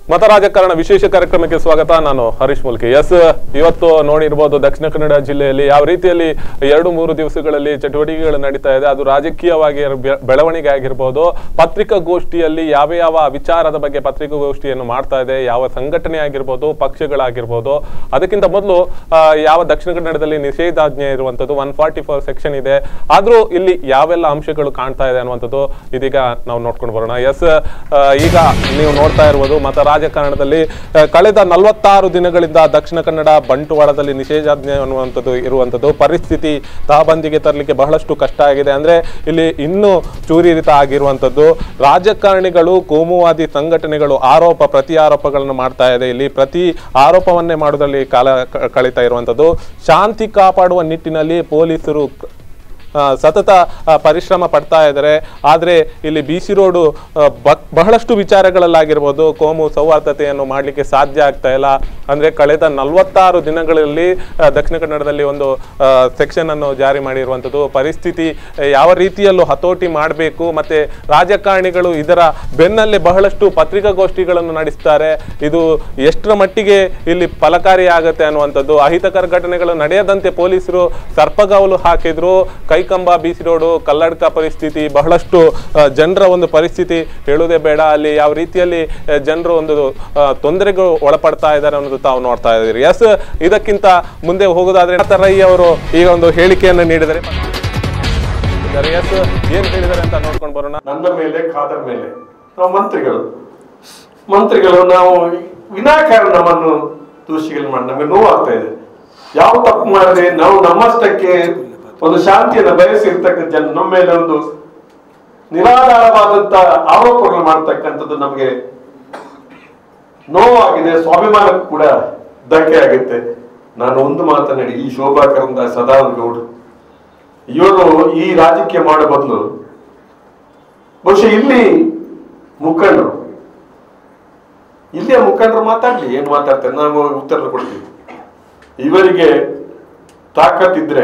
ಮತ ರಾಜಕಾರಣ ವಿಶೇಷ ಕಾರ್ಯಕ್ರಮಕ್ಕೆ ಸ್ವಾಗತ ನಾನು ಹರೀಶ್ ಮುಲ್ಕಿ ಎಸ್ ಇವತ್ತು ನೋಡಿರ್ಬೋದು ದಕ್ಷಿಣ ಕನ್ನಡ ಜಿಲ್ಲೆಯಲ್ಲಿ ಯಾವ ರೀತಿಯಲ್ಲಿ ಎರಡು ಮೂರು ದಿವಸಗಳಲ್ಲಿ ಚಟುವಟಿಕೆಗಳು ನಡೀತಾ ಇದೆ ಅದು ರಾಜಕೀಯವಾಗಿ ಇರ್ಬೆ- ಬೆಳವಣಿಗೆ ಆಗಿರ್ಬೋದು ಪತ್ರಿಕಾಗೋಷ್ಠಿಯಲ್ಲಿ ಯಾವ ಯಾವ ವಿಚಾರದ ಬಗ್ಗೆ ಪತ್ರಿಕಾಗೋಷ್ಠಿಯನ್ನು ಮಾಡ್ತಾ ಇದೆ ಯಾವ ಸಂಘಟನೆ ಆಗಿರ್ಬೋದು ಪಕ್ಷಗಳಾಗಿರ್ಬೋದು ಅದಕ್ಕಿಂತ ಮೊದಲು ಯಾವ ದಕ್ಷಿಣ ಕನ್ನಡದಲ್ಲಿ ನಿಷೇಧಾಜ್ಞೆ ಇರುವಂತದ್ದು ಒನ್ ಫಾರ್ಟಿ ಫೋರ್ ಸೆಕ್ಷನ್ ಇದೆ ಆದ್ರೂ ಇಲ್ಲಿ ಯಾವೆಲ್ಲ ಅಂಶಗಳು ಕಾಣ್ತಾ ಇದೆ ಅನ್ನುವಂಥದ್ದು ಇದೀಗ ನಾವು ನೋಡ್ಕೊಂಡು ಬರೋಣ ಎಸ್ ಈಗ ನೀವು ನೋಡ್ತಾ ಇರ್ಬೋದು ಮತ ರಾಜಕಾರಣದಲ್ಲಿ ಆ, ಕಳೆದ ನಲವತ್ತಾರು ದಿನಗಳಿಂದ ದಕ್ಷಿಣ ಕನ್ನಡ ಬಂಟ್ವಾಳದಲ್ಲಿ ನಿಷೇಧಾಜ್ಞೆ ಅನ್ನುವಂಥದ್ದು ಇರುವಂಥದ್ದು ಪರಿಸ್ಥಿತಿ ತಹಬಂದಿಗೆ ತರಲಿಕ್ಕೆ ಬಹಳಷ್ಟು ಕಷ್ಟ ಆಗಿದೆ ಅಂದ್ರೆ ಇಲ್ಲಿ ಇನ್ನೂ ಚೂರಿರಿತ ಆಗಿರುವಂಥದ್ದು ರಾಜಕಾರಣಿಗಳು ಕೋಮುವಾದಿ ಸಂಘಟನೆಗಳು ಆರೋಪ ಪ್ರತಿ ಆರೋಪಗಳನ್ನು ಮಾಡ್ತಾ ಇದೆ ಇಲ್ಲಿ ಪ್ರತಿ ಆರೋಪವನ್ನೇ ಮಾಡೋದ್ರಲ್ಲಿ ಕಾಲ ಕ- ಕಳೀತಾ ಇರುವಂಥದ್ದು ಶಾಂತಿ ಕಾಪಾಡುವ ನಿಟ್ಟಿನಲ್ಲಿ ಪೊಲೀಸರು ಆ, ಸತತ ಆ, ಪರಿಶ್ರಮ ಪಡ್ತಾ ಇದ್ದಾರೆ ಆದರೆ ಇಲ್ಲಿ ಬಿ ಸಿ ರೋಡು ಆ, ಬ- ಬಹಳಷ್ಟು ವಿಚಾರಗಳಲ್ಲಾಗಿರ್ಬೋದು ಕೋಮು ಸೌಹಾರ್ದತೆಯನ್ನು ಮಾಡಲಿಕ್ಕೆ ಸಾಧ್ಯ ಆಗ್ತಾ ಇಲ್ಲ ಅಂದರೆ ಕಳೆದ ನಲವತ್ತಾರು ದಿನಗಳಲ್ಲಿ ಆ, ದಕ್ಷಿಣ ಕನ್ನಡದಲ್ಲಿ ಒಂದು ಸೆಕ್ಷನ್ ಅನ್ನು ಜಾರಿ ಮಾಡಿರುವಂಥದ್ದು ಪರಿಸ್ಥಿತಿ ಆ, ಯಾವ ರೀತಿಯಲ್ಲೂ ಹತೋಟಿ ಮಾಡಬೇಕು ಮತ್ತೆ ರಾಜಕಾರಣಿಗಳು ಇದರ ಬೆನ್ನಲ್ಲೇ ಬಹಳಷ್ಟು ಪತ್ರಿಕಾಗೋಷ್ಠಿಗಳನ್ನು ನಡೆಸ್ತಾರೆ ಇದು ಎಷ್ಟರ ಮಟ್ಟಿಗೆ ಇಲ್ಲಿ ಫಲಕಾರಿಯಾಗತ್ತೆ ಅನ್ನುವಂಥದ್ದು ಅಹಿತಕರ ಘಟನೆಗಳು ನಡೆಯದಂತೆ ಪೊಲೀಸರು ಸರ್ಪಗಾವಲು ಹಾಕಿದ್ರು ಕೈಕಂಬ ಬೀಸಿ ರೋಡು ಕಲ್ಲಡ್ಕ ಪರಿಸ್ಥಿತಿ ಬಹಳಷ್ಟು ಆ, ಜನರ ಒಂದು ಪರಿಸ್ಥಿತಿ ಹೇಳುವುದೇ ಬೇಡ ಅಲ್ಲಿ ಯಾವ ರೀತಿಯಲ್ಲಿ ಜನರು ಒಂದು ಆ, ತೊಂದರೆಗೂ ಒಳಪಡ್ತಾ ಇದ್ದಾರೆ ಅನ್ನೋದು ತಾವು ನೋಡ್ತಾ ಇದ್ದೀರಿ ಎಸ್ ಇದಕ್ಕಿಂತ ಮುಂದೆ ಹೋಗೋದಾದ್ರೆ ರೈ ಅವರು ಈಗ ಒಂದು ಹೇಳಿಕೆಯನ್ನು ನೀಡಿದರೆ ಎಸ್ ಏನ್ ಹೇಳಿದ್ದಾರೆ ಅಂತ ನೋಡ್ಕೊಂಡು ಬರೋಣ ನನ್ನ ಮೇಲೆ ಖಾದರ್ ಮೇಲೆ ನಾವು ಮಂತ್ರಿಗಳು ಮಂತ್ರಿಗಳು ನಾವು ವಿನಾಕಾರಣ ನಮ್ಮನ್ನು ದೂಷಿಗಳು ಮಾಡಿ ನಮಗೆ ನೋವಾಗ್ತಾ ಇದೆ ಯಾವ ತಪ್ಪು ಮಾಡದೆ ನಾವು ನಮ್ಮಷ್ಟಕ್ಕೆ ಒಂದು ಶಾಂತಿಯನ್ನು ಬಯಸಿರ್ತಕ್ಕ ಜನ ನಮ್ಮ ಮೇಲೆ ಒಂದು ನಿರಾಧಾರವಾದಂತ ಆರೋಪಗಳು ಮಾಡ್ತಕ್ಕಂಥದ್ದು ನಮಗೆ ನೋವಾಗಿದೆ ಸ್ವಾಭಿಮಾನಕ್ಕೂ ಕೂಡ ಧಕ್ಕೆ ಆಗುತ್ತೆ ನಾನು ಒಂದು ಮಾತನಾಡಿ ಈ ಶೋಭಾ ಕರಂದಾಸ್ ಸದಾನಂದ ಗೌಡ್ರು ಇವರು ಈ ರಾಜಕೀಯ ಮಾಡೋ ಬದಲು ಬಹುಶಃ ಇಲ್ಲಿ ಮುಖಂಡರು ಇಲ್ಲಿಯ ಮುಖಂಡರು ಮಾತಾಡ್ಲಿ ಏನ್ ಮಾತಾಡ್ತಾರೆ ನಾವು ಉತ್ತರ ಕೊಡ್ತೀವಿ ಇವರಿಗೆ ತಾಕತ್ತಿದ್ರೆ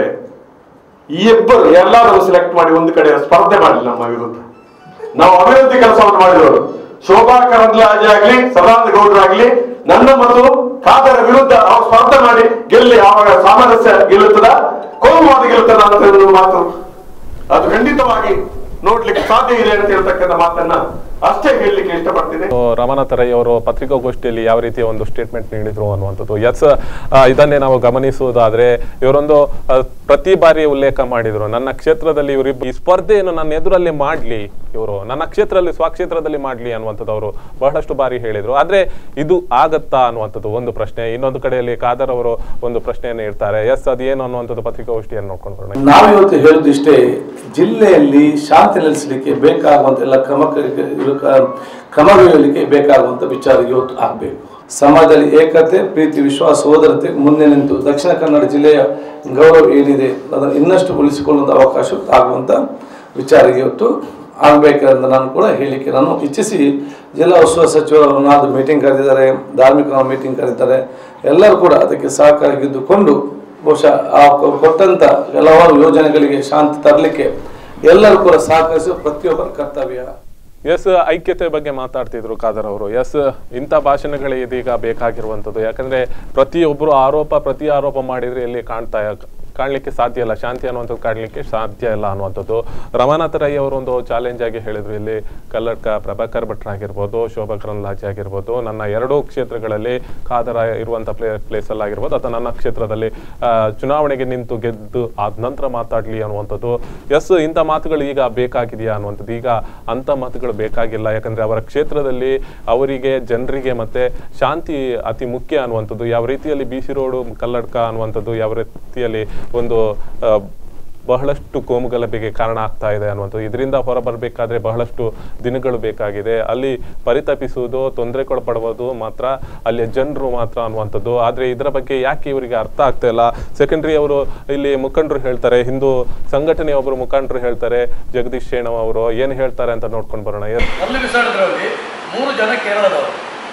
ಈ ಇಬ್ಬರು ಎಲ್ಲಾದರೂ ಸೆಲೆಕ್ಟ್ ಮಾಡಿ ಒಂದು ಕಡೆ ಸ್ಪರ್ಧೆ ಮಾಡಲಿ ನಮ್ಮ ವಿರುದ್ಧ ನಾವು ಅಭಿವೃದ್ಧಿ ಕೆಲಸವನ್ನು ಮಾಡಿದವರು ಶೋಭಾ ಕರಂದ್ಲಾಜೆ ಆಗ್ಲಿ ಸದಾನಂದ ಗೌಡರಾಗ್ಲಿ ನನ್ನ ಮತ್ತು ಖಾದರ ವಿರುದ್ಧ ಅವ್ರು ಸ್ಪರ್ಧೆ ಮಾಡಿ ಗೆಲ್ಲಿ ಆವಾಗ ಸಾಮರಸ್ಯ ಗೆಲ್ಲುತ್ತದ ಕೋಮುವಾದ ಗೆಲ್ಲುತ್ತದ ಅಂತ ಒಂದು ಮಾತು ಅದು ಖಂಡಿತವಾಗಿ ನೋಡ್ಲಿಕ್ಕೆ ಸಾಧ್ಯ ಇದೆ ಅಂತ ಹೇಳ್ತಕ್ಕಂಥ ಮಾತನ್ನ ಅಷ್ಟೇ ಹೇಳಲಿಕ್ಕೆ ಇಷ್ಟಪಡ್ತೀನಿ ಸೊ ರಮನಾಥ ರೈ ಅವರು ಪತ್ರಿಕಾಗೋಷ್ಠಿಯಲ್ಲಿ ಯಾವ ರೀತಿಯ ಒಂದು ಸ್ಟೇಟ್ಮೆಂಟ್ ನೀಡಿದ್ರು ಅನ್ನುವಂಥದ್ದು ಎಸ್ ಇದನ್ನೇ ನಾವು ಗಮನಿಸುವುದಾದ್ರೆ ಇವರೊಂದು ಆ, ಪ್ರತಿ ಬಾರಿ ಉಲ್ಲೇಖ ಮಾಡಿದ್ರು ನನ್ನ ಕ್ಷೇತ್ರದಲ್ಲಿ ಇವರು ಈ ಸ್ಪರ್ಧೆಯನ್ನು ನನ್ನ ಎದುರಲ್ಲಿ ಮಾಡ್ಲಿ ಇವರು ನನ್ನ ಕ್ಷೇತ್ರದಲ್ಲಿ ಸ್ವಕ್ಷೇತ್ರದಲ್ಲಿ ಮಾಡ್ಲಿ ಅನ್ನುವಂಥದ್ದು ಅವರು ಬಹಳಷ್ಟು ಬಾರಿ ಹೇಳಿದ್ರು ಆದ್ರೆ ಇದು ಆಗತ್ತಾ ಅನ್ನುವಂಥದ್ದು ಒಂದು ಪ್ರಶ್ನೆ ಇನ್ನೊಂದು ಕಡೆಯಲ್ಲಿ ಖಾದರ್ ಅವರು ಒಂದು ಪ್ರಶ್ನೆಯನ್ನು ಇರ್ತಾರೆ ಎಸ್ ಅದೇನು ಅನ್ನುವಂಥದ್ದು ಪತ್ರಿಕಾಗೋಷ್ಠಿಯನ್ನು ನೋಡ್ಕೊಂಡು ಬರೋಣ ನಾವಿವತ್ತು ಹೇಳುದಿಷ್ಟೇ ಜಿಲ್ಲೆಯಲ್ಲಿ ಶಾಂತಿ ನೆಲೆಸಲಿಕ್ಕೆ ಬೇಕಾಗುವಂತ ಎಲ್ಲ ಕ್ರಮ ಕ- ಇರು- ಕ- ಕ್ರಮಗೊಳ್ಳಲಿಕ್ಕೆ ಬೇಕಾಗುವಂತ ವಿಚಾರ ಇವತ್ತು ಆಗಬೇಕು ಸಮಾಜದಲ್ಲಿ ಏಕತೆ ಪ್ರೀತಿ ವಿಶ್ವಾಸ ಸೋದರತೆ ಮುಂದೆ ನಿಂತು ದಕ್ಷಿಣ ಕನ್ನಡ ಜಿಲ್ಲೆಯ ಗೌರವ ಏನಿದೆ ಅದನ್ನು ಇನ್ನಷ್ಟು ಉಳಿಸಿಕೊಳ್ಳುವಂತ ಅವಕಾಶ ಆಗುವಂತ ವಿಚಾರ ಇವತ್ತು ಆಗಬೇಕಂತ ನಾನು ಕೂಡ ಹೇಳಲಿಕ್ಕೆ ನಾನು ಇಚ್ಛಿಸಿ ಜಿಲ್ಲಾ ಉಸ್ತುವಾರಿ ಸಚಿವರು ನಾದು ಮೀಟಿಂಗ್ ಕರೆದಿದ್ದಾರೆ ಧಾರ್ಮಿಕ ಮೀಟಿಂಗ್ ಕರೀತಾರೆ ಎಲ್ಲರೂ ಕೂಡ ಅದಕ್ಕೆ ಸಹಕಾರಿಗಿದ್ದುಕೊಂಡು ಬಹುಶಃ ಆ ಕೊ- ಕೊಟ್ಟಂತ ಹಲವಾರು ಯೋಜನೆಗಳಿಗೆ ಶಾಂತಿ ತರಲಿಕ್ಕೆ ಎಲ್ಲರೂ ಕೂಡ ಸಹಕರಿಸುವ ಪ್ರತಿಯೊಬ್ಬರ ಕರ್ತವ್ಯ ಎಸ್ ಐಕ್ಯತೆ ಬಗ್ಗೆ ಮಾತಾಡ್ತಿದ್ರು ಖಾದರ್ ಅವರು ಎಸ್ ಇಂಥ ಭಾಷಣಗಳೇ ಇದೀಗ ಬೇಕಾಗಿರುವಂಥದ್ದು ಯಾಕಂದ್ರೆ ಪ್ರತಿಯೊಬ್ಬರು ಆರೋಪ ಪ್ರತಿ ಆರೋಪ ಮಾಡಿದ್ರೆ ಇಲ್ಲಿ ಕಾಣ್ತಾ ಕಾಣ್ಲಿಕ್ಕೆ ಸಾಧ್ಯ ಇಲ್ಲ ಶಾಂತಿ ಅನ್ನುವಂಥದ್ದು ಕಾಣ್ಲಿಕ್ಕೆ ಸಾಧ್ಯ ಇಲ್ಲ ಅನ್ನುವಂಥದ್ದು ರಮಾನಾಥ ರೈ ಅವರು ಒಂದು ಚಾಲೆಂಜ್ ಆಗಿ ಹೇಳಿದ್ರು ಇಲ್ಲಿ ಕಲ್ಲಡ್ಕ ಪ್ರಭಾಕರ್ ಭಟ್ರ ಆಗಿರ್ಬೋದು ಶೋಭಾ ಕರಂದ್ಲಾಜೆ ಆಗಿರ್ಬೋದು ನನ್ನ ಎರಡೂ ಕ್ಷೇತ್ರಗಳಲ್ಲಿ ಖಾದರ ಇರುವಂಥ ಪ್ಲೇ ಪ್ಲೇಸಲ್ಲಿ ಆಗಿರ್ಬೋದು ಅಥವಾ ನನ್ನ ಕ್ಷೇತ್ರದಲ್ಲಿ ಆ, ಚುನಾವಣೆಗೆ ನಿಂತು ಗೆದ್ದು ಆದ ನಂತರ ಮಾತಾಡ್ಲಿ ಅನ್ನುವಂಥದ್ದು ಎಸ್ ಇಂಥ ಮಾತುಗಳು ಈಗ ಬೇಕಾಗಿದೆಯಾ ಅನ್ನುವಂಥದ್ದು ಈಗ ಅಂಥ ಮಾತುಗಳು ಬೇಕಾಗಿಲ್ಲ ಯಾಕಂದ್ರೆ ಅವರ ಕ್ಷೇತ್ರದಲ್ಲಿ ಅವರಿಗೆ ಜನರಿಗೆ ಮತ್ತೆ ಶಾಂತಿ ಅತಿ ಮುಖ್ಯ ಅನ್ನುವಂಥದ್ದು ಯಾವ ರೀತಿಯಲ್ಲಿ ಬಿ ಸಿ ರೋಡು ಕಲ್ಲಡ್ಕ ಅನ್ನುವಂಥದ್ದು ಯಾವ ರೀತಿಯಲ್ಲಿ ಒಂದು ಆ, ಬಹಳಷ್ಟು ಕೋಮುಗಲಭೆಗೆ ಕಾರಣ ಆಗ್ತಾ ಇದೆ ಅನ್ನುವಂಥದ್ದು ಇದರಿಂದ ಹೊರಬರಬೇಕಾದ್ರೆ ಬಹಳಷ್ಟು ದಿನಗಳು ಬೇಕಾಗಿದೆ ಅಲ್ಲಿ ಪರಿತಪಿಸುವುದು ತೊಂದರೆಗೊಳಪಡುವುದು ಮಾತ್ರ ಅಲ್ಲಿಯ ಜನರು ಮಾತ್ರ ಅನ್ನುವಂಥದ್ದು ಆದರೆ ಇದರ ಬಗ್ಗೆ ಯಾಕೆ ಇವರಿಗೆ ಅರ್ಥ ಆಗ್ತಾ ಇಲ್ಲ ಸೆಕೆಂಡ್ರಿ ಅವರು ಇಲ್ಲಿ ಮುಖಂಡರು ಹೇಳ್ತಾರೆ ಹಿಂದೂ ಸಂಘಟನೆ ಒಬ್ಬರು ಮುಖಂಡರು ಹೇಳ್ತಾರೆ ಜಗದೀಶ್ ಶೇಣವ್ ಅವರು ಏನು ಹೇಳ್ತಾರೆ ಅಂತ ನೋಡ್ಕೊಂಡು ಬರೋಣ ಎಸ್ ಕಲ್ಲು ಬಿಸಾಡಿದ್ರಲ್ಲಿ ಮೂರು ಜನ ಕೇರಳದವರು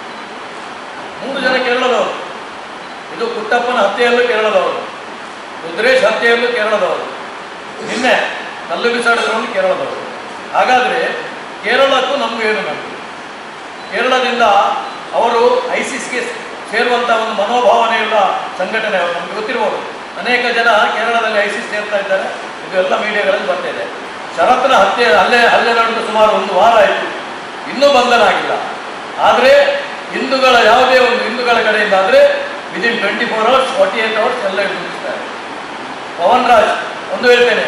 ಮೂರು ಜನ ಕೇರಳದವರು ಇದು ಕುಟ್ಟಪ್ಪನ ಹತ್ಯೆಯಲ್ಲೂ ಕೇರಳದವರು ರುದ್ರೇಶ್ ಹತ್ಯೆಯಲ್ಲೂ ಕೇರಳದವರು ನಿನ್ನೆ ಕಲ್ಲು ಬಿಸಾಡಿದ್ರಲ್ಲಿ ಕೇರಳದವರು ಹಾಗಾದ್ರೆ ಕೇರಳಕ್ಕೂ ನಮಗೂ ಏನು ಬೇಕು ಕೇರಳದಿಂದ ಅವರು ಐಸಿಸ್ಗೆ ಸೇರುವಂಥ ಒಂದು ಮನೋಭಾವನೆಯುಳ್ಳ ಸಂಘಟನೆ ಅವರು ನಮಗೆ ಗೊತ್ತಿರ್ಬೋದು ಅನೇಕ ಜನ ಕೇರಳದಲ್ಲಿ ಐಸಿಸ್ ಸೇರ್ತಾ ಇದ್ದಾರೆ ಇದು ಎಲ್ಲ ಮೀಡಿಯಾಗಳಲ್ಲಿ ಬರ್ತಾ ಇದೆ ಶರತ್ನ ಹತ್ಯೆ ಹಲ್ಲೆ ಹಲ್ಲೆ ನಡೆದು ಸುಮಾರು ಒಂದು ವಾರ ಆಯಿತು ಇನ್ನೂ ಬಂಧನ ಆಗಿಲ್ಲ ಆದರೆ ಹಿಂದೂಗಳ ಯಾವುದೇ ಒಂದು ಹಿಂದೂಗಳ ಕಡೆಯಿಂದ ಆದರೆ within twenty four hours forty eight hours ಎಲ್ಲ ಹಿಡಿದಿರ್ತಾರೆ ಪವನ್ ರಾಜ್ ಒಂದು ಹೇಳ್ತೇನೆ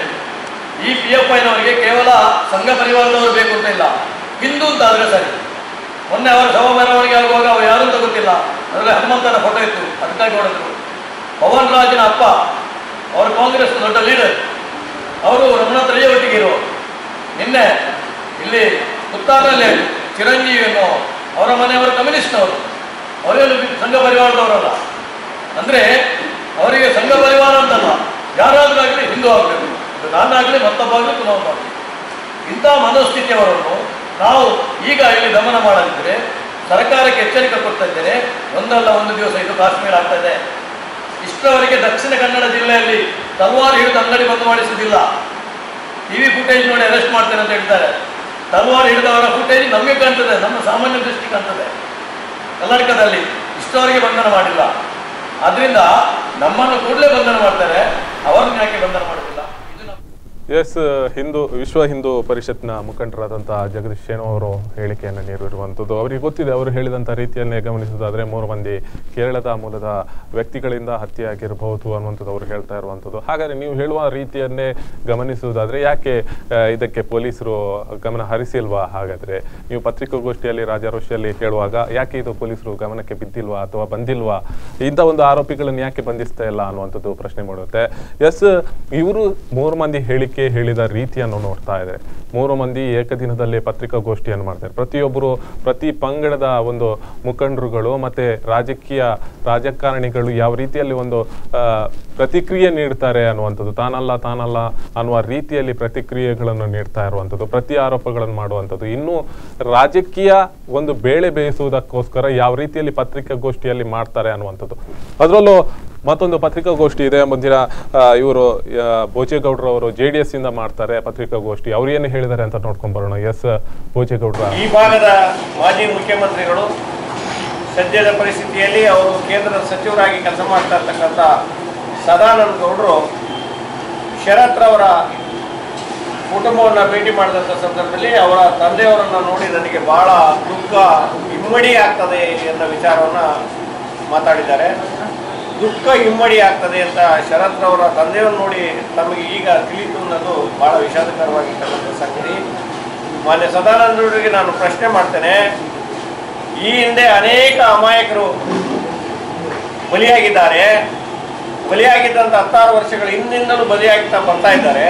ಈ ಪಿ ಎಫ್ ಐನವರಿಗೆ ಕೇವಲ ಸಂಘ ಪರಿವಾರದವರು ಬೇಕು ಅಂತ ಇಲ್ಲ ಹಿಂದೂ ಅಂತ ಆದರೆ ಸರಿ ಮೊನ್ನೆ ಅವರ ಶವ ಮೆರವಣಿಗೆ ಆಗುವಾಗ ಅವ್ರು ಯಾರು ಅಂತ ಗೊತ್ತಿಲ್ಲ ಅದರಲ್ಲಿ ಹನುಮಂತನ ಫೋಟೋ ಇತ್ತು ಅದಕ್ಕಾಗಿ ಹೊಡೆದ್ರು ಪವನ್ ರಾಜ್ನ ಅಪ್ಪ ಅವರು ಕಾಂಗ್ರೆಸ್ ದೊಡ್ಡ ಲೀಡರ್ ಅವರು ರಮನಾಥ್ ರೈ ಒಟ್ಟಿಗೆ ಇರೋ ನಿನ್ನೆ ಇಲ್ಲಿ ಪುತ್ತಾರಲ್ಲಿ ಚಿರಂಜೀವಿ ಅನ್ನೋ ಅವರ ಮನೆಯವರು ಕಮ್ಯುನಿಸ್ಟ್ನವರು ಅವರೇನು ಸಂಘ ಪರಿವಾರದವರಲ್ಲ ಅಂದರೆ ಅವರಿಗೆ ಸಂಘ ಪರಿವಾರ ಅಂತಲ್ಲ ಯಾರಾದರೂ ಆಗಲಿ ಹಿಂದೂ ಆಗಬೇಕು ಇದು ನಾನಾಗಲಿ ಮತ್ತೊಬ್ಬ ಆಗಲಿ ಪುನಃ ಆಗಲಿ ಇಂಥ ಮನೋಸ್ಥಿತಿಯವರನ್ನು ನಾವು ಈಗ ಇಲ್ಲಿ ಗಮನ ಮಾಡದಿದ್ದರೆ ಸರ್ಕಾರಕ್ಕೆ ಎಚ್ಚರಿಕೆ ಕೊಡ್ತಾ ಇದ್ದೇನೆ ಒಂದಲ್ಲ ಒಂದು ದಿವಸ ಇದು ಕಾಶ್ಮೀರ ಆಗ್ತಾ ಇದೆ ಇಷ್ಟರವರೆಗೆ ದಕ್ಷಿಣ ಕನ್ನಡ ಜಿಲ್ಲೆಯಲ್ಲಿ ತಲ್ವಾರ್ ಹಿಡಿದು ಅಂಗಡಿ ಬಂದ್ ಮಾಡಿಸುವುದಿಲ್ಲ ಟಿವಿ ಫುಟೇಜ್ ನೋಡಿ ಅರೆಸ್ಟ್ ಮಾಡ್ತೇನೆ ಅಂತ ಹೇಳ್ತಾರೆ ತಲ್ವಾರ್ ಹಿಡಿದವರ ಫುಟೇಜ್ ನಮಗೆ ಕಾಣ್ತದೆ ನಮ್ಮ ಸಾಮಾನ್ಯ ದೃಷ್ಟಿ ಕಾಣ್ತದೆ ಕರ್ನಾಟಕದಲ್ಲಿ ಇಷ್ಟವರೆಗೆ ಬಂಧನ ಮಾಡಿಲ್ಲ ಆದ್ರಿಂದ ನಮ್ಮನ್ನು ಕೂಡಲೇ ಬಂಧನ ಮಾಡ್ತಾರೆ ಅವರನ್ನು ಯಾಕೆ ಬಂಧನ ಮಾಡೋದಿಲ್ಲ ಇದು ನಮ್ಮ ಎಸ್ ಹಿಂದೂ ವಿಶ್ವ ಹಿಂದೂ ಪರಿಷತ್ನ ಮುಖಂಡರಾದಂತಹ ಜಗದೀಶ್ ಶೇಣು ಅವರು ಹೇಳಿಕೆಯನ್ನು ನೀಡಿರುವಂಥದ್ದು ಅವರಿಗೆ ಗೊತ್ತಿದೆ ಅವರು ಹೇಳಿದಂಥ ರೀತಿಯನ್ನೇ ಗಮನಿಸೋದಾದ್ರೆ ಮೂರು ಮಂದಿ ಕೇರಳದ ಮೂಲದ ವ್ಯಕ್ತಿಗಳಿಂದ ಹತ್ಯೆ ಆಗಿರಬಹುದು ಅನ್ನುವಂಥದ್ದು ಅವರು ಹೇಳ್ತಾ ಇರುವಂಥದ್ದು ಹಾಗಾದ್ರೆ ನೀವು ಹೇಳುವ ರೀತಿಯನ್ನೇ ಗಮನಿಸುವುದಾದ್ರೆ ಯಾಕೆ ಆ, ಇದಕ್ಕೆ ಪೊಲೀಸರು ಗಮನ ಹರಿಸಿಲ್ವಾ ಹಾಗಾದ್ರೆ ನೀವು ಪತ್ರಿಕಾಗೋಷ್ಠಿಯಲ್ಲಿ ರಾಜಾರೋಷಿಯಲ್ಲಿ ಹೇಳುವಾಗ ಯಾಕೆ ಇದು ಪೊಲೀಸರು ಗಮನಕ್ಕೆ ಬಿದ್ದಿಲ್ವಾ ಅಥವಾ ಬಂದಿಲ್ವಾ ಇಂಥ ಒಂದು ಆರೋಪಿಗಳನ್ನು ಯಾಕೆ ಬಂಧಿಸ್ತಾ ಇಲ್ಲ ಅನ್ನುವಂಥದ್ದು ಪ್ರಶ್ನೆ ಮಾಡುತ್ತೆ ಎಸ್ ಇವರು ಮೂರು ಮಂದಿ ಹೇಳಿಕೆ ಹೇಳಿದ ರೀತಿಯನ್ನು ನೋಡ್ತಾ ಇದೆ ಮೂರು ಮಂದಿ ಏಕದಿನದಲ್ಲಿ ಪತ್ರಿಕಾಗೋಷ್ಠಿಯನ್ನು ಮಾಡ್ತಾರೆ ಪ್ರತಿಯೊಬ್ಬರು ಪ್ರತಿ ಪಂಗಡದ ಒಂದು ಮುಖಂಡರುಗಳು ಮತ್ತೆ ರಾಜಕೀಯ ರಾಜಕಾರಣಿಗಳು ಯಾವ ರೀತಿಯಲ್ಲಿ ಒಂದು ಆ, ಪ್ರತಿಕ್ರಿಯೆ ನೀಡ್ತಾರೆ ಅನ್ನುವಂಥದ್ದು ತಾನಲ್ಲ ತಾನಲ್ಲ ಅನ್ನುವ ರೀತಿಯಲ್ಲಿ ಪ್ರತಿಕ್ರಿಯೆಗಳನ್ನು ನೀಡ್ತಾ ಇರುವಂಥದ್ದು ಪ್ರತಿ ಆರೋಪಗಳನ್ನು ಮಾಡುವಂಥದ್ದು ಇನ್ನು ರಾಜಕೀಯ ಒಂದು ಬೇಳೆ ಬೇಯಿಸುವುದಕ್ಕೋಸ್ಕರ ಯಾವ ರೀತಿಯಲ್ಲಿ ಪತ್ರಿಕಾಗೋಷ್ಠಿಯಲ್ಲಿ ಮಾಡ್ತಾರೆ ಅನ್ನುವಂಥದ್ದು ಅದರಲ್ಲೂ ಮತ್ತೊಂದು ಪತ್ರಿಕಾಗೋಷ್ಠಿ ಇದೆ ಮುಂದಿನ ಇವರು ಭೋಜೇಗೌಡರವರು ಜೆ ಡಿ ಎಸ್ ಇಂದ ಮಾಡ್ತಾರೆ ಪತ್ರಿಕಾಗೋಷ್ಠಿ ಅವ್ರು ಏನು ಹೇಳಿದ್ದಾರೆ ಅಂತ ನೋಡ್ಕೊಂಡ್ ಬರೋಣ ಎಸ್ ಭೋಜೇಗೌಡರ ಈ ಭಾಗದ ಮಾಜಿ ಮುಖ್ಯಮಂತ್ರಿಗಳು ಸದ್ಯದ ಪರಿಸ್ಥಿತಿಯಲ್ಲಿ ಅವರು ಕೇಂದ್ರದ ಸಚಿವರಾಗಿ ಕೆಲಸ ಮಾಡ್ತಾ ಇರ್ತಕ್ಕಂಥ ಸದಾನಂದ ಗೌಡರು ಶರತ್ ರವರ ಕುಟುಂಬವನ್ನು ಭೇಟಿ ಮಾಡಿದಂಥ ಸಂದರ್ಭದಲ್ಲಿ ಅವರ ತಂದೆಯವರನ್ನು ನೋಡಿ ನನಗೆ ಬಹಳ ದುಃಖ ಇಮ್ಮಡಿ ಆಗ್ತದೆ ಎನ್ನೋ ವಿಚಾರವನ್ನು ಮಾತಾಡಿದ್ದಾರೆ ದುಃಖ ಇಮ್ಮಡಿ ಆಗ್ತದೆ ಅಂತ ಶರತ್ ರವರ ತಂದೆಯನ್ನು ನೋಡಿ ತಮಗೆ ಈಗ ತಿಳಿತು ಅನ್ನೋದು ಬಹಳ ವಿಷಾದಕರವಾಗಿರ್ತಕ್ಕಂಥ ಸಂಗತಿ ಮಾನ್ಯ ಸದಾನಂದರಿಗೆ ನಾನು ಪ್ರಶ್ನೆ ಮಾಡ್ತೇನೆ ಈ ಹಿಂದೆ ಅನೇಕ ಅಮಾಯಕರು ಬಲಿಯಾಗಿದ್ದಾರೆ ಬಲಿಯಾಗಿದ್ದಂಥ ಹತ್ತಾರು ವರ್ಷಗಳ ಹಿಂದಿಂದಲೂ ಬಲಿಯಾಗ್ತಾ ಬರ್ತಾ ಇದ್ದಾರೆ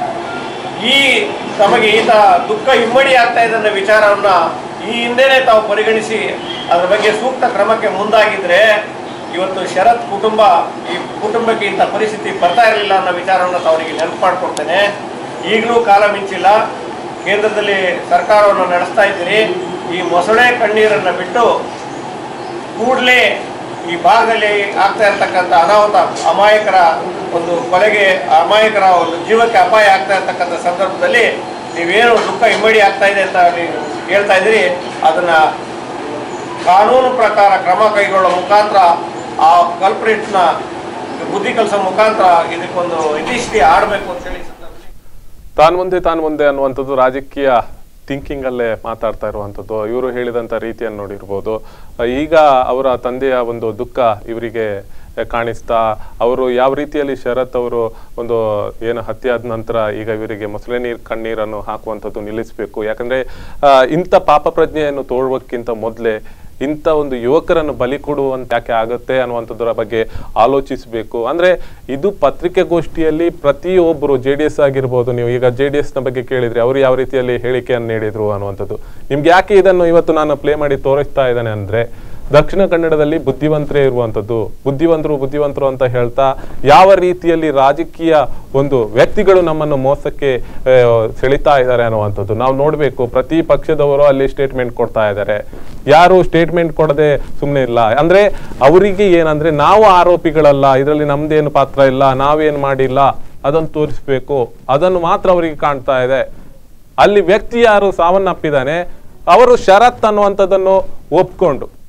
ಈ ತಮಗೆ ಈತ ದುಃಖ ಇಮ್ಮಡಿ ಆಗ್ತಾ ಇದೆ ಅನ್ನೋ ವಿಚಾರವನ್ನ ಈ ಹಿಂದೆನೇ ತಾವು ಪರಿಗಣಿಸಿ ಅದರ ಬಗ್ಗೆ ಸೂಕ್ತ ಕ್ರಮಕ್ಕೆ ಮುಂದಾಗಿದ್ರೆ ಇವತ್ತು ಶರತ್ ಕುಟುಂಬ ಈ ಕುಟುಂಬಕ್ಕೆ ಇಂಥ ಪರಿಸ್ಥಿತಿ ಬರ್ತಾ ಇರಲಿಲ್ಲ ಅನ್ನೋ ವಿಚಾರವನ್ನು ಅವರಿಗೆ ನೆನಪು ಮಾಡಿಕೊಡ್ತೇನೆ ಈಗಲೂ ಕಾಲ ಮಿಂಚಿಲ್ಲ ಕೇಂದ್ರದಲ್ಲಿ ಸರ್ಕಾರವನ್ನು ನಡೆಸ್ತಾ ಇದ್ದೀರಿ ಈ ಮೊಸಳೆ ಕಣ್ಣೀರನ್ನು ಬಿಟ್ಟು ಕೂಡಲೇ ಈ ಭಾಗದಲ್ಲಿ ಆಗ್ತಾ ಇರ್ತಕ್ಕಂಥ ಅನಾಹುತ ಅಮಾಯಕರ ಒಂದು ಕೊಲೆಗೆ ಅಮಾಯಕರ ಒಂದು ಜೀವಕ್ಕೆ ಅಪಾಯ ಆಗ್ತಾ ಇರ್ತಕ್ಕಂಥ ಸಂದರ್ಭದಲ್ಲಿ ನೀವೇನು ದುಃಖ ಇಮ್ಮಡಿ ಆಗ್ತಾ ಇದೆ ಅಂತ ನೀವು ಹೇಳ್ತಾ ಇದ್ದೀರಿ ಅದನ್ನ ಕಾನೂನು ಪ್ರಕಾರ ಕ್ರಮ ಕೈಗೊಳ್ಳೋ ಮುಖಾಂತರ ಆ ಕಲ್ಪ್ರಿಟ್ನ ಬುದ್ಧಿ ಕಲಿಸೋ ಮುಖಾಂತರ ಇದಕ್ಕೊಂದು ಇತಿಶ್ರೀ ಆಡಬೇಕು ಅಂತ ಹೇಳಿ ಈ ಸಂದರ್ಭದಲ್ಲಿ ತಾನು ಮುಂದೆ ತಾನು ಮುಂದೆ ಅನ್ನುವಂಥದ್ದು ರಾಜಕೀಯ ಥಿಂಕಿಂಗ್ ಅಲ್ಲೇ ಮಾತಾಡ್ತಾ ಇರುವಂಥದ್ದು ಇವರು ಹೇಳಿದಂಥ ರೀತಿಯನ್ನು ನೋಡಿರ್ಬೋದು ಈಗ ಅವರ ತಂದೆಯ ಒಂದು ದುಃಖ ಇವರಿಗೆ ಕಾಣಿಸ್ತಾ ಅವರು ಯಾವ ರೀತಿಯಲ್ಲಿ ಶರತ್ ಅವರು ಒಂದು ಏನು ಹತ್ಯೆ ಆದ ನಂತರ ಈಗ ಇವರಿಗೆ ಮೊಸಳೆ ನೀರು ಕಣ್ಣೀರನ್ನು ಹಾಕುವಂಥದ್ದು ನಿಲ್ಲಿಸಬೇಕು ಯಾಕಂದ್ರೆ ಆ, ಇಂಥ ಪಾಪ ಪ್ರಜ್ಞೆಯನ್ನು ತೋರುವಕ್ಕಿಂತ ಮೊದಲೇ ಇಂಥ ಒಂದು ಯುವಕರನ್ನು ಬಲಿ ಕೊಡುವಂತ ಯಾಕೆ ಆಗುತ್ತೆ ಅನ್ನುವಂಥದ್ರ ಬಗ್ಗೆ ಆಲೋಚಿಸಬೇಕು ಅಂದ್ರೆ ಇದು ಪತ್ರಿಕೆಗೋಷ್ಠಿಯಲ್ಲಿ ಪ್ರತಿಯೊಬ್ಬರು ಜೆ ಡಿ ಎಸ್ ಆಗಿರ್ಬೋದು ನೀವು ಈಗ ಜೆ ಡಿ ಎಸ್ನ ಬಗ್ಗೆ ಕೇಳಿದ್ರೆ ಅವರು ಯಾವ ರೀತಿಯಲ್ಲಿ ಹೇಳಿಕೆಯನ್ನು ನೀಡಿದ್ರು ಅನ್ನುವಂಥದ್ದು ನಿಮ್ಗೆ ಯಾಕೆ ಇದನ್ನು ಇವತ್ತು ನಾನು ಪ್ಲೇ ಮಾಡಿ ತೋರಿಸ್ತಾ ಇದ್ದೇನೆ ಅಂದ್ರೆ ದಕ್ಷಿಣ ಕನ್ನಡದಲ್ಲಿ ಬುದ್ಧಿವಂತರೇ ಇರುವಂಥದ್ದು ಬುದ್ಧಿವಂತರು ಬುದ್ಧಿವಂತರು ಅಂತ ಹೇಳ್ತಾ ಯಾವ ರೀತಿಯಲ್ಲಿ ರಾಜಕೀಯ ಒಂದು ವ್ಯಕ್ತಿಗಳು ನಮ್ಮನ್ನು ಮೋಸಕ್ಕೆ ಆ, ಸೆಳಿತಾ ಇದ್ದಾರೆ ಅನ್ನುವಂಥದ್ದು ನಾವು ನೋಡಬೇಕು ಪ್ರತಿ ಪಕ್ಷದವರು ಅಲ್ಲಿ ಸ್ಟೇಟ್ಮೆಂಟ್ ಕೊಡ್ತಾ ಇದ್ದಾರೆ ಯಾರು ಸ್ಟೇಟ್ಮೆಂಟ್ ಕೊಡದೆ ಸುಮ್ಮನೆ ಇಲ್ಲ ಅಂದ್ರೆ ಅವರಿಗೆ ಏನಂದ್ರೆ ನಾವು ಆರೋಪಿಗಳಲ್ಲ ಇದರಲ್ಲಿ ನಮ್ದೇನು ಪಾತ್ರ ಇಲ್ಲ ನಾವೇನು ಮಾಡಿಲ್ಲ ಅದನ್ನು ತೋರಿಸ್ಬೇಕು ಅದನ್ನು ಮಾತ್ರ ಅವರಿಗೆ ಕಾಣ್ತಾ ಇದೆ ಅಲ್ಲಿ ವ್ಯಕ್ತಿ ಯಾರು ಸಾವನ್ನಪ್ಪಿದ್ದಾನೆ ಅವರು ಶರತ್ ಅನ್ನುವಂಥದ್ದನ್ನು ಒಪ್ಕೊಂಡು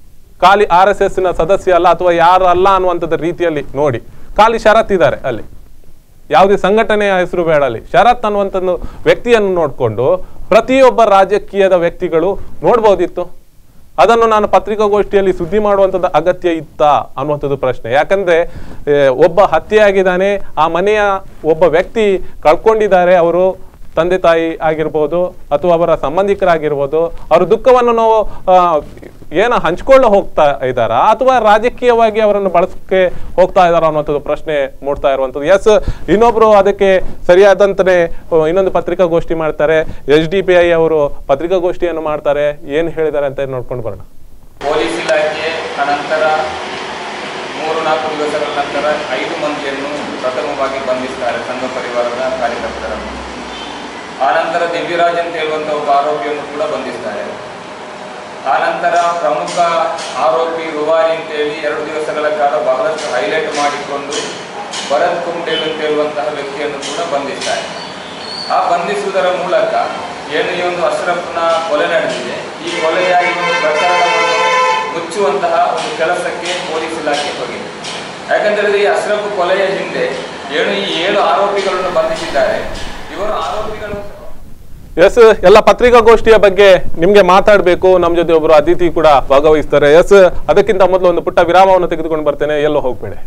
ಖಾಲಿ ಆರ್ ಎಸ್ ಎಸ್ ನ ಸದಸ್ಯ ಅಲ್ಲ ಅಥವಾ ಯಾರು ಅಲ್ಲ ಅನ್ನುವಂಥದ್ದು ರೀತಿಯಲ್ಲಿ ನೋಡಿ ಖಾಲಿ ಶರತ್ ಇದ್ದಾರೆ ಅಲ್ಲಿ ಯಾವುದೇ ಸಂಘಟನೆಯ ಹೆಸರು ಬೇಡ ಅಲ್ಲಿ ಶರತ್ ಅನ್ನುವಂಥದ್ದು ವ್ಯಕ್ತಿಯನ್ನು ನೋಡಿಕೊಂಡು ಪ್ರತಿಯೊಬ್ಬ ರಾಜಕೀಯದ ವ್ಯಕ್ತಿಗಳು ನೋಡ್ಬೋದಿತ್ತು ಅದನ್ನು ನಾನು ಪತ್ರಿಕಾಗೋಷ್ಠಿಯಲ್ಲಿ ಸುದ್ದಿ ಮಾಡುವಂಥದ್ದು ಅಗತ್ಯ ಇತ್ತಾ ಅನ್ನುವಂಥದ್ದು ಪ್ರಶ್ನೆ ಯಾಕಂದ್ರೆ ಏ, ಒಬ್ಬ ಹತ್ಯೆ ಆಗಿದ್ದಾನೆ ಆ ಮನೆಯ ಒಬ್ಬ ವ್ಯಕ್ತಿ ಕಳ್ಕೊಂಡಿದ್ದಾರೆ ಅವರು ತಂದೆ ತಾಯಿ ಆಗಿರ್ಬೋದು ಅಥವಾ ಅವರ ಸಂಬಂಧಿಕರಾಗಿರ್ಬೋದು ಅವರ ದುಃಖವನ್ನು ನಾವು ಆ, ಏನು ಹಂಚ್ಕೊಳ್ಳ ಹೋಗ್ತಾ ಇದ್ದಾರಾ ಅಥವಾ ರಾಜಕೀಯವಾಗಿ ಅವರನ್ನು ಬಳಸಕ್ಕೆ ಹೋಗ್ತಾ ಇದ್ದಾರಾ ಅನ್ನುವಂಥದ್ದು ಪ್ರಶ್ನೆ ಮೂಡ್ತಾ ಇರುವಂಥದ್ದು ಎಸ್ ಇನ್ನೊಬ್ರು ಅದಕ್ಕೆ ಸರಿಯಾದಂತನೇ ಆ, ಇನ್ನೊಂದು ಪತ್ರಿಕಾಗೋಷ್ಠಿ ಮಾಡ್ತಾರೆ ಎಚ್ ಡಿ ಪಿ ಐ ಅವರು ಪತ್ರಿಕಾಗೋಷ್ಠಿಯನ್ನು ಮಾಡ್ತಾರೆ ಏನು ಹೇಳಿದ್ದಾರೆ ಅಂತ ನೋಡ್ಕೊಂಡು ಬರೋಣ ಪೊಲೀಸ್ ಇಲಾಖೆ ಅನಂತರ ಮೂರು ನಾಲ್ಕು ದಿವಸಗಳ ನಂತರ ಐದು ಮಂದಿಯನ್ನು ಪ್ರಥಮವಾಗಿ ಬಂಧಿಸ್ತಾರೆ ಸಂಘ ಪರಿವಾರದ ಕಾರ್ಯಕರ್ತರನ್ನು ಆನಂತರ ದಿವ್ಯರಾಜ್ ಅಂತ ಹೇಳುವಂಥ ಒಬ್ಬ ಆರೋಪಿಯನ್ನು ಕೂಡ ಬಂಧಿಸ್ತಾರೆ ಆನಂತರ ಪ್ರಮುಖ ಆರೋಪಿ ರುವಾರಿ ಅಂತೇಳಿ ಎರಡು ದಿವಸಗಳ ಕಾಲ ಬಹಳಷ್ಟು ಹೈಲೈಟ್ ಮಾಡಿಕೊಂಡು ಭರತ್ ಕುಂಡೇಲ್ ಅಂತ ಹೇಳುವಂತಹ ವ್ಯಕ್ತಿಯನ್ನು ಕೂಡ ಬಂಧಿಸ್ತಾರೆ ಆ ಬಂಧಿಸುವುದರ ಮೂಲಕ ಏನು ಈ ಒಂದು ಅಶ್ರಫ್ನ ಕೊಲೆ ನಡೆದಿದೆ ಈ ಕೊಲೆಯಾಗಿ ಒಂದು ಪ್ರಕರಣವನ್ನು ಮುಚ್ಚುವಂತಹ ಒಂದು ಕೆಲಸಕ್ಕೆ ಪೊಲೀಸ್ ಇಲಾಖೆ ಹೋಗಿದೆ ಯಾಕಂತೇಳಿದ್ರೆ ಈ ಅಶ್ರಫ್ ಕೊಲೆಯ ಹಿಂದೆ ಏನು ಈ ಏಳು ಆರೋಪಿಗಳನ್ನು ಬಂಧಿಸಿದ್ದಾರೆ ಇವರು ಆರೋಪಿಗಳು ಎಸ್ ಎಲ್ಲ ಪತ್ರಿಕಾಗೋಷ್ಠಿಯ ಬಗ್ಗೆ ನಿಮ್ಗೆ ಮಾತಾಡಬೇಕು ನಮ್ಮ ಜೊತೆ ಒಬ್ಬರು ಅತಿಥಿ ಕೂಡ ಭಾಗವಹಿಸ್ತಾರೆ ಎಸ್ ಅದಕ್ಕಿಂತ ಮೊದಲು ಒಂದು ಪುಟ್ಟ ವಿರಾಮವನ್ನು ತೆಗೆದುಕೊಂಡು ಬರ್ತೇನೆ ಎಲ್ಲೋ ಹೋಗ್ಬೇಡಿ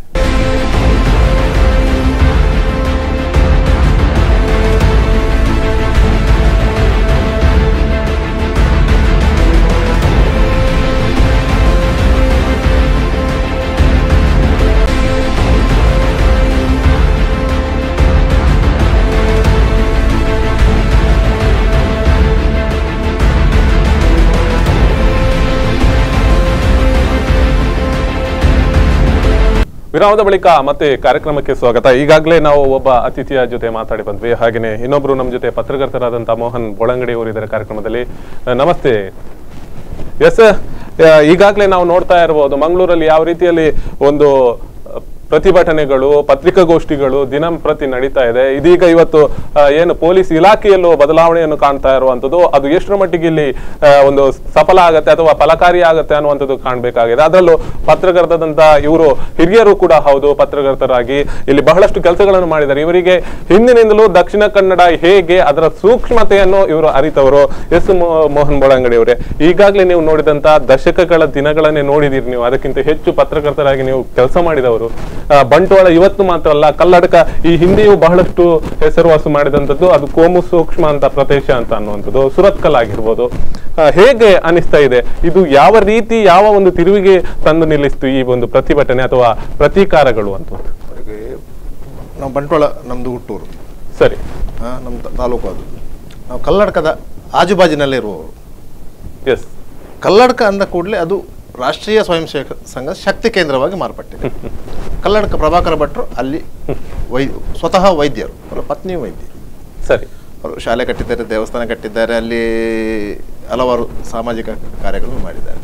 ವಿರಾಮದ ಬಳಿಕ ಮತ್ತೆ ಕಾರ್ಯಕ್ರಮಕ್ಕೆ ಸ್ವಾಗತ ಈಗಾಗಲೇ ನಾವು ಒಬ್ಬ ಅತಿಥಿಯ ಜೊತೆ ಮಾತಾಡಿ ಬಂದ್ವಿ ಹಾಗೆಯೇ ಇನ್ನೊಬ್ರು ನಮ್ಮ ಜೊತೆ ಪತ್ರಕರ್ತರಾದಂತಹ ಮೋಹನ್ ಬೋಳಂಗಡಿ ಅವರು ಇದ್ದಾರೆ ಕಾರ್ಯಕ್ರಮದಲ್ಲಿ ಅಹ್, ನಮಸ್ತೆ ಎಸ್ ಈಗಾಗಲೇ ನಾವು ನೋಡ್ತಾ ಇರಬಹುದು ಮಂಗಳೂರಲ್ಲಿ ಯಾವ ರೀತಿಯಲ್ಲಿ ಒಂದು ಅಹ್, ಪ್ರತಿಭಟನೆಗಳು ಪತ್ರಿಕಾಗೋಷ್ಠಿಗಳು ದಿನಂಪ್ರತಿ ನಡೀತಾ ಇದೆ ಇದೀಗ ಇವತ್ತು ಆ, ಏನು ಪೊಲೀಸ್ ಇಲಾಖೆಯಲ್ಲೂ ಬದಲಾವಣೆಯನ್ನು ಕಾಣ್ತಾ ಇರುವಂತದ್ದು ಅದು ಎಷ್ಟರ ಮಟ್ಟಿಗೆ ಇಲ್ಲಿ ಆ, ಒಂದು ಸಫಲ ಆಗತ್ತೆ ಅಥವಾ ಫಲಕಾರಿ ಆಗತ್ತೆ ಅನ್ನುವಂಥದ್ದು ಕಾಣಬೇಕಾಗಿದೆ ಅದರಲ್ಲೂ ಪತ್ರಕರ್ತದಂತ ಇವರು ಹಿರಿಯರು ಕೂಡ ಹೌದು ಪತ್ರಕರ್ತರಾಗಿ ಇಲ್ಲಿ ಬಹಳಷ್ಟು ಕೆಲಸಗಳನ್ನು ಮಾಡಿದ್ದಾರೆ ಇವರಿಗೆ ಹಿಂದಿನಿಂದಲೂ ದಕ್ಷಿಣ ಕನ್ನಡ ಹೇಗೆ ಅದರ ಸೂಕ್ಷ್ಮತೆಯನ್ನು ಇವರು ಅರಿತವರು ಎಸ್ ಮೋ- ಮೋಹನ್ ಬೋಳಂಗಡಿ ಅವರೇ ಈಗಾಗಲೇ ನೀವು ನೋಡಿದಂತ ದಶಕಗಳ ದಿನಗಳನ್ನೇ ನೋಡಿದಿರಿ ನೀವು ಅದಕ್ಕಿಂತ ಹೆಚ್ಚು ಪತ್ರಕರ್ತರಾಗಿ ನೀವು ಕೆಲಸ ಮಾಡಿದವರು ಆ, ಬಂಟ್ವಾಳ ಇವತ್ತು ಮಾತ್ರ ಅಲ್ಲ ಕಲ್ಲಡಕ ಈ ಹಿಂದೆಯೂ ಬಹಳಷ್ಟು ಹೆಸರುವಾಸು ಮಾಡಿದಂಥದ್ದು ಅದು ಕೋಮು ಸೂಕ್ಷ್ಮ ಅಂತ ಪ್ರದೇಶ ಅಂತ ಅನ್ನುವಂಥದ್ದು ಸುರತ್ಕಲ್ ಆಗಿರ್ಬೋದು ಆ, ಹೇಗೆ ಅನಿಸ್ತಾ ಇದೆ ಇದು ಯಾವ ರೀತಿ ಯಾವ ಒಂದು ತಿರುವಿಗೆ ತಂದು ನಿಲ್ಲಿಸ್ತು ಈ ಒಂದು ಪ್ರತಿಭಟನೆ ಅಥವಾ ಪ್ರತೀಕಾರಗಳು ಅಂತ ಅವರಿಗೆ ನಾವು ಬಂಟ್ವಾಳ ನಮ್ಮದು ಹುಟ್ಟೂರು ಸರಿ ಆ, ನಮ್ಮ ತ- ತಾಲೂಕು ಅದು ನಾವು ಕಲ್ಲಡ್ಕದ ಆಜುಬಾಜಿನಲ್ಲೇ ಇರುವವರು ಎಸ್ ಕಲ್ಲಡ್ಕ ಅಂದ ಕೂಡಲೇ ಅದು ರಾಷ್ಟ್ರೀಯ ಸ್ವಯಂ ಸೇವಕ ಸಂಘ ಶಕ್ತಿ ಕೇಂದ್ರವಾಗಿ ಮಾರ್ಪಟ್ಟಿದೆ ಕಲ್ಲಡ್ಕ ಪ್ರಭಾಕರ ಭಟ್ರು ಅಲ್ಲಿ ವೈ ಸ್ವತಃ ವೈದ್ಯರು ಅವರ ಪತ್ನಿ ವೈದ್ಯರು ಸರಿ ಅವರು ಶಾಲೆ ಕಟ್ಟಿದ್ದಾರೆ ದೇವಸ್ಥಾನ ಕಟ್ಟಿದ್ದಾರೆ ಅಲ್ಲಿ ಹಲವಾರು ಸಾಮಾಜಿಕ ಕಾರ್ಯಗಳನ್ನು ಮಾಡಿದ್ದಾರೆ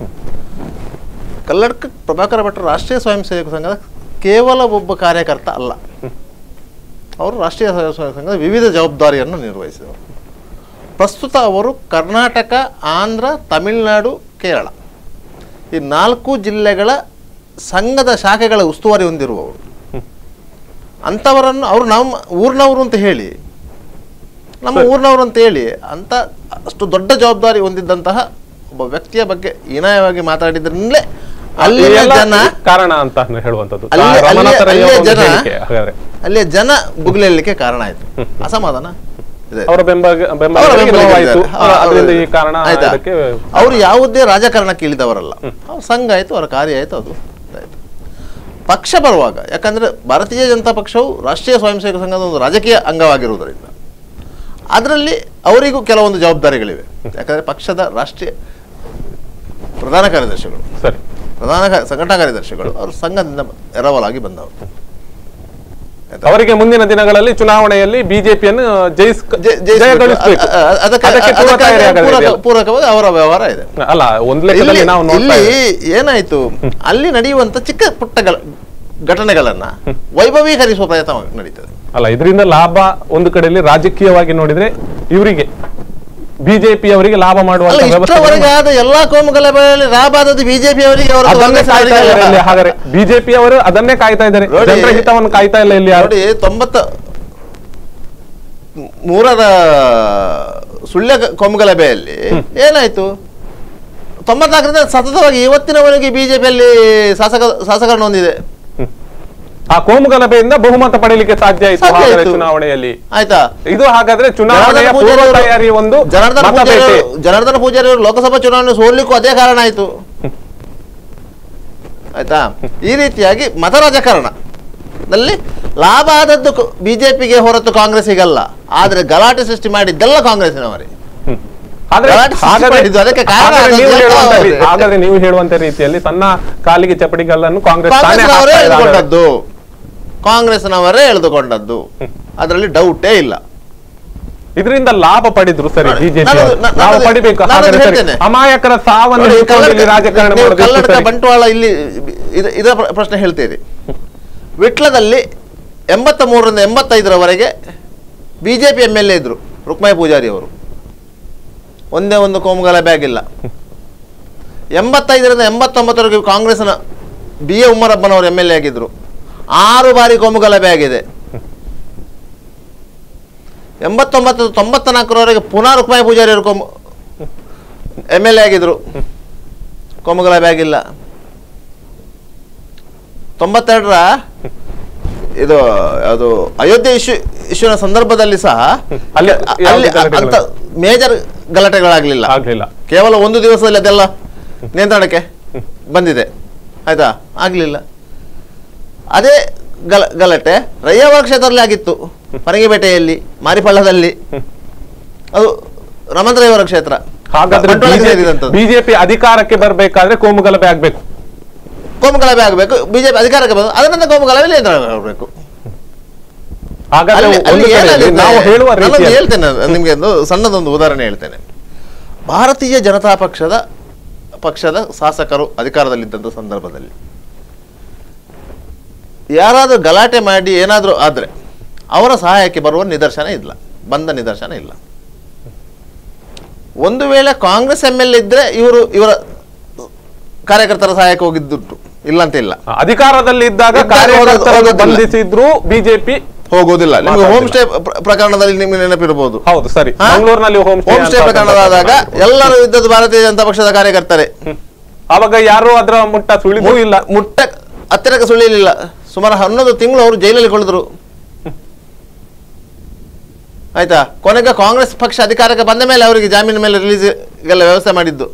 ಕಲ್ಲಡ್ಕ ಪ್ರಭಾಕರ ಭಟ್ರು ರಾಷ್ಟ್ರೀಯ ಸ್ವಯಂ ಸೇವಕ ಸಂಘದ ಕೇವಲ ಒಬ್ಬ ಕಾರ್ಯಕರ್ತ ಅಲ್ಲ ಅವರು ರಾಷ್ಟ್ರೀಯ ಸ್ವಯಂ ಸೇವಕ ಸಂಘದ ವಿವಿಧ ಜವಾಬ್ದಾರಿಯನ್ನು ನಿರ್ವಹಿಸಿದರು ಪ್ರಸ್ತುತ ಅವರು ಕರ್ನಾಟಕ ಆಂಧ್ರ ತಮಿಳುನಾಡು ಕೇರಳ ಈ ನಾಲ್ಕು ಜಿಲ್ಲೆಗಳ ಸಂಘದ ಶಾಖೆಗಳ ಉಸ್ತುವಾರಿ ಹೊಂದಿರುವವರು ಅಂಥವರನ್ನು ಅವರು ನಮ್ಮ ಊರಿನವರು ಅಂತ ಹೇಳಿ ನಮ್ಮ ಊರಿನವರು ಅಂತ ಹೇಳಿ ಅಂತ ಅಷ್ಟು ದೊಡ್ಡ ಜವಾಬ್ದಾರಿ ಹೊಂದಿದ್ದಂತಹ ಒಬ್ಬ ವ್ಯಕ್ತಿಯ ಬಗ್ಗೆ ಹೀನಾಯವಾಗಿ ಮಾತಾಡಿದ್ರಿಂದಲೇ ಅಲ್ಲಿನ ಎಲ್ಲ ಜನ ಕಾರಣ ಅಂತ ಹೇಳುವಂಥದ್ದು ಅಲ್ಲೇ- ಆ ರಮನಾಥ ಅಲ್ಲೇ- ರೈ ಅವರ ಅಲ್ಲೇ ಒಂದು ಜನ ಹೇಳಿಕೆ, ಹಾಗಾದ್ರೆ ಅಲ್ಲಿಯ ಜನ ಬುಗ್ಲೇಳಲಿಕ್ಕೆ ಕಾರಣ ಆಯ್ತು ಅಸಮಾಧಾನ ಇದೆ ಅವರ ಬೆಂಬಲ ಅವರ ಬೆಂಬಲಿಗರಿಗೆ ಬೆಂಬಲಿಗರಿದ್ದಾರೆ. ನೋವಾಯಿತು ಹಾ, ಅದರಿಂದ ಈ ಹೌದು. ಕಾರಣ ಆಯ್ತಾ? ಇದಕ್ಕೆ ಅವರು ಯಾವುದೇ ರಾಜಕಾರಣಕ್ಕೆ ಇಳಿದವರಲ್ಲ ಅವ್ರ ಸಂಘ ಆಯ್ತು ಅವರ ಕಾರ್ಯ ಆಯ್ತು ಅದು ಆಯ್ತು ಪಕ್ಷ ಬರುವಾಗ ಯಾಕಂದ್ರೆ ಭಾರತೀಯ ಜನತಾ ಪಕ್ಷವು ರಾಷ್ಟ್ರೀಯ ಸ್ವಯಂ ಸೇವಕ ಸಂಘದ ಒಂದು ರಾಜಕೀಯ ಅಂಗವಾಗಿರುವುದರಿಂದ ಅದರಲ್ಲಿ ಅವರಿಗೂ ಕೆಲವೊಂದು ಜವಾಬ್ದಾರಿಗಳಿವೆ ಯಾಕಂದ್ರೆ ಪಕ್ಷದ ರಾಷ್ಟ್ರೀಯ ಪ್ರಧಾನ ಕಾರ್ಯದರ್ಶಿಗಳು ಸರಿ ಪ್ರಧಾನ ಕಾ- ಸಂಘಟನಾ ಕಾರ್ಯದರ್ಶಿಗಳು ಅವರು ಸಂಘದಿಂದ ಎರವಲಾಗಿ ಬಂದವರು ಆಯ್ತಾ? ಅವರಿಗೆ ಮುಂದಿನ ದಿನಗಳಲ್ಲಿ ಚುನಾವಣೆಯಲ್ಲಿ ಬಿಜೆಪಿಯನ್ನು ಜಯಿಸ್ ಜೆ- ಜಯಿಸ್ಬೇಕು. ಜಯಗಳಿಸಬೇಕು ಅ- ಅ- ಅದಕ್ಕೆ ಅದಕ್ಕೆ ಪೂರಕ ಅದಕ್ಕೆ ತಯಾರಿ ಪೂರಕ- ಆಗಲಿದೆಯಲ್ಲ? ಪೂರಕವಾಗಿ ಅವರ ವ್ಯವಹಾರ ಇದೆ ಅಲ್ಲ ಒಂದ್ ಲೆಕ್ಕದಲ್ಲಿ ಇಲ್ಲಿ ನಾವು ನೋಡ್ತಾ ಇಲ್ಲಿ ಇದ್ದೇವೆ. ಏನಾಯ್ತು ಅಲ್ಲಿ ನಡೆಯುವಂತ ಚಿಕ್ಕ ಪುಟ್ಟ ಗಳ- ಘಟನೆಗಳನ್ನ ವೈಭವೀಕರಿಸುವ ಪ್ರಯತ್ನ ನಡೀತದೆ ಅಲ್ಲ ಇದರಿಂದ ಲಾಭ ಒಂದು ಕಡೆಯಲ್ಲಿ ರಾಜಕೀಯವಾಗಿ ನೋಡಿದ್ರೆ ಇವರಿಗೆ ಬಿಜೆಪಿ ಅವರಿಗೆ ಲಾಭ ಅಲ್ಲ ಮಾಡುವಂತ ಇಷ್ಟವರೆಗೆ ವ್ಯವಸ್ಥೆ ಆದ ಎಲ್ಲಾ ಕೋಮುಗಲಭೆಯಲ್ಲಿ ಲಾಭ ಆದದ್ದು ಬಿಜೆಪಿ ಅವರಿಗೆ ಹೊರತು ಅದನ್ನೇ ಕಾಂಗ್ರೆಸ್ ಕಾಯ್ತಾ ಅವರಿಗೆ ಇದ್ದಾರೆ ಅಲ್ಲ. ಇಲ್ಲಿ ಹಾಗಾದ್ರೆ ಬಿಜೆಪಿ ಅವರು ಅದನ್ನೇ ಕಾಯ್ತಾ ಇದ್ದಾರೆ ನೋಡಿ, ಜನರ ಹಿತವನ್ನು ಕಾಯ್ತಾ ಇಲ್ಲ ಇಲ್ಲಿ ಯಾರು ನೋಡಿ ತೊಂಬತ್ತ ಮೂರರ ಸುಳ್ಯ ಕೊಮ್ಮಗಲಭೆಯಲ್ಲಿ ಏನಾಯ್ತು ತೊಂಬತ್ನಾಲ್ಕರಿಂದ ಸತತವಾಗಿ ಇವತ್ತಿನವರೆಗೆ ಬಿಜೆಪಿಯಲ್ಲಿ ಶಾಸಕ ಶಾಸಕರನ್ನು ಹೊಂದಿದೆ ಆ ಕೋಮು ಗಲಭೆಯಿಂದ ಬಹುಮತ ಪಡೆಯಲಿಕ್ಕೆ ಸಾಧ್ಯ ಆಯ್ತು ಸಾಧ್ಯ ಹಾಗಾದ್ರೆ ಆಯ್ತು. ಚುನಾವಣೆಯಲ್ಲಿ ಆಯ್ತಾ ಇದು ಹಾಗಾದ್ರೆ ಚುನಾವಣೆಯ ಜನಾರ್ದನ ಪೂರ್ವ ಪೂಜಾರಿ ತಯಾರಿ ಒಂದು ಜನಾರ್ದನ ಮತಬೇಟೆ ಪೂಜಾರಿ ಜನಾರ್ದನ ಪೂಜಾರಿ ಅವರು ಲೋಕಸಭಾ ಚುನಾವಣೆ ಸೋಲಿಕ್ಕೂ ಅದೇ ಕಾರಣ ಆಯ್ತು ಆಯ್ತಾ ಈ ರೀತಿಯಾಗಿ ಮತ ರಾಜಕಾರಣ ನಲ್ಲಿ ಲಾಭ ಆದದ್ದು ಬಿಜೆಪಿಗೆ ಹೊರತು ಕಾಂಗ್ರೆಸ್ಸಿಗಲ್ಲ ಆದ್ರೆ ಗಲಾಟೆ ಸೃಷ್ಟಿ ಮಾಡಿದ್ದೆಲ್ಲ ಕಾಂಗ್ರೆಸ್ಸಿನವರೇ ಆದ್ರೆ ಗಲಾಟೆ ಸೃಷ್ಟಿ ಹಾಗಾದ್ರೆ- ಮಾಡಿದ್ದು, ಅದಕ್ಕೆ ಕಾರಣ ಹಾಗಾದ್ರೆ ನೀವು ಆದದ್ದು ಹೇಳುವಂತ ಯಾರು? ರೀ- ಹಾಗಾದ್ರೆ ನೀವು ಹೇಳುವಂತ ರೀತಿಯಲ್ಲಿ ಸಣ್ಣ ಕಾಲಿಗೆ ಚಪಟಿಗಲ್ಲನ್ನು ಕಾಂಗ್ರೆಸ್ ತಾನೇ ಕಾಂಗ್ರೆಸ್ನವರೇ ಹಾಕ್ತಾ ಇದೆ ಹಾಗಾದ್ರೆ. ಎಳೆದುಕೊಂಡದ್ದು ಕಾಂಗ್ರೆಸ್ನವರೇ ಎಳೆದುಕೊಂಡದ್ದು ಅದರಲ್ಲಿ ಡೌಟೇ ಇಲ್ಲ ಇದರಿಂದ ಲಾಭ ಪಡಿದ್ರು ಸರಿ ನೋಡಿ, ಬಿಜೆಪಿ ನಾನು- ನಾನು- ನಾವು ನಾನು ಪಡಿಬೇಕು ನಾನು ಹಾಗಾದ್ರೆ ಸರಿ. ಹೇಳ್ತೇನೆ. ಅಮಾಯಕರ ಸಾವನ್ನು ನೋಡಿ, ಹಿಡ್ಕೊಂಡು ಇಲ್ಲಿ ಕಲ್ಲಡ್ಕ- ರಾಜಕಾರಣ ನೀವು ಮಾಡೋದು ಎಷ್ಟು ಕಲ್ಲಡ್ಕ ಸರಿ? ಬಂಟ್ವಾಳ ಇಲ್ಲಿ ಇದ- ಇದರ ಪ್ರ- ಪ್ರಶ್ನೆ ಹೇಳ್ತೀರಿ ವಿಟ್ಲದಲ್ಲಿ ಎಂಬತ್ತ ಮೂರರಿಂದ ಎಂಬತ್ತೈದರವರೆಗೆ ಬಿಜೆಪಿ ಎಂ ಎಲ್ ಎ ಇದ್ರು ರುಕ್ಮಾಯಿ ಪೂಜಾರಿ ಅವರು ಒಂದೇ ಒಂದು ಕೋಮುಗಲ ಬ್ಯಾಗ್ ಇಲ್ಲ ಎಂಬತ್ತೈದರಿಂದ ಎಂಬತ್ತೊಂಬತ್ತರವರೆಗೆ ಕಾಂಗ್ರೆಸ್ನ ಬಿ ಎ ಉಮ್ಮರಪ್ಪನವರು ಎಂ ಎಲ್ ಎ ಆಗಿದ್ರು ಆರು ಬಾರಿ ಕೋಮುಗಲ ಬ್ಯಾಗ್ ಇದೆ ಎಂಬತ್ತೊಂಬತ್ತು ತೊಂಬತ್ತ ನಾಲ್ಕರವರೆಗೆ ಪುನಃ ರುಕ್ಮಾಯಿ ಪೂಜಾರಿ ಅವರು ಕೋಮು ಎಮ್ ಎಲ್ ಎ ಆಗಿದ್ರು ಕೋಮುಗಲ ಬ್ಯಾಗ್ ಇಲ್ಲ ತೊಂಬತ್ತೆರಡರ ಇದು ಅದು ಅಯೋಧ್ಯೆ ಇಶ್ಯೂ ಇಶ್ಯೂನ ಸಂದರ್ಭದಲ್ಲಿ ಸಹ ಅಲ್ಲಿ ಯಾವ್ದು ಅಲ್ಲಿ ಗಲಾಟೆಗಳು? ಅಂತ ಮೇಜರ್ ಗಲಾಟೆಗಳಾಗಲಿಲ್ಲ ಆಗ್ಲಿಲ್ಲ ಕೇವಲ ಒಂದು ದಿವಸದಲ್ಲಿ ಅದೆಲ್ಲ ನಿಯಂತ್ರಣಕ್ಕೆ ಬಂದಿದೆ ಆಯ್ತಾ ಆಗಲಿಲ್ಲ ಅದೇ ಗಲ ಗಲಾಟೆ ರಯ್ಯವ ಕ್ಷೇತ್ರದಲ್ಲಿ ಆಗಿತ್ತು ಪರಂಗಿಪೇಟೆಯಲ್ಲಿ ಮಾರಿಪಳ್ಳದಲ್ಲಿ ಅದು ರಮಂದ್ರಯ್ಯವರ ಕ್ಷೇತ್ರ ಹಾಗಾದ್ರೆ ಬಂಟ್ವಾಳಕ್ಕೆ ಸೇರಿದಂಥದ್ದು. ಬಿಜೆಪಿ ಅಧಿಕಾರಕ್ಕೆ ಬರ್ಬೇಕಾದ್ರೆ ಕೋಮು ಗಲಭೆ ಆಗ್ಬೇಕು ಕೋಮುಗಲಭೆ ಆಗಬೇಕು ಬಿಜೆಪಿ ಅಧಿಕಾರಕ್ಕೆ ಬಂದು ಅದರ ನಂತರ ಕೋಮುಗಲಭೆ ನಿಯಂತ್ರಣ ಆಗಬೇಕು ಹಾಗಾದ್ರೆ ಅಲ್ಲಿ- ಅಲ್ಲಿ ಒಂದು ಕಡೆಯಲ್ಲಿ ಏನಾಗುತ್ತೆ? ನಾವು ಹೇಳುವ ನಾನೊಂದು ರೀತಿಯಲ್ಲಿ ಹೇಳ್ತೇನೆ ನಿಮಗೆ ಒಂದು ಸಣ್ಣದೊಂದು ಉದಾಹರಣೆ ಹೇಳ್ತೇನೆ ಭಾರತೀಯ ಜನತಾ ಪಕ್ಷದ ಪಕ್ಷದ ಶಾಸಕರು ಅಧಿಕಾರದಲ್ಲಿದ್ದಂಥ ಸಂದರ್ಭದಲ್ಲಿ ಯಾರಾದರೂ ಗಲಾಟೆ ಮಾಡಿ ಏನಾದರೂ ಆದರೆ ಅವರ ಸಹಾಯಕ್ಕೆ ಬರುವ ನಿದರ್ಶನ ಇಲ್ಲ ಬಂದ ನಿದರ್ಶನ ಇಲ್ಲ ಒಂದು ವೇಳೆ ಕಾಂಗ್ರೆಸ್ ಎಮ್ ಎಲ್ ಇದ್ರೆ ಇವರು ಇವರ ಕಾರ್ಯಕರ್ತರ ಸಹಾಯಕ್ಕೆ ಹೋಗಿದ್ದುಂಟು ಇಲ್ಲಂತ ಇಲ್ಲ ಅಧಿಕಾರದಲ್ಲಿ ಇದ್ದಾಗ ಇದ್ದಾಗ ಕಾರ್ಯಕರ್ತರನ್ನು ಹೋಗೋದಿಲ್ಲ. ಬಂಧಿಸಿದ್ರು ಬಿಜೆಪಿ ಹೋಗೋದಿಲ್ಲ ನಿಮಗೆ ಮಾತಾಡ್ತಿಲ್ಲ. ಹೋಮ್ ಸ್ಟೇ ಪ್ರ- ಪ್ರಕರಣದಲ್ಲಿ ನಿಮಗೆ ನೆನಪಿರಬಹುದು ಹೌದು ಸರಿ ಹಾ? ಮಂಗಳೂರಿನಲ್ಲಿ ಹೋಮ್ ಹೋಮ್ ಸ್ಟೇ ಪ್ರಕರಣವಾದಾಗ ಎಲ್ಲರೂ ಇದ್ದದ್ದು ಭಾರತೀಯ ಜನತಾ ಪಕ್ಷದ ಕಾರ್ಯಕರ್ತರೆ ಅವಾಗ ಯಾರು ಅದರ ಮುಟ್ಟ ಸುಳಿದೂ ಇಲ್ಲ ಮುಟ್ಟ ಹತ್ತಿರಕ್ಕೆ ಸುಳಿಲಿಲ್ಲ ಸುಮಾರು ಹನ್ನೊಂದು ತಿಂಗಳು ಅವರು ಜೈಲಲ್ಲಿ ಕುಳಿದ್ರು ಆಯ್ತಾ ಕೊನೆಗೆ ಕಾಂಗ್ರೆಸ್ ಪಕ್ಷ ಅಧಿಕಾರಕ್ಕೆ ಬಂದ ಮೇಲೆ ಅವರಿಗೆ ಜಾಮೀನು ಮೇಲೆ ರಿಲೀಸ್ ಎಲ್ಲ ವ್ಯವಸ್ಥೆ ಮಾಡಿದ್ದು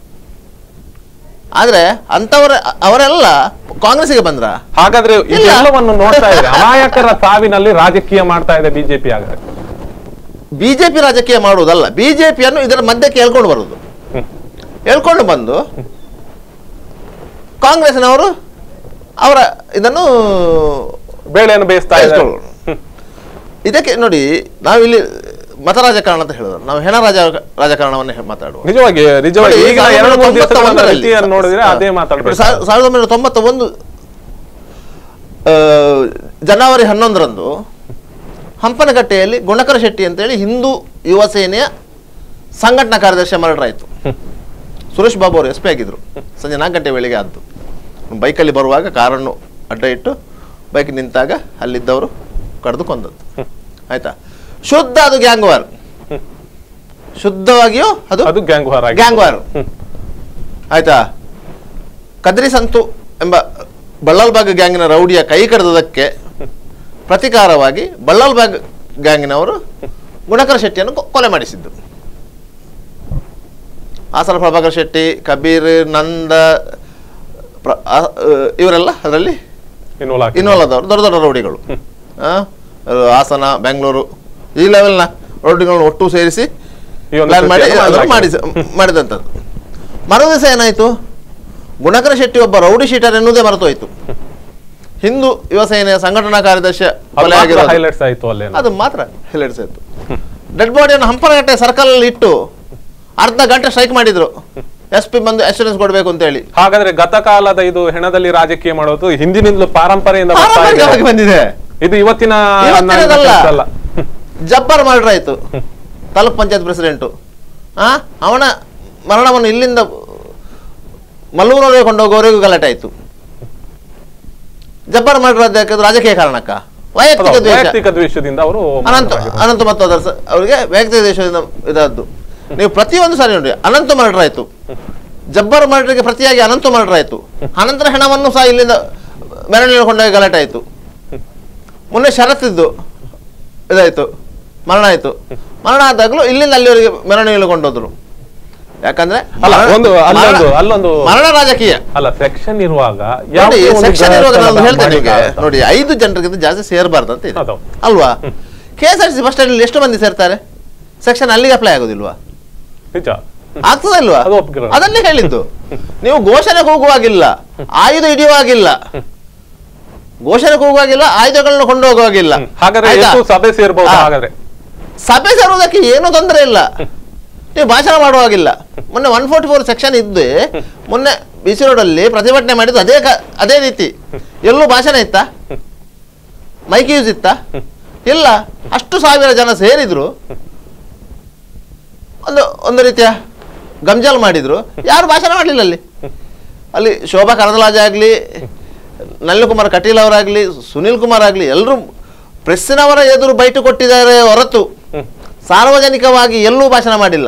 ಆದ್ರೆ ಅಂತವರ ಅವರೆಲ್ಲ ಕಾಂಗ್ರೆಸ್ಗೆ ಬಂದ್ರ ಹಾಗಾದ್ರೆ ಇಲ್ಲ. ಇದೆಲ್ಲವನ್ನು ನೋಡ್ತಾ ಇದೆ ಅಮಾಯಕರ ಸಾವಿನಲ್ಲಿ ರಾಜಕೀಯ ಮಾಡ್ತಾ ಇದೆ ಬಿಜೆಪಿ ಹಾಗಾದ್ರೆ ಬಿಜೆಪಿ ರಾಜಕೀಯ ಮಾಡುವುದಲ್ಲ ಬಿಜೆಪಿಯನ್ನು ಇದರ ಮಧ್ಯಕ್ಕೆ ಹೇಳ್ಕೊಂಡು ಬರುವುದು ಹೇಳ್ಕೊಂಡು ಬಂದು ಕಾಂಗ್ರೆಸ್ನವರು ಅವರ ಇದನ್ನು ಬೇಳೆಯನ್ನು ಬೇಯಿಸ್ತಾ ಇದ್ದಾರೆ ಬೇಯಿಸ್ಕೊಳ್ಳೋರು. ಇದಕ್ಕೆ ನೋಡಿ ನಾವಿಲ್ಲಿ ಮತ ರಾಜಕಾರಣ ಅಂತ ಹೇಳಿದ್ರು ನಾವು ಹೆಣ ರಾಜ ರಾಜಕಾರಣವನ್ನೇ ಹೇ- ಮಾತಾಡುವ ನಿಜವಾಗಿ ನಿಜವಾಗಿ ನೋಡಿ, ಈಗ ಸಾವಿರದ ಎರಡು ಮೂರು ಒಂಬೈನೂರ ದಿವಸಗಳ ತೊಂಬತ್ತೊಂದರಲ್ಲಿ ರೀತಿಯನ್ನು ನೋಡಿದ್ರೆ ಹಾ. ಅದೇ ಮಾತಾಡ್ಬೇಕು ಸಾ- ಸಾವಿರದ ಒಂಬೈನೂರ ತೊಂಬತ್ತ ಒಂದು ಆ, ಜನವರಿ ಹನ್ನೊಂದರಂದು ಹಂಪನಗಟ್ಟೆಯಲ್ಲಿ ಗುಣಕರ ಶೆಟ್ಟಿ ಅಂತೇಳಿ ಹಿಂದೂ ಯುವ ಸೇನೆಯ ಸಂಘಟನಾ ಕಾರ್ಯದರ್ಶಿ ಮರಡರಾಯಿತು ಸುರೇಶ್ ಬಾಬು ಅವರು ಎಸ್ ಪಿ ಆಗಿದ್ರು ಸಂಜೆ ನಾಲ್ಕು ಗಂಟೆ ವೇಳೆಗೆ ಆದ್ದು ಬೈಕಲ್ಲಿ ಬರುವಾಗ ಕಾರನ್ನು ಅಡ್ಡ ಇಟ್ಟು ಬೈಕ್ ನಿಂತಾಗ ಅಲ್ಲಿದ್ದವರು ಕಡ್ದು ಕೊಂದದ್ದು ಆಯ್ತಾ ಶುದ್ಧ ಅದು ಗ್ಯಾಂಗ್ ವಾರ್ ಶುದ್ಧವಾಗಿಯೂ ಅದು ಅದು ಗ್ಯಾಂಗ್ ವಾರ್ ಆಗಿ ಗ್ಯಾಂಗ್ ವಾರ್ ಆಯ್ತಾ ಕದ್ರಿ ಸಂತು ಎಂಬ ಬಳ್ಳಾಲ್ಬಾಗ್ ಗ್ಯಾಂಗಿನ ರೌಡಿಯ ಕೈ ಕಡಿದದಕ್ಕೆ ಪ್ರತಿಕಾರವಾಗಿ ಬಳ್ಳಾಲ್ಬಾಗ್ ಗ್ಯಾಂಗಿನವರು ಗುಣಕರ ಶೆಟ್ಟಿಯನ್ನು ಕೊ- ಕೊಲೆ ಮಾಡಿಸಿದ್ದು ಹಾಸನ ಪ್ರಭಾಕರ್ ಶೆಟ್ಟಿ ಕಬೀರ್ ನಂದ ಪ್ರ- ಆ- ಅಹ್, ಇವರೆಲ್ಲ ಅದರಲ್ಲಿ ಇನ್ವಾಲ್ವ್ ಆಗಿ ಇನ್ವಾಲ್ವ್ ಆದವರು ದೊಡ್ಡ ದೊಡ್ಡ ರೌಡಿಗಳು ಆ, ಅದು ಹಾಸನ ಬೆಂಗಳೂರು ಈ ಲೆವೆಲ್ನ ರೌಡಿಗಳನ್ನು ಒಟ್ಟು ಸೇರಿಸಿ ಈ ಒಂದು ಪ್ಲಾನ್ ಮಾಡಿ ಕೃತ್ಯವನ್ನು ಅದನ್ನು ಮಾಡಲಾಗಿದೆ. ಮಾಡಿಸ ಮಾಡಿದಂಥದ್ದು ಮರುದಿವಸ ಏನಾಯಿತು ಗುಣಕರ ಶೆಟ್ಟಿ ಒಬ್ಬ ರೌಡಿ ಶೀಟರ್ ಎನ್ನುವುದೇ ಮರೆತೋಯ್ತು ಹಿಂದೂ ಯುವ ಸೇನೆಯ ಸಂಘಟನಾ ಕಾರ್ಯದರ್ಶಿ ಕೊಲೆ ಆಗಿರೋದು ಹೈಲೈಟ್ಸ್ ಆಯ್ತು ಅಲ್ಲೇ ಅದು ಮಾತ್ರ ಹಿಲೇಡ್ಸ್ ಆಯ್ತು ಡೆಡ್ ಬಾಡಿಯನ್ನು ಹಂಪನಗಟ್ಟೆ ಸರ್ಕಲ್ ಅಲ್ಲಿ ಇಟ್ಟು ಅರ್ಧ ಗಂಟೆ ಸ್ಟ್ರೈಕ್ ಮಾಡಿದ್ರು ಎಸ್ ಪಿ ಬಂದು ಅಶ್ಯೂರೆನ್ಸ್ ಕೊಡಬೇಕು ಅಂತ ಹೇಳಿ ಹಾಗಾದ್ರೆ ಗತಕಾಲದ ಇದು ಹೆಣದಲ್ಲಿ ರಾಜಕೀಯ ಮಾಡೋದು ಹಿಂದಿನಿಂದಲೂ ಪಾರಂಪರೆಯಿಂದ ಬರ್ತಾ ಇದೆ. ಪಾರಂಪರಿಕವಾಗಿ ಬಂದಿದೆ ಇದು ಇವತ್ತಿನ ಇವತ್ತಿನದಲ್ಲ. ಅಲ್ಲ ಜಬ್ಬರ್ ಮರ್ಡರ್ ಆಯ್ತು ತಾಲೂಕ್ ಪಂಚಾಯತ್ ಪ್ರೆಸಿಡೆಂಟು ಆ ಅವನ ಮರಣವನ್ನು ಇಲ್ಲಿಂದ ಮಲ್ಲೂರವರೆಗೆ ಕೊಂಡೋಗೋವರೆಗೂ ಗಲಾಟೆ ಆಯಿತು ಜಬ್ಬರ್ ಮಾಡಿರೋದಕ್ಕೆ ಅದು ರಾಜಕೀಯ ಕಾರಣಕ್ಕ ವೈಯಕ್ತಿಕ ಹೌದು, ದ್ವೇಷ ವೈಯಕ್ತಿಕ ದ್ವೇಷದಿಂದ ಅವರು ಅನಂತ ಅನಂತ ಮತ್ತು ಅದರ ಸ- ಅವರಿಗೆ ವೈಯಕ್ತಿಕ ದೇಶದಿಂದ ಇದಾದ್ದು ನೀವು ಪ್ರತಿಯೊಂದು ಸಾರಿ ನೋಡಿ ಅನಂತ ಮರ್ಡರ್ ಆಯಿತು ಜಬ್ಬರ್ ಮರ್ಡರ್ಗೆ ಪ್ರತಿಯಾಗಿ ಅನಂತ ಮರ್ಡರ್ ಆಯಿತು ಅನಂತರ ಹಣವನ್ನು ಸಹ ಇಲ್ಲಿಂದ ಮೆರವಣಿಗೆ ಕೊಂಡೋಗಿ ಗಲಾಟೆ ಆಯಿತು ಮೊನ್ನೆ ಷರತ್ತಿದ್ದು ಇದಾಯಿತು ಮರಣ ಆಯಿತು ಮರಣ ಆದಾಗಲೂ ಇಲ್ಲಿಂದ ಅಲ್ಲಿವರೆಗೆ ಮೆರವಣಿಗೆ ಕೊಂಡೋದ್ರು ಯಾಕಂದ್ರೆ ಅಲ್ಲ, ಮರಣ- ಒಂದು- ಅಲ್ಲೊಂದು- ಮರಣ- ಅಲ್ಲೊಂದು- ಮರಣ ರಾಜಕೀಯ ಅಲ್ಲ ಸೆಕ್ಷನ್ ಇರುವಾಗ ನೋಡಿ ಯಾವುದೇ ಒಂದು ಸೆಕ್ಷನ್ ಇರುವಾಗ ನಾನು ಗಲಾಟೆ ಹೇಳ್ತೇನೆ ನಿಮಗೆ ಮಾಡಿಲ್ಲ ಅಂತ. ನೋಡಿ ಐದು ಜನರಿಗಿಂತ ಜಾಸ್ತಿ ಸೇರಬಾರ್ದು ಅಂತ ಇದೆ ಹೌದು. ಅಲ್ವಾ K S R T C ಸ್ಟ್ಯಾಂಡ್ ಎಷ್ಟು ಮಂದಿ ಸೇರ್ತಾರೆ ಸೆಕ್ಷನ್ ಅಲ್ಲಿಗೆ ಅಪ್ಲೈ ಆಗೋದಿಲ್ವಾ ನಿಜ ಆಗ್ತದ ಇಲ್ವಾ ಅದು ಒಪ್ಪಿಗೆ ಅದನ್ನೇ ಹೇಳಿದ್ದು ನೀವು ಘೋಷಣೆಗೆ ಹೋಗುವಾಗಿಲ್ಲ ಆಯುಧ ಹಿಡಿಯುವಾಗಿಲ್ಲ ಘೋಷಣೆಗೆ ಹೋಗುವಾಗಿಲ್ಲ ಆಯುಧಗಳನ್ನ ಕೊಂಡು ಹೋಗುವಾಗಿಲ್ಲ ಹ್ಮ್. ಹಾಗಾದ್ರೆ ಆಯ್ತಾ? ಎಷ್ಟು ಸಭೆ ಸೇರ್ಬಹುದು ಹಾ. ಹಾಗಾದ್ರೆ ಸಭೆ ಸೇರುವುದಕ್ಕೆ ಏನೂ ತೊಂದರೆ ಇಲ್ಲ ನೀವು ಭಾಷಣ ಮಾಡುವಾಗಿಲ್ಲ ಮೊನ್ನೆ ಒನ್ ಫೋರ್ಟಿ ಫೋರ್ ಸೆಕ್ಷನ್ ಇದ್ದು ಮೊನ್ನೆ ಬಿ ಸಿ ರೋಡಲ್ಲಿ ಪ್ರತಿಭಟನೆ ಮಾಡಿದ್ದು ಅದೇ ಕ- ಅದೇ ರೀತಿ ಎಲ್ಲೂ ಭಾಷಣ ಇತ್ತಾ ಮೈಕ್ ಯೂಸ್ ಇತ್ತಾ ಇಲ್ಲ ಅಷ್ಟು ಸಾವಿರ ಜನ ಸೇರಿದ್ರು ಒಂದು ಒಂದು ರೀತಿಯ ಗಂಜಾಲ್ ಮಾಡಿದ್ರು ಯಾರು ಭಾಷಣ ಮಾಡಲಿಲ್ಲ ಅಲ್ಲಿ ಅಲ್ಲಿ ಶೋಭಾ ಕರದಲಾಜೆ ಆಗಲಿ ನಳಿನಕುಮಾರ್ ಕಟೀಲ್ ಅವರಾಗಲಿ ಸುನಿಲ್ ಕುಮಾರ್ ಆಗಲಿ ಎಲ್ಲರೂ ಪ್ರೆಸ್ಸಿನವರ ಎದುರು ಬೈಟು ಕೊಟ್ಟಿದ್ದಾರೆ ಹೊರತು ಸಾರ್ವಜನಿಕವಾಗಿ ಎಲ್ಲೂ ಭಾಷಣ ಮಾಡಿಲ್ಲ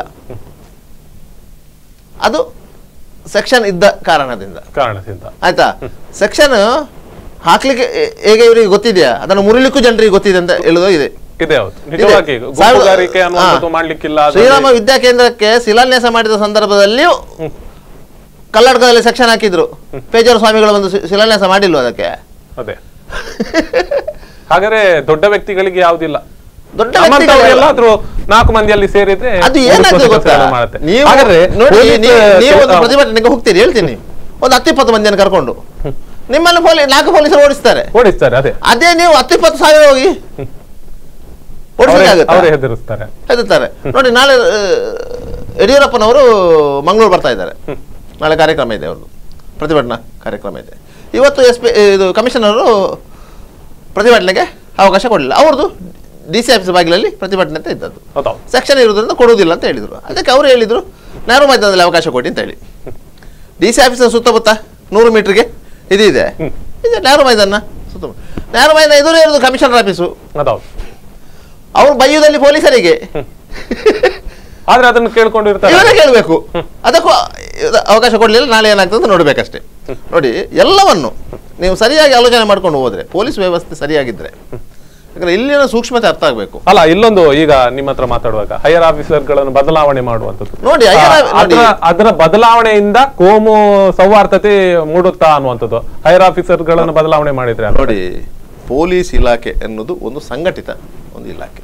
ಅದು ಸೆಕ್ಷನ್ ಇದ್ದ ಕಾರಣದಿಂದ ಕಾರಣದಿಂದ ಆಯ್ತಾ ಸೆಕ್ಷನ್ ಹಾಕ್ಲಿಕ್ಕೆ ಹೇ- ಹೇಗೆ ಇವರಿಗೆ ಗೊತ್ತಿದೆಯಾ ಅದನ್ನು ಮುರಿಲಿಕ್ಕೂ ಜನರಿಗೆ ಗೊತ್ತಿದೆ ಅಂತ ಹೇಳುವುದು ಇದೆ ಇದೆ ಹೌದು ಇದೆ. ನಿಜವಾಗಿ ಸಾವಿರ- ಗುಂಪುಗಾರಿಕೆ ಅನ್ನುವಂಥದ್ದು ಹಾ. ಮಾಡ್ಲಿಕ್ಕಿಲ್ಲ ಅದ್ರಲ್ಲಿ- ಶ್ರೀರಾಮ ವಿದ್ಯಾ ಕೇಂದ್ರಕ್ಕೆ ಶಿಲಾನ್ಯಾಸ ಮಾಡಿದ ಸಂದರ್ಭದಲ್ಲಿಯೂ ಕರ್ನಾಟಕದಲ್ಲಿ ಸೆಕ್ಷನ್ ಹಾಕಿದ್ರು ಪೇಜಾರ ಸ್ವಾಮಿಗಳು ಒಂದು ಶಿ- ಶಿಲಾನ್ಯಾಸ ಮಾಡಿಲ್ವ ಅದಕ್ಕೆ ಅದೇ ಹಾಗಾದ್ರೆ ದೊಡ್ಡ ವ್ಯಕ್ತಿಗಳಿಗೆ ಯಾವ್ದಿಲ್ಲ ದೊಡ್ಡ ನಮ್ಮಂಥವ್ರು ವ್ಯಕ್ತಿಗಳು ಎಲ್ಲಾದ್ರೂ ನಾಲ್ಕು ಮಂದಿಯಲ್ಲಿ ಸೇರಿದ್ರೆ ಅದು ಮೂರು ಏನಾಗ್ತದೆ ವರ್ಷ ಗೊತ್ತಾ ಕೆಲಸ ಮಾಡುತ್ತೆ ನೀವು ಹಾಗಾದ್ರೆ ನೋಡಿ ಪೊಲೀಸ್ ನೀವು ನೀವು ಒಂದು ಆ, ಪ್ರತಿಭಟನೆಗೆ ಹೋಗ್ತೀರಿ ಹೇಳ್ತೀನಿ ಒಂದು ಹತ್ತಿಪ್ಪತ್ತು ಮಂದಿಯನ್ನು ಕರ್ಕೊಂಡು ನಿಮ್ಮಲ್ಲಿ ಪೊಲೀಸ್ ನಾಲ್ಕು ಪೊಲೀಸರು ಓಡಿಸ್ತಾರೆ ಓಡಿಸ್ತಾರೆ ಅದೇ ಅದೇ ನೀವು ಹತ್ತಿಪ್ಪತ್ತು ಸಾವಿರ ಹೋಗಿ ಅವರೇ ಓಡಿಸ್ಲಿಕ್ಕಾಗತ್ತಾ? ಹೆದರಿಸ್ತಾರೆ ಹೆದರ್ತಾರೆ ನೋಡಿ ನಾಳೆ ಆ, ಯಡಿಯೂರಪ್ಪನವರು ಮಂಗಳೂರು ಬರ್ತಾ ಇದ್ದಾರೆ ನಾಳೆ ಕಾರ್ಯಕ್ರಮ ಇದೆ ಅವ್ರದ್ದು ಪ್ರತಿಭಟನಾ ಕಾರ್ಯಕ್ರಮ ಇದೆ ಇವತ್ತು ಎಸ್ ಪಿ ಇದು ಕಮಿಷನರು ಪ್ರತಿಭಟನೆಗೆ ಅವಕಾಶ ಕೊಡಲಿಲ್ಲ ಅವ್ರದ್ದು ಡಿ ಸಿ ಆಫೀಸ್ ಬಾಗಿಲಲ್ಲಿ ಪ್ರತಿಭಟನೆ ಅಂತ ಇದ್ದದ್ದು ಹೌದಾ ಸೆಕ್ಷನ್ ಇರೋದ್ರಿಂದ ಕೊಡುವುದಿಲ್ಲ ಅಂತ ಹೇಳಿದರು ಅದಕ್ಕೆ ಅವರು ಹೇಳಿದರು ನೆಹರು ಮೈದಾನದಲ್ಲಿ ಅವಕಾಶ ಕೊಡಿ ಅಂತ ಹೇಳಿ ಡಿ ಸಿ ಆಫೀಸಿನ ಸುತ್ತಮುತ್ತ ನೂರು ಮೀಟ್ರಿಗೆ ಇದು ಇದೆ ಇದೆ ನೆಹರು ಮೈದಾನ ಸುತ್ತಮುತ್ತ ನೆಹರು ಮೈದಾನ ಎದುರೇ ಇರೋದು ಕಮಿಷನರ್ ಆಫೀಸು ಅದೌದು ಅವ್ರು ಬೈಯುವುದಲ್ಲಿ ಪೊಲೀಸರಿಗೆ ಆದ್ರೆ ಅದನ್ನು ಕೇಳ್ಕೊಂಡಿರ್ತಾರೆ ಇವರೇ ಕೇಳಬೇಕು ಅದಕ್ಕೂ ಇದು ಅವಕಾಶ ಕೊಡಲಿಲ್ಲ ನಾಳೆ ಏನಾಗ್ತದೆ ಅಂತ ನೋಡಬೇಕಷ್ಟೇ ನೋಡಿ ಎಲ್ಲವನ್ನು ನೀವು ಸರಿಯಾಗಿ ಆಲೋಚನೆ ಮಾಡ್ಕೊಂಡು ಹೋದ್ರೆ ಪೊಲೀಸ್ ವ್ಯವಸ್ಥೆ ಸರಿಯಾಗಿದ್ರೆ ಯಾಕಂದ್ರೆ ಇಲ್ಲಿನ ಸೂಕ್ಷ್ಮತೆ ಅರ್ಥ ಆಗಬೇಕು ಅಲ್ಲ ಇಲ್ಲೊಂದು ಈಗ ನಿಮ್ಮ ಹತ್ರ ಮಾತಾಡುವಾಗ ಹೈಯರ್ ಆಫೀಸರ್ಗಳನ್ನು ಬದಲಾವಣೆ ಮಾಡುವಂಥದ್ದು ನೋಡಿ, higher ಆ, ಆ- ನೋಡಿ. ಅದರ ಅದರ ಬದಲಾವಣೆಯಿಂದ ಕೋಮು ಸೌಹಾರ್ದತೆ ಮೂಡುತ್ತಾ ಅನ್ನುವಂಥದ್ದು ಹೈಯರ್ ಆಫೀಸರ್ಗಳನ್ನು ಬದಲಾವಣೆ ಮಾಡಿದ್ರೆ ಅಂತ. ನೋಡಿ ಪೊಲೀಸ್ ಇಲಾಖೆ ಎನ್ನುವುದು ಒಂದು ಸಂಘಟಿತ ಒಂದು ಇಲಾಖೆ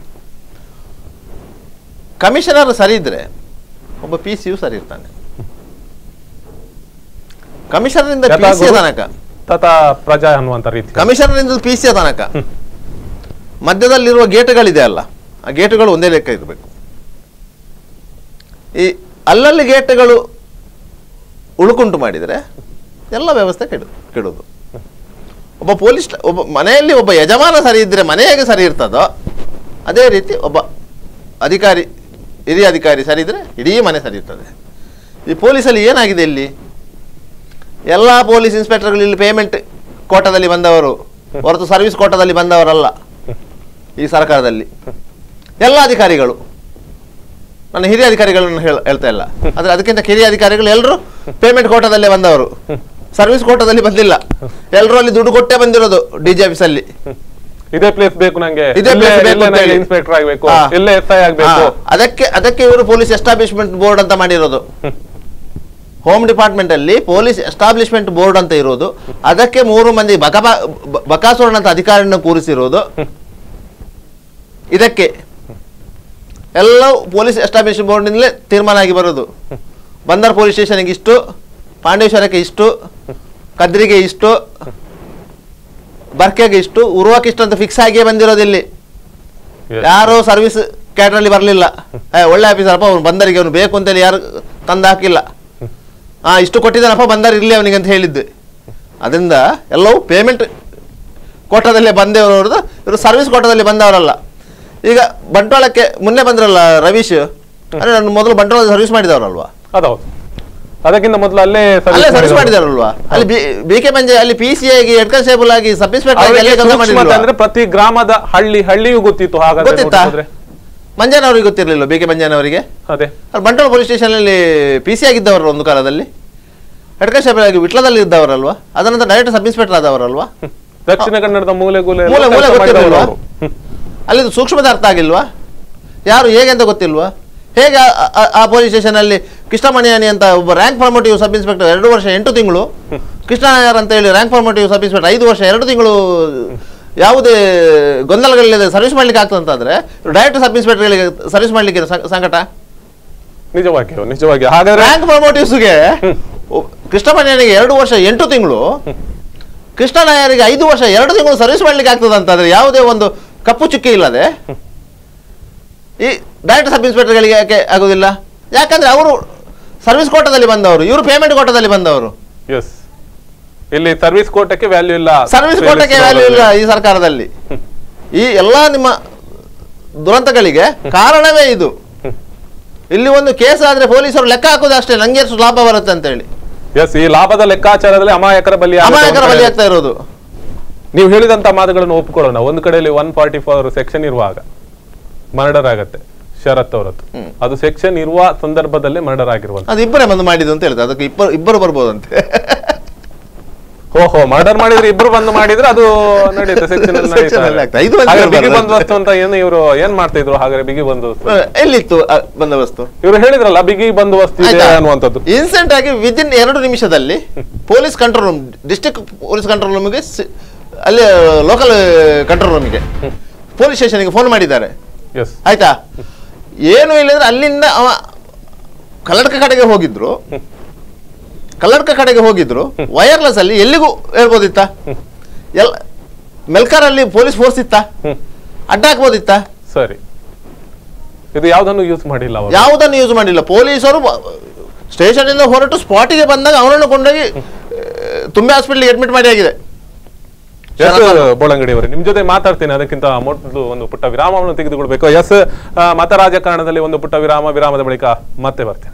ಕಮಿಷನರ್ ಸರಿ ಇದ್ರೆ ಒಬ್ಬ ಪಿ ಸಿಯು ಸರಿ ಇರ್ತಾನೆ ಕಮಿಷನರಿಂದ ಯಥಾ ಪಿ ಸಿ ಗುರು ತನಕ ತಥಾ ಪ್ರಜಾ ಅನ್ನುವಂತ ರೀತಿ ಕಮಿಷನರಿಂದ ಪಿ ಸಿ ತನಕ ಮಧ್ಯದಲ್ಲಿರುವ ಗೇಟ್ಗಳಿದೆ ಅಲ್ಲ ಆ ಗೇಟುಗಳು ಒಂದೇ ಲೆಕ್ಕ ಇರಬೇಕು ಈ ಅಲ್ಲಲ್ಲಿ ಗೇಟ್ಗಳು ಉಳುಕುಂಟು ಮಾಡಿದರೆ ಎಲ್ಲ ವ್ಯವಸ್ಥೆ ಕೆಡು ಕೆಡುವುದು ಒಬ್ಬ ಪೊಲೀಸ್ ಒಬ್ಬ ಮನೆಯಲ್ಲಿ ಒಬ್ಬ ಯಜಮಾನ ಸರಿ ಇದ್ದರೆ ಮನೆ ಹೇಗೆ ಸರಿ ಇರ್ತದೋ ಅದೇ ರೀತಿ ಒಬ್ಬ ಅಧಿಕಾರಿ ಹಿರಿಯ ಅಧಿಕಾರಿ ಸರಿ ಇದ್ದರೆ ಇಡೀ ಮನೆ ಸರಿ ಇರ್ತದೆ ಈ ಪೊಲೀಸಲ್ಲಿ ಏನಾಗಿದೆ ಇಲ್ಲಿ ಎಲ್ಲ ಪೊಲೀಸ್ ಇನ್ಸ್ಪೆಕ್ಟರ್ಗಳು ಇಲ್ಲಿ ಪೇಮೆಂಟ್ ಕೋಟದಲ್ಲಿ ಬಂದವರು ಹೊರತು ಸರ್ವಿಸ್ ಕೋಟದಲ್ಲಿ ಬಂದವರಲ್ಲ ಈ ಸರ್ಕಾರದಲ್ಲಿ ಎಲ್ಲ ಅಧಿಕಾರಿಗಳು ನನ್ನ ಹಿರಿಯ ಅಧಿಕಾರಿಗಳನ್ನು ಹೇಳ ಹೇಳ್ತಾ ಇಲ್ಲ ಆದರೆ ಅದಕ್ಕಿಂತ ಕಿರಿಯ ಅಧಿಕಾರಿಗಳು ಎಲ್ಲರೂ ಪೇಮೆಂಟ್ ಕೋಟದಲ್ಲೇ ಬಂದವರು ಸರ್ವಿಸ್ ಕೋಟದಲ್ಲಿ ಬಂದಿಲ್ಲ ಎಲ್ಲರೂ ಅಲ್ಲಿ ದುಡ್ಡು ಕೊಟ್ಟೇ ಬಂದಿರೋದು ಡಿ ಜಿ ಆಫೀಸಲ್ಲಿ ಇದೇ ಪ್ಲೇಸ್ ಬೇಕು ನಂಗೆ ಇದೇ place ಬೇಕು ಅಂತ ಹೇಳಿ. ಇನ್ಸ್ಪೆಕ್ಟರ್ ಆಗ್ಬೇಕು ಹಾ. ಇಲ್ಲೇ ಎಸ್ ಐ ಆಗ್ಬೇಕು ಹಾ, ಅದಕ್ಕೆ ಅದಕ್ಕೆ ಇವರು ಪೊಲೀಸ್ ಎಸ್ಟಾಬ್ಲಿಷ್ಮೆಂಟ್ ಬೋರ್ಡ್ ಅಂತ ಮಾಡಿರೋದು ಹೋಮ್ ಡಿಪಾರ್ಟ್ಮೆಂಟ್ ಅಲ್ಲಿ ಪೊಲೀಸ್ ಎಸ್ಟಾಬ್ಲಿಷ್ಮೆಂಟ್ ಬೋರ್ಡ್ ಅಂತ ಇರೋದು ಅದಕ್ಕೆ ಮೂರು ಮಂದಿ ಬಕ ಬಕಾಸುರನ್ ಅಂತ ಅಧಿಕಾರಿಯನ್ನು ಕೂರಿಸಿರೋದು ಇದಕ್ಕೆ ಎಲ್ಲವೂ ಪೊಲೀಸ್ ಎಸ್ಟಾಬ್ಲಿಷ್ ಬೋರ್ಡ್ನಿಂದಲೇ ತೀರ್ಮಾನ ಆಗಿ ಬರೋದು ಬಂದರ್ ಪೊಲೀಸ್ ಸ್ಟೇಷನ್ಗೆ ಇಷ್ಟು ಪಾಂಡೇಶ್ವರಕ್ಕೆ ಇಷ್ಟು ಕದ್ರಿಗೆ ಇಷ್ಟು ಬರ್ಕೆಗೆ ಇಷ್ಟು ಉರುವಕ್ಕೆ ಇಷ್ಟು ಅಂತ ಫಿಕ್ಸ್ ಆಗಿಯೇ ಬಂದಿರೋದು ಇಲ್ಲಿ Yes. ಯಾರು ಸರ್ವಿಸ್ ಕ್ಯಾಟ್ರಲ್ಲಿ ಬರಲಿಲ್ಲ ಒಳ್ಳೆ ಆಫೀಸರಪ್ಪ ಅವ್ನು ಬಂದರಿಗೆ ಅವನು ಬೇಕು ಅಂತೇಳಿ ಯಾರು ತಂದು ಹಾಕಿಲ್ಲ ಹಾ ಇಷ್ಟು ಕೊಟ್ಟಿದ್ದಾನಪ್ಪ ಬಂದರ್ ಇರಲಿ ಅವನಿಗೆ ಅಂತ ಹೇಳಿದ್ದು ಅದರಿಂದ ಎಲ್ಲವೂ ಪೇಮೆಂಟ್ ಕೋಟದಲ್ಲೇ ಬಂದೇವರು ಇವರು ಸರ್ವಿಸ್ ಕೋಟದಲ್ಲಿ ಬಂದವರಲ್ಲ ಈಗ ಬಂಟ್ವಾಳಕ್ಕೆ ಮೊನ್ನೆ ಬಂದ್ರಲ್ಲ ರವೀಶ್ ಅಂದ್ರೆ ನಾನು ಮೊದಲು ಬಂಟ್ವಾಳ ಸರ್ವಿಸ್ ಮಾಡಿದವರಲ್ವಾ ಅದೌದು ಅದಕ್ಕಿಂತ ಮೊದಲು ಅಲ್ಲೇ service ಅಲ್ಲೇ ಸರ್ವಿಸ್ ಮಾಡಿದವರು. ಮಾಡಿದಾರಲ್ವಾ ಅಲ್ಲಿ ಬಿ ಕೆ ಮಂಜೆ ಅಲ್ಲಿ ಪಿ ಸಿ ಆಗಿ ಹೆಡ್ ಕಾನ್ಸ್ಟೇಬಲ್ ಆಗಿ ಸಬ್ ಇನ್ಸ್ಪೆಕ್ಟರ್ ಆಗಿ ಅವರಿಗೆ ಅಲ್ಲೇ ಕೆಲಸ ಸೂಕ್ಷ್ಮತೆ ಮಾಡಿಲ್ವಾ ಅಂದ್ರೆ ಪ್ರತಿ ಗ್ರಾಮದ ಹಳ್ಳಿ ಹಳ್ಳಿಯೂ ಗೊತ್ತಿತ್ತು ಹಾಗಾದ್ರೆ ಗೊತ್ತಿತ್ತಾ ನೋಡಿದ್ರೆ. ಮಂಜಾನವರಿಗೆ ಗೊತ್ತಿರಲಿಲ್ಲ ಬಿ ಕೆ ಮಂಜಾನವರಿಗೆ ಅದೇ ಅಲ್ಲಿ ಬಂಟ್ವಾಳ ಪೊಲೀಸ್ ಸ್ಟೇಷನ್ ಅಲ್ಲಿ ಪಿ ಸಿ ಆಗಿದ್ದವರು ಒಂದು ಕಾಲದಲ್ಲಿ ಹೆಡ್ ಕಾನ್ಸ್ಟೇಬಲ್ ಆಗಿ ವಿಟ್ಲದಲ್ಲಿ ಇದ್ದವರಲ್ವಾ ಅದನಂತರ ಡೈರೆಕ್ಟ್ ಸಬ್ ಇನ್ಸ್ಪೆಕ್ಟರ್ ಆದವರಲ್ವಾ ದಕ್ಷಿಣ ಕನ್ನಡದ ಮೂಲೆ ಗೂಲೆ ಎಲ್ಲ ಮೂಲೆ ಮೂಲೆ ಕೆಲಸ ಗೊತ್ತಿರಲ್ವಾ ಮಾಡಿದವರು ಅವರು. ಅಲ್ಲಿ ಸೂಕ್ಷ್ಮತೆ ಅರ್ಥ ಆಗಿಲ್ವಾ ಯಾರು ಹೇಗೆ ಅಂತ ಗೊತ್ತಿಲ್ವಾ ಹೇಗೆ ಆ- ಆ- ಆ ಪೊಲೀಸ್ ಸ್ಟೇಷನ್ ಅಲ್ಲಿ ಕೃಷ್ಣಮಣಿಯಾನಿ ಅಂತ ಒಬ್ಬ ರ್ಯಾಂಕ್ ಫಾರ್ಮೇಟಿವ್ ಸಬ್ ಇನ್ಸ್ಪೆಕ್ಟರ್ ಎರಡು ವರ್ಷ ಎಂಟು ತಿಂಗಳು ಕೃಷ್ಣ ನಾಯರ್ ಅಂತ ಹೇಳಿ ರ್ಯಾಂಕ್ ಫಾರ್ಮೇಟಿವ್ ಸಬ್ ಇನ್ಸ್ಪೆಕ್ಟರ್ ಐದು ವರ್ಷ ಎರಡು ತಿಂಗಳು ಯಾವುದೇ ಗೊಂದಲಗಳಿಲ್ಲದೆ ಸರ್ವಿಸ್ ಮಾಡ್ಲಿಕ್ಕೆ ಆಗ್ತದಂತಾದ್ರೆ ಡೈರೆಕ್ಟ್ ಸಬ್ ಇನ್ಸ್ಪೆಕ್ಟರ್ಗಳಿಗೆ ಸರ್ವಿಸ್ ಮಾಡ್ಲಿಕ್ಕೆ ಸಂ- ಸಂಕಟ ನಿಜವಾಗಿಯೂ ನಿಜವಾಗಿ ಹಾಗಾದ್ರೆ ರ್ಯಾಂಕ್ ಫಾರ್ಮೇಟಿವ್ಸ್ಗೆ ಕೃಷ್ಣಮಣಿಯನಿಗೆ ಎರಡು ವರ್ಷ ಎಂಟು ತಿಂಗಳು ಕೃಷ್ಣ ನಾಯರಿಗೆ ಐದು ವರ್ಷ ಎರಡು ತಿಂಗಳು ಸರ್ವಿಸ್ ಮಾಡ್ಲಿಕ್ಕೆ ಆಗ್ತದಂತಾದ್ರೆ ಯಾವುದೇ ಒಂದು ಕಪ್ಪು ಚುಕ್ಕಿ ಇಲ್ಲದೆ ಈ ಡೈರೆಕ್ಟ್ ಸಬ್ ಇನ್ಸ್ಪೆಕ್ಟರ್ಗಳಿಗೆ ಯಾಕೆ ಆಗೋದಿಲ್ಲ ಯಾಕಂದ್ರೆ ಅವರು ಸರ್ವಿಸ್ ಕೋಟದಲ್ಲಿ ಬಂದವರು ಇವರು ಪೇಮೆಂಟ್ ಕೋಟದಲ್ಲಿ ಬಂದವರು ಎಸ್ ಇಲ್ಲಿ ಸರ್ವಿಸ್ ಕೋಟಕ್ಕೆ ವ್ಯಾಲ್ಯೂ ಇಲ್ಲ ಸರ್ವಿಸ್ ಕೋಟಕ್ಕೆ ವ್ಯಾಲ್ಯೂ ಇಲ್ಲ ಈ ಸರ್ಕಾರದಲ್ಲಿ ಈ ಎಲ್ಲ ನಿಮ್ಮ ದುರಂತಗಳಿಗೆ ಕಾರಣವೇ ಇದು ಇಲ್ಲಿ ಒಂದು ಕೇಸ್ ಆದ್ರೆ ಪೊಲೀಸರು ಲೆಕ್ಕ ಹಾಕೋದು ಅಷ್ಟೇ ನಂಗೆ ಎಷ್ಟು ಲಾಭ ಬರುತ್ತೆ ಅಂತ ಹೇಳಿ ಎಸ್ ಈ ಲಾಭದ ಲೆಕ್ಕಾಚಾರದಲ್ಲಿ ಅಮಾಯಕರ ಬಲಿ ಆಗುತ್ತೆ. ಅಮಾಯಕರ ಒಂದು ಬಲಿ ಕಡೆ- ಆಗ್ತಾ ಇರೋದು ನೀವು ಹೇಳಿದಂತ ಮಾತುಗಳನ್ನು ಒಪ್ಕೊಳ್ಳೋಣ ಒಂದು ಕಡೆಯಲ್ಲಿ ಒನ್ ಫಾರ್ಟಿ ಫೋರ್ ಸೆಕ್ಷನ್ ಇರುವಾಗ ಮರ್ಡರ್ ಆಗತ್ತೆ ಶರತ್ ಅವರದ್ದು ಅದು ಸೆಕ್ಷನ್ ಇರುವ ಸಂದರ್ಭದಲ್ಲೇ ಮರ್ಡರ್ ಆಗಿರುವಂತ ಅದು ಇಬ್ಬರೇ ಬಂದು ಮಾಡಿದ್ದು ಅಂತ ಹೇಳ್ತಾರೆ ಅದಕ್ಕೆ ಇಬ್ಬರು ಇಬ್ಬರು ಬರ್ಬೋದಂತೆ ಓಹೋ ಮರ್ಡರ್ ಮಾಡಿದ್ರೆ ಇಬ್ರು ಬಂದು ಮಾಡಿದ್ರೆ ಅದು ನಡೆಯುತ್ತೆ ಸೆಕ್ಷನ್ Section ಅಲ್ಲಿ ಆಗ್ತದೆ. ಐದು ಮಂದಿ ಬಿಗಿ ಇರ್ಬಾರ್ದು. ಬಂದೋಬಸ್ತು ಅಂತ ಏನು ಇವರು ಏನ್ ಮಾಡ್ತಾ ಇದ್ರು ಹಾಗಾದ್ರೆ ಬಿಗಿ ಬಂದೋಬಸ್ತು ಎಲ್ಲಿತ್ತು ಆ ಬಂದೋಬಸ್ತು ಇವರು ಹೇಳಿದ್ರಲ್ಲ ಬಿಗಿ ಬಂದೋಬಸ್ತು ಇದೆ ಅನ್ನುವಂಥದ್ದು ಇನ್ಸಿಡೆಂಟ್ ಆಗಿ ವಿದಿನ್ ಎರಡು ನಿಮಿಷದಲ್ಲಿ police control room district police control ರೂಮಿಗೆ ಅಲ್ಲಿ ಲೋಕಲ್ ಕಂಟ್ರೋಲ್ ರೂಮಿಗೆ ಪೊಲೀಸ್ ಸ್ಟೇಷನ್ಗೆ ಫೋನ್ ಮಾಡಿದ್ದಾರೆ ಎಸ್ ಆಯ್ತಾ ಏನು ಇಲ್ಲಂದ್ರೆ ಅಲ್ಲಿಂದ ಅವ ಕಲ್ಲಡ್ಕ ಕಡೆಗೆ ಹೋಗಿದ್ರು ಕಲ್ಲಡ್ಕ ಕಡೆಗೆ ಹೋಗಿದ್ರು ವೈರ್ಲೆಸ್ ಅಲ್ಲಿ ಎಲ್ಲಿಗೂ ಹೇಳ್ಬೋದಿತ್ತ ಎಲ್ಲ ಮೆಲ್ಕಾರಲ್ಲಿ ಪೊಲೀಸ್ ಫೋರ್ಸ್ ಇತ್ತ ಅಡ್ಡ ಹಾಕ್ಬೋದಿತ್ತ ಸರಿ ಇದು ಯಾವ್ದನ್ನು ಯೂಸ್ ಮಾಡಿಲ್ಲ ಅವರು ಯಾವುದನ್ನು ಯೂಸ್ ಮಾಡಿಲ್ಲ ಪೊಲೀಸರು ಸ್ಟೇಷನ್ ಇಂದ ಹೊರಟು ಸ್ಪಾಟಿಗೆ ಬಂದಾಗ ಅವನನ್ನು ಕೊಂಡೋಗಿ ಆ, ತುಂಬೆ ಹಾಸ್ಪಿಟಲ್ಗೆ ಅಡ್ಮಿಟ್ ಮಾಡಿ ಆಗಿದೆ ಎಸ್ ಬೋಳಂಗಡಿ ಅವರೇ ನಿಮ್ ಜೊತೆ ಮಾತಾಡ್ತೀನಿ ಅದಕ್ಕಿಂತ ಮೊದಲು ಒಂದು ಪುಟ್ಟ ವಿರಾಮವನ್ನು ತೆಗೆದುಕೊಳ್ಬೇಕು ಎಸ್ ಮತ ರಾಜಕಾರಣದಲ್ಲಿ ಒಂದು ಪುಟ್ಟ ವಿರಾಮ ವಿರಾಮದ ಬಳಿಕ ಮತ್ತೆ ಬರ್ತೇನೆ